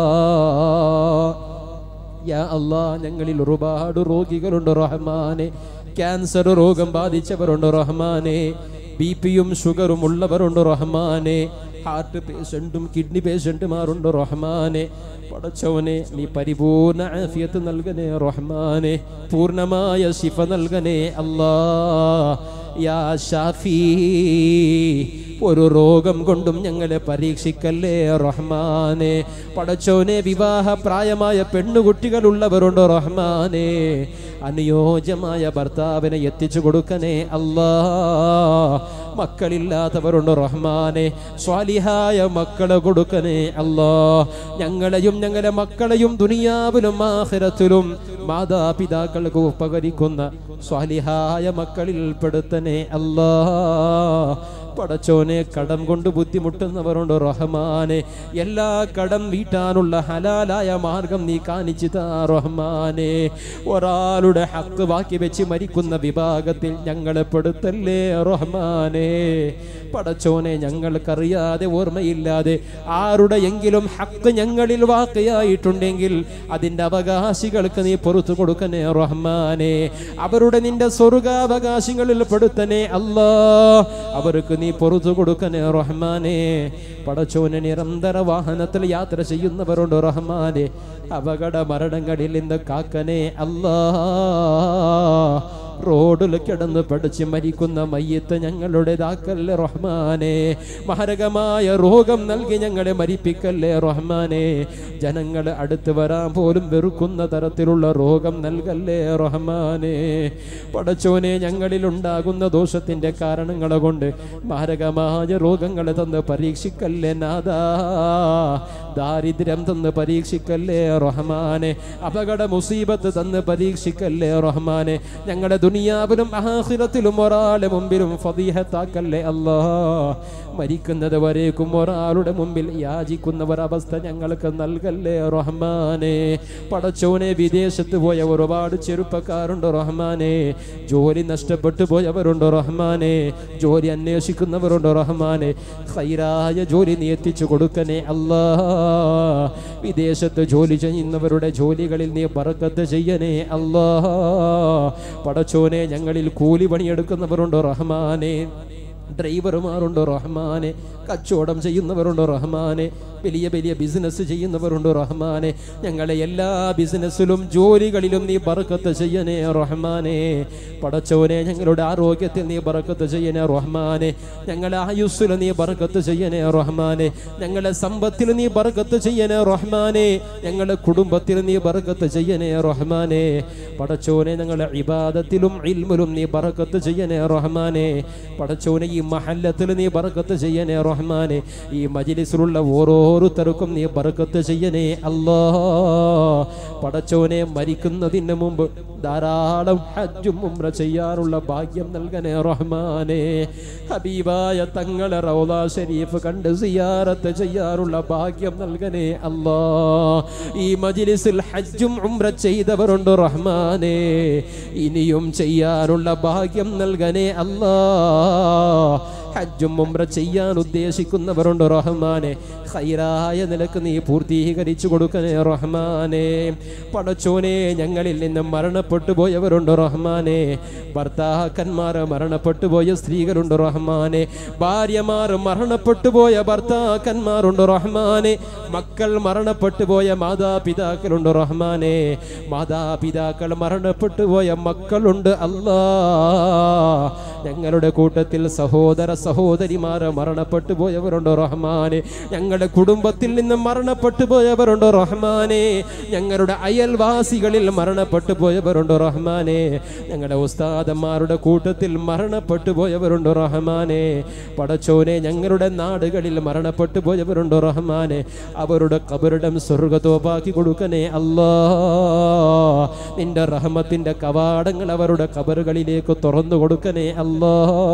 യാ അല്ലാ ഞങ്ങളിൽ ഒരുപാട് രോഗികളുണ്ട് റഹ്മാനെ ക്യാൻസർ രോഗം ബാധിച്ചവരുണ്ട് റഹ്മാനെ ബി പിയും ഷുഗറും ഉള്ളവരുണ്ട് റഹ്മാനെ ഹാർട്ട് പേഷ്യൻറ്റും കിഡ്നി പേഷ്യൻറ്റുമാരുണ്ട് റഹ്മാനെ പടച്ചവനെ നീ പരിപൂർണ ആഫിയത്ത് നൽകണേ റഹ്മാനെ പൂർണ്ണമായ ശിഫ നൽകണേ അല്ലാ യാ ഷാഫി ഒരു രോഗം കൊണ്ടും ഞങ്ങളെ പരീക്ഷിക്കല്ലേ റഹ്മാനെ പടച്ചോനെ വിവാഹ പ്രായമായ പെണ്ണുകുട്ടികളുള്ളവരുണ്ട് റഹ്മാനെ അനുയോജ്യമായ ഭർത്താവിനെ എത്തിച്ചു കൊടുക്കണേ അല്ലാ മക്കളില്ലാത്തവരുണ്ട് റഹ്മാനെ സ്വാലിഹായ മക്കളെ കൊടുക്കണേ അല്ലാ ഞങ്ങളെയും ഞങ്ങളുടെ മക്കളെയും ദുനിയാവിലും ആഹിറത്തിലും മാതാപിതാക്കൾക്ക് ഉപകരിക്കുന്ന സ്വാലിഹായ മക്കളിൽ പെടുത്തണേ അല്ലാ പടച്ചോനെ കടം കൊണ്ട് ബുദ്ധിമുട്ടുന്നവരുണ്ട് റഹ്മാനെ എല്ലാ കടം വീട്ടാനുള്ള ഹലാലായ മാർഗം നീ കാണിച്ചു താ റഹ്മാനെ ഒരാളുടെ ഹക്ക് ബാക്കി വെച്ച് മരിക്കുന്ന വിഭാഗത്തിൽ ഞങ്ങളെ പെടുത്തല്ലേ റഹ്മാനെ പടച്ചോനെ ഞങ്ങൾക്കറിയാതെ ഓർമ്മയില്ലാതെ ആരുടെയെങ്കിലും ഹക്ക് ഞങ്ങളിൽ വാക്കയായിട്ടുണ്ടെങ്കിൽ അതിൻ്റെ അവകാശികൾക്ക് നീ പുറത്തു കൊടുക്കണേ റഹ്മാനെ അവരുടെ നിന്റെ സ്വർഗാവകാശികളിൽ പെടുത്തണേ അല്ലാ അവർക്ക് നീ പുറത്തു കൊടുക്കണേ റഹ്മാനെ പടച്ചോനെ നിരന്തര വാഹനത്തിൽ യാത്ര ചെയ്യുന്നവരുണ്ട് റഹ്മാനെ അപകട മരണങ്ങളിൽ നിന്ന് കാക്കനെ അല്ലാ റോഡിൽ കിടന്ന് പഠിച്ച് മരിക്കുന്ന മയ്യത്ത് ഞങ്ങളുടേതാക്കല്ലേ റഹ്മാനെ മാരകമായ രോഗം നൽകി ഞങ്ങളെ മരിപ്പിക്കല്ലേ റഹ്മാനെ ജനങ്ങൾ അടുത്ത് വരാൻ പോലും വെറുക്കുന്ന തരത്തിലുള്ള രോഗം നൽകല്ലേ റഹ്മാനെ പടച്ചോനെ ഞങ്ങളിൽ ഉണ്ടാകുന്ന ദോഷത്തിന്റെ കാരണങ്ങൾ കൊണ്ട് മാരകമായ രോഗങ്ങൾ തന്ന് പരീക്ഷിക്കല്ലേ നാദാ ദാരിദ്ര്യം തന്ന് പരീക്ഷിക്കല്ലേ റഹ്മാനെ അപകട മുസീബത്ത് തന്ന് പരീക്ഷിക്കല്ലേ റഹ്മാനെ ഞങ്ങളുടെ ദുനിയാവിലും ആഹിറത്തിലും ഒരാളുടെ മുമ്പിലും ഫതീഹത്താക്കല്ലേ അല്ലാ മരിക്കുന്നത് വരേക്കും ഒരാളുടെ മുമ്പിൽ യാചിക്കുന്ന ഒരവസ്ഥ ഞങ്ങൾക്ക് നൽകല്ലേ റഹ്മാനെ പടച്ചോനെ വിദേശത്ത് പോയ ഒരുപാട് ചെറുപ്പക്കാരുണ്ട് റഹ്മാനെ ജോലി നഷ്ടപ്പെട്ടു പോയവരുണ്ട് റഹ്മാനെ ജോലി അന്വേഷിക്കുന്നവരുണ്ട് റഹ്മാനെ ഹൈറായ ജോലി നീ എത്തിച്ചു കൊടുക്കണേ അല്ലാ വിദേശത്ത് ജോലി ചെയ്യുന്നവരുടെ ജോലികളിൽ നീ ബറക്കത്ത് ചെയ്യണേ അല്ലാ പടച്ചോനെ ഞങ്ങളിൽ കൂലി പണിയെടുക്കുന്നവരുണ്ട് റഹ്മാനെ ഡ്രൈവർമാരുണ്ട് റഹ്മാനെ കച്ചവടം ചെയ്യുന്നവരുണ്ട് റഹ്മാനെ വലിയ വലിയ ബിസിനസ് ചെയ്യുന്നവരുണ്ട് റഹ്മാനെ ഞങ്ങളെ എല്ലാ ബിസിനസ്സിലും ജോലികളിലും നീ ബറക്കത്ത് ചെയ്യണേ റഹ്മാനെ പടച്ചോനെ ഞങ്ങളുടെ ആരോഗ്യത്തിൽ നീ ബറക്കത്ത് ചെയ്യണേ റഹ്മാനെ ഞങ്ങളെ ആയുസ്സിൽ നീ ബറക്കത്ത് ചെയ്യണേ റഹ്മാനെ ഞങ്ങളെ സമ്പത്തിൽ നീ ബറക്കത്ത് ചെയ്യണേ റഹ്മാനെ ഞങ്ങളുടെ കുടുംബത്തിൽ നീ ബറക്കത്ത് ചെയ്യണേ റഹ്മാനെ പടച്ചോനെ ഞങ്ങളുടെ ഇബാദത്തിലും ഇൽമിലും നീ ബറക്കത്ത് ചെയ്യണേ റഹ്മാനെ പടച്ചോനെ ഈ മഹല്ലത്തിൽ നീ ബറക്കത്ത് ചെയ്യണേ റഹ്മാനെ ഈ മജിലിസിലുള്ള ഓരോരുത്തർക്കും നീ ബറക്കത്ത് ചെയ്യണേ അല്ലാ പടച്ചോനെ മരിക്കുന്നതിന് മുമ്പ് ധാരാളം ഹജ്ജും ഉംറ ചെയ്യാനുള്ള ഭാഗ്യം നൽകണേ റഹ്മാനെ ഹബീബായ തങ്ങളെ റൗദ ഷരീഫ് കണ്ട് സിയാറത്ത് ചെയ്യാറുള്ള ഭാഗ്യം നൽകണേ അല്ലാ ഈ മജിലിസിൽ ഹജ്ജും ഉംറ ചെയ്തവരുണ്ട് റഹ്മാനെ ഇനിയും ചെയ്യാനുള്ള ഭാഗ്യം നൽകണേ അല്ലാ ഹജ്ജും ഉംറ ചെയ്യാൻ ഉദ്ദേശിക്കുന്നവരുണ്ട് റഹ്മാനെ ഹൈറായ നിലക്ക് നീ പൂർത്തീകരിച്ചു കൊടുക്കണേ റഹ്മാനെ പടച്ചോനെ ഞങ്ങളിൽ നിന്ന് മരണപ്പെട്ടു പോയവരുണ്ട് റഹ്മാനെ ഭർത്താക്കന്മാർ മരണപ്പെട്ടു പോയ സ്ത്രീകളുണ്ട് റഹ്മാനെ ഭാര്യമാർ മരണപ്പെട്ടു പോയ ഭർത്താക്കന്മാരുണ്ട് റഹ്മാനെ മക്കൾ മരണപ്പെട്ടു പോയ മാതാപിതാക്കളുണ്ട് റഹ്മാനെ മാതാപിതാക്കൾ മരണപ്പെട്ടു പോയ മക്കളുണ്ട് അല്ലാ ഞങ്ങളുടെ കൂട്ടത്തിൽ സഹോദര സഹോദരിമാർ മരണപ്പെട്ടു പോയവരുണ്ട് റഹ്മാനെ ഞങ്ങളുടെ കുടുംബത്തിൽ നിന്ന് മരണപ്പെട്ടു പോയവരുണ്ട് റഹ്മാനെ ഞങ്ങളുടെ അയൽവാസികളിൽ മരണപ്പെട്ടു പോയവരുണ്ട് റഹ്മാനെ ഞങ്ങളുടെ ഉസ്താദന്മാരുടെ കൂട്ടത്തിൽ മരണപ്പെട്ടു പോയവരുണ്ട് റഹ്മാനെ പടച്ചോനെ ഞങ്ങളുടെ നാടുകളിൽ മരണപ്പെട്ടു പോയവരുണ്ട് റഹ്മാനെ അവരുടെ കബറിടം സ്വർഗത്തോപ്പാക്കി കൊടുക്കണേ അല്ലാ നിന്റെ റഹ്മത്തിന്റെ കവാടങ്ങൾ അവരുടെ കബറുകളിലേക്ക് തുറന്നു കൊടുക്കണേ അല്ലാ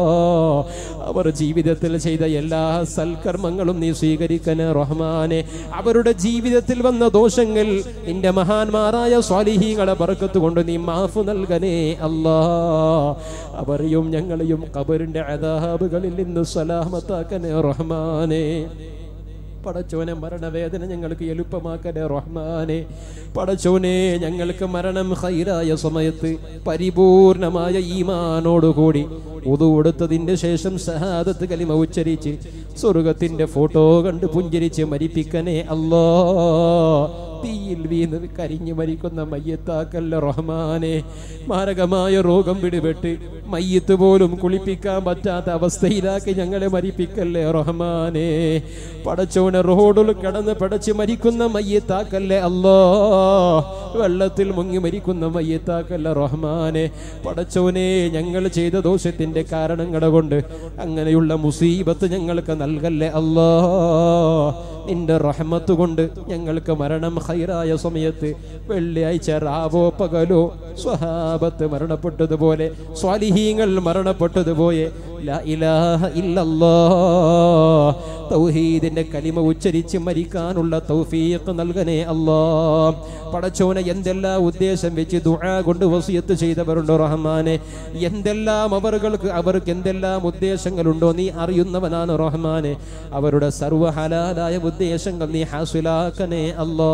അവർ ജീവിതത്തിൽ ചെയ്ത എല്ലാ സൽക്കർമ്മങ്ങളും നീ സ്വീകരിക്കണേ റഹ്മാനെ അവരുടെ ജീവിതത്തിൽ വന്ന ദോഷങ്ങൾ നിന്റെ മഹാന്മാരായ സ്വാലിഹീങ്ങളെ ബർക്കത്ത് കൊണ്ട് നീ മാഫ് നൽകണേ അല്ലാ അവരെയും ഞങ്ങളെയും കബറിന്റെ അതാബുകളിൽ നിന്ന് സലാമത്താക്കണേ റഹ്മാനെ പടച്ചോനെ മരണവേദന ഞങ്ങൾക്ക് എളുപ്പമാക്കണേ റഹ്മാനെ പടച്ചോനെ ഞങ്ങൾക്ക് മരണം ഹൈറായ സമയത്ത് പരിപൂർണമായ ഈമാനോടുകൂടി ഉതു കൊടുത്തതിൻ്റെ ശേഷം ഷഹാദത്ത് കലിമ ഉച്ചരിച്ച് സ്വർഗത്തിന്റെ ഫോട്ടോ കണ്ട് പുഞ്ചിരിച്ച് മരിപ്പിക്കണേ അല്ലാ തീയിൽ വീണ് കരിഞ്ഞു മരിക്കുന്ന മയ്യത്താക്കല്ല റഹ്മാനെ മാരകമായ രോഗം പിടിപെട്ട് മയ്യത്ത് പോലും കുളിപ്പിക്കാൻ പറ്റാത്ത അവസ്ഥയിലാക്കി ഞങ്ങളെ മരിപ്പിക്കല്ലേ റഹ്മാനെ പടച്ചോനെ റോഡിൽ കിടന്ന് പടച്ച് മരിക്കുന്ന മയ്യത്താക്കല്ലേ അല്ലോ വെള്ളത്തിൽ മുങ്ങി മരിക്കുന്ന മയ്യത്താക്കല്ല റഹ്മാനെ പടച്ചോനെ ഞങ്ങൾ ചെയ്ത ദോഷത്തിന്റെ കാരണങ്ങൾ കൊണ്ട് അങ്ങനെയുള്ള മുസീബത്ത് ഞങ്ങൾക്ക് നൽകല്ലേ അല്ലോ നിന്റെ റഹ്മത്ത് കൊണ്ട് ഞങ്ങൾക്ക് മരണം ഹൈറായ സമയത്ത് വെള്ളിയാഴ്ച രാവോ പകലോ സ്വഹാബത്ത് മരണപ്പെട്ടതുപോലെ സ്വാലിഹീങ്ങൾ മരണപ്പെട്ടതുപോലെ ലാ ഇലാഹ ഇല്ലല്ലാ തൗഹീദിന്റെ കലിമ ഉച്ചരിച്ച് മരിക്കാനുള്ള തൗഫീഖ് നൽകണേ അല്ലാ പടച്ചോനെ എന്തെല്ലാം ഉദ്ദേശം വെച്ച് ദുആ കൊണ്ട് വസിയത്ത് ചെയ്തവരുണ്ടോ റഹ്മാനെ എന്തെല്ലാം അവർക്ക് അവർക്ക് എന്തെല്ലാം ഉദ്ദേശങ്ങളുണ്ടോ നീ അറിയുന്നവനാണ് റഹ്മാനെ അവരുടെ സർവ്വ ഹലാലായ ഉദ്ദേശങ്ങൾ നീ ഹാസിലാക്കണേ അല്ലാ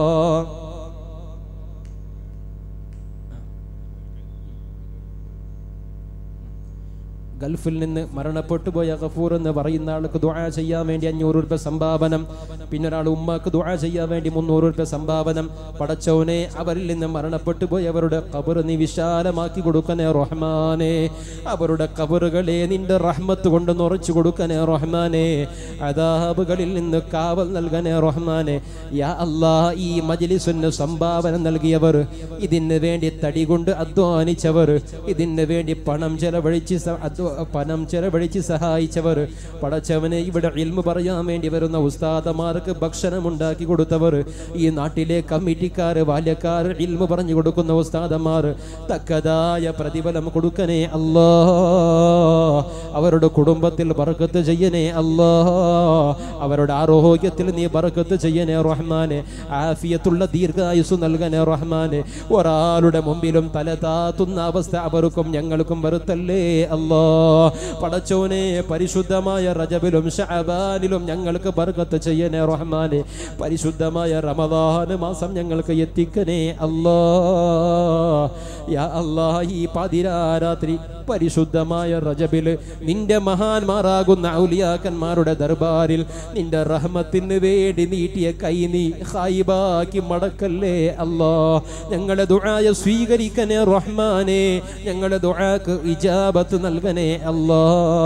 ഗൾഫിൽ നിന്ന് മരണപ്പെട്ടു പോയ ഗഫൂർ എന്ന് പറയുന്ന ആൾക്ക് ദുആ ചെയ്യാൻ വേണ്ടി അഞ്ഞൂറ് രൂപ സംഭാവനം പിന്നെ ഒരാൾ ഉമ്മക്ക് ദുആ ചെയ്യാൻ വേണ്ടി മുന്നൂറ് രൂപ സംഭാവനം പടച്ചവനെ അവരിൽ നിന്ന് മരണപ്പെട്ടു പോയവരുടെ കബർ നീ വിശാലമാക്കി കൊടുക്കണേ റഹ്മാനെ അവരുടെ കബറുകളെ നിന്റെ റഹ്മത്ത് കൊണ്ട് നിറച്ചു കൊടുക്കണേ റഹ്മാനെ അതാബുകളിൽ നിന്ന് കാവൽ നൽകണേ റഹ്മാനെ യാ അല്ലാ ഈ മജ്ലിസിന് സംഭാവന നൽകിയവർ ഇതിന് വേണ്ടി തടി കൊണ്ട് അധ്വാനിച്ചവർ ഇതിന് വേണ്ടി പണം ചെലവഴിച്ച് സ- അധ്വ- പണം ചെലവഴിച്ച് സഹായിച്ചവർ പടച്ചവനെ ഇവിടെ ഇൽമു പറയാൻ വേണ്ടി വരുന്ന ഉസ്താദമാർക്ക് ഭക്ഷണം ഉണ്ടാക്കി കൊടുത്തവർ ഈ നാട്ടിലെ കമ്മിറ്റിക്കാർ ബാല്യക്കാർ ഇൽമു പറഞ്ഞു കൊടുക്കുന്ന ഉസ്താദന്മാർ തക്കതായ പ്രതിഫലം കൊടുക്കണേ അല്ലാ അവരുടെ കുടുംബത്തിൽ ബർക്കത്ത് ചെയ്യണേ അല്ലാ അവരുടെ ആരോഗ്യത്തിൽ നീ ബർക്കത്ത് ചെയ്യണേ റഹ്മാനെ ആഫിയത്തുള്ള ദീർഘായുസ് നൽകണേ റഹ്മാനെ ഒരാളുടെ മുമ്പിലും തല താത്തുന്ന അവസ്ഥ അവർക്കും ഞങ്ങൾക്കും വരുത്തല്ലേ അല്ലാ പടച്ചോനെ പരിശുദ്ധമായ റജബിലും ഷഅബാനിലും ഞങ്ങൾക്ക് ബർക്കത്ത് ചെയ്യണേ റഹ്മാനെ പരിശുദ്ധമായ റമദാൻ മാസം ഞങ്ങൾക്ക് എത്തിക്കണേ അല്ലാ യാ അല്ലാ ഈ പാതിരാരാത്രി പരിശുദ്ധമായ റജബിൽ നിന്റെ മഹാന്മാരാകുന്ന ഔലിയാക്കന്മാരുടെ ദർബാറിൽ നിന്റെ റഹ്മത്തിന് വേണ്ടി നീട്ടിയ കൈ നീ ഹായിബാക്കി മടക്കല്ലേ അല്ലാ ഞങ്ങളെ ദുആയ സ്വീകരിക്കണേ റഹ്മാനെ ഞങ്ങളെ ദുആക്ക് ഇജാബത്ത് നൽകണേ അല്ലാ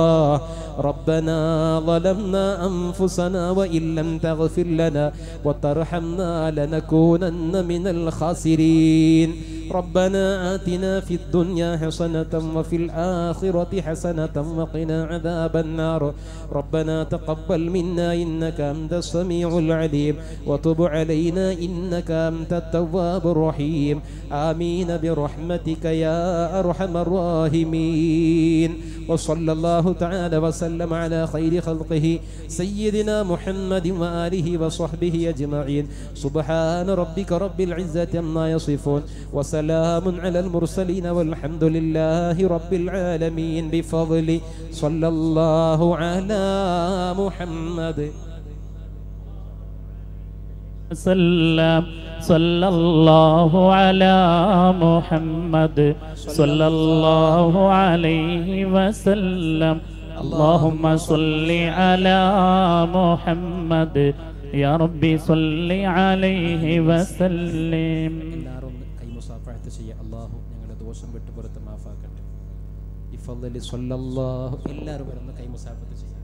ربنا ظلمنا أنفسنا وإن لم تغفر لنا وترحمنا لنكونن من الخاسرين ربنا آتنا في الدنيا حسنة وفي الآخرة حسنة وقنا عذاب النار ربنا تقبل منا إنك أنت السميع العليم وتب علينا إنك أنت التواب الرحيم آمين برحمتك يا أرحم الراحمين وصلى الله تعالى وسلم على خير خلقه سيدنا محمد وآله وصحبه أجمعين سبحان ربك رب العزة عما يصفون وسلام على المرسلين والحمد لله رب العالمين بفضل صلى الله على محمد وسلم صلى الله على محمد صلى الله عليه وسلم اللهم صل على محمد يا ربي صل عليه وسلم എല്ലാവരും കൈമുസാഫഹത്ത് ചെയ്യുക അള്ളാഹു ഞങ്ങളുടെ ദോഷം വിട്ടുപുറത്ത് മാഫാക്കട്ടെ ഇഫല്ലി സ്വല്ലല്ലാഹു എല്ലാവരും വരുന്ന കൈമുസാഫത്ത് ചെയ്യുക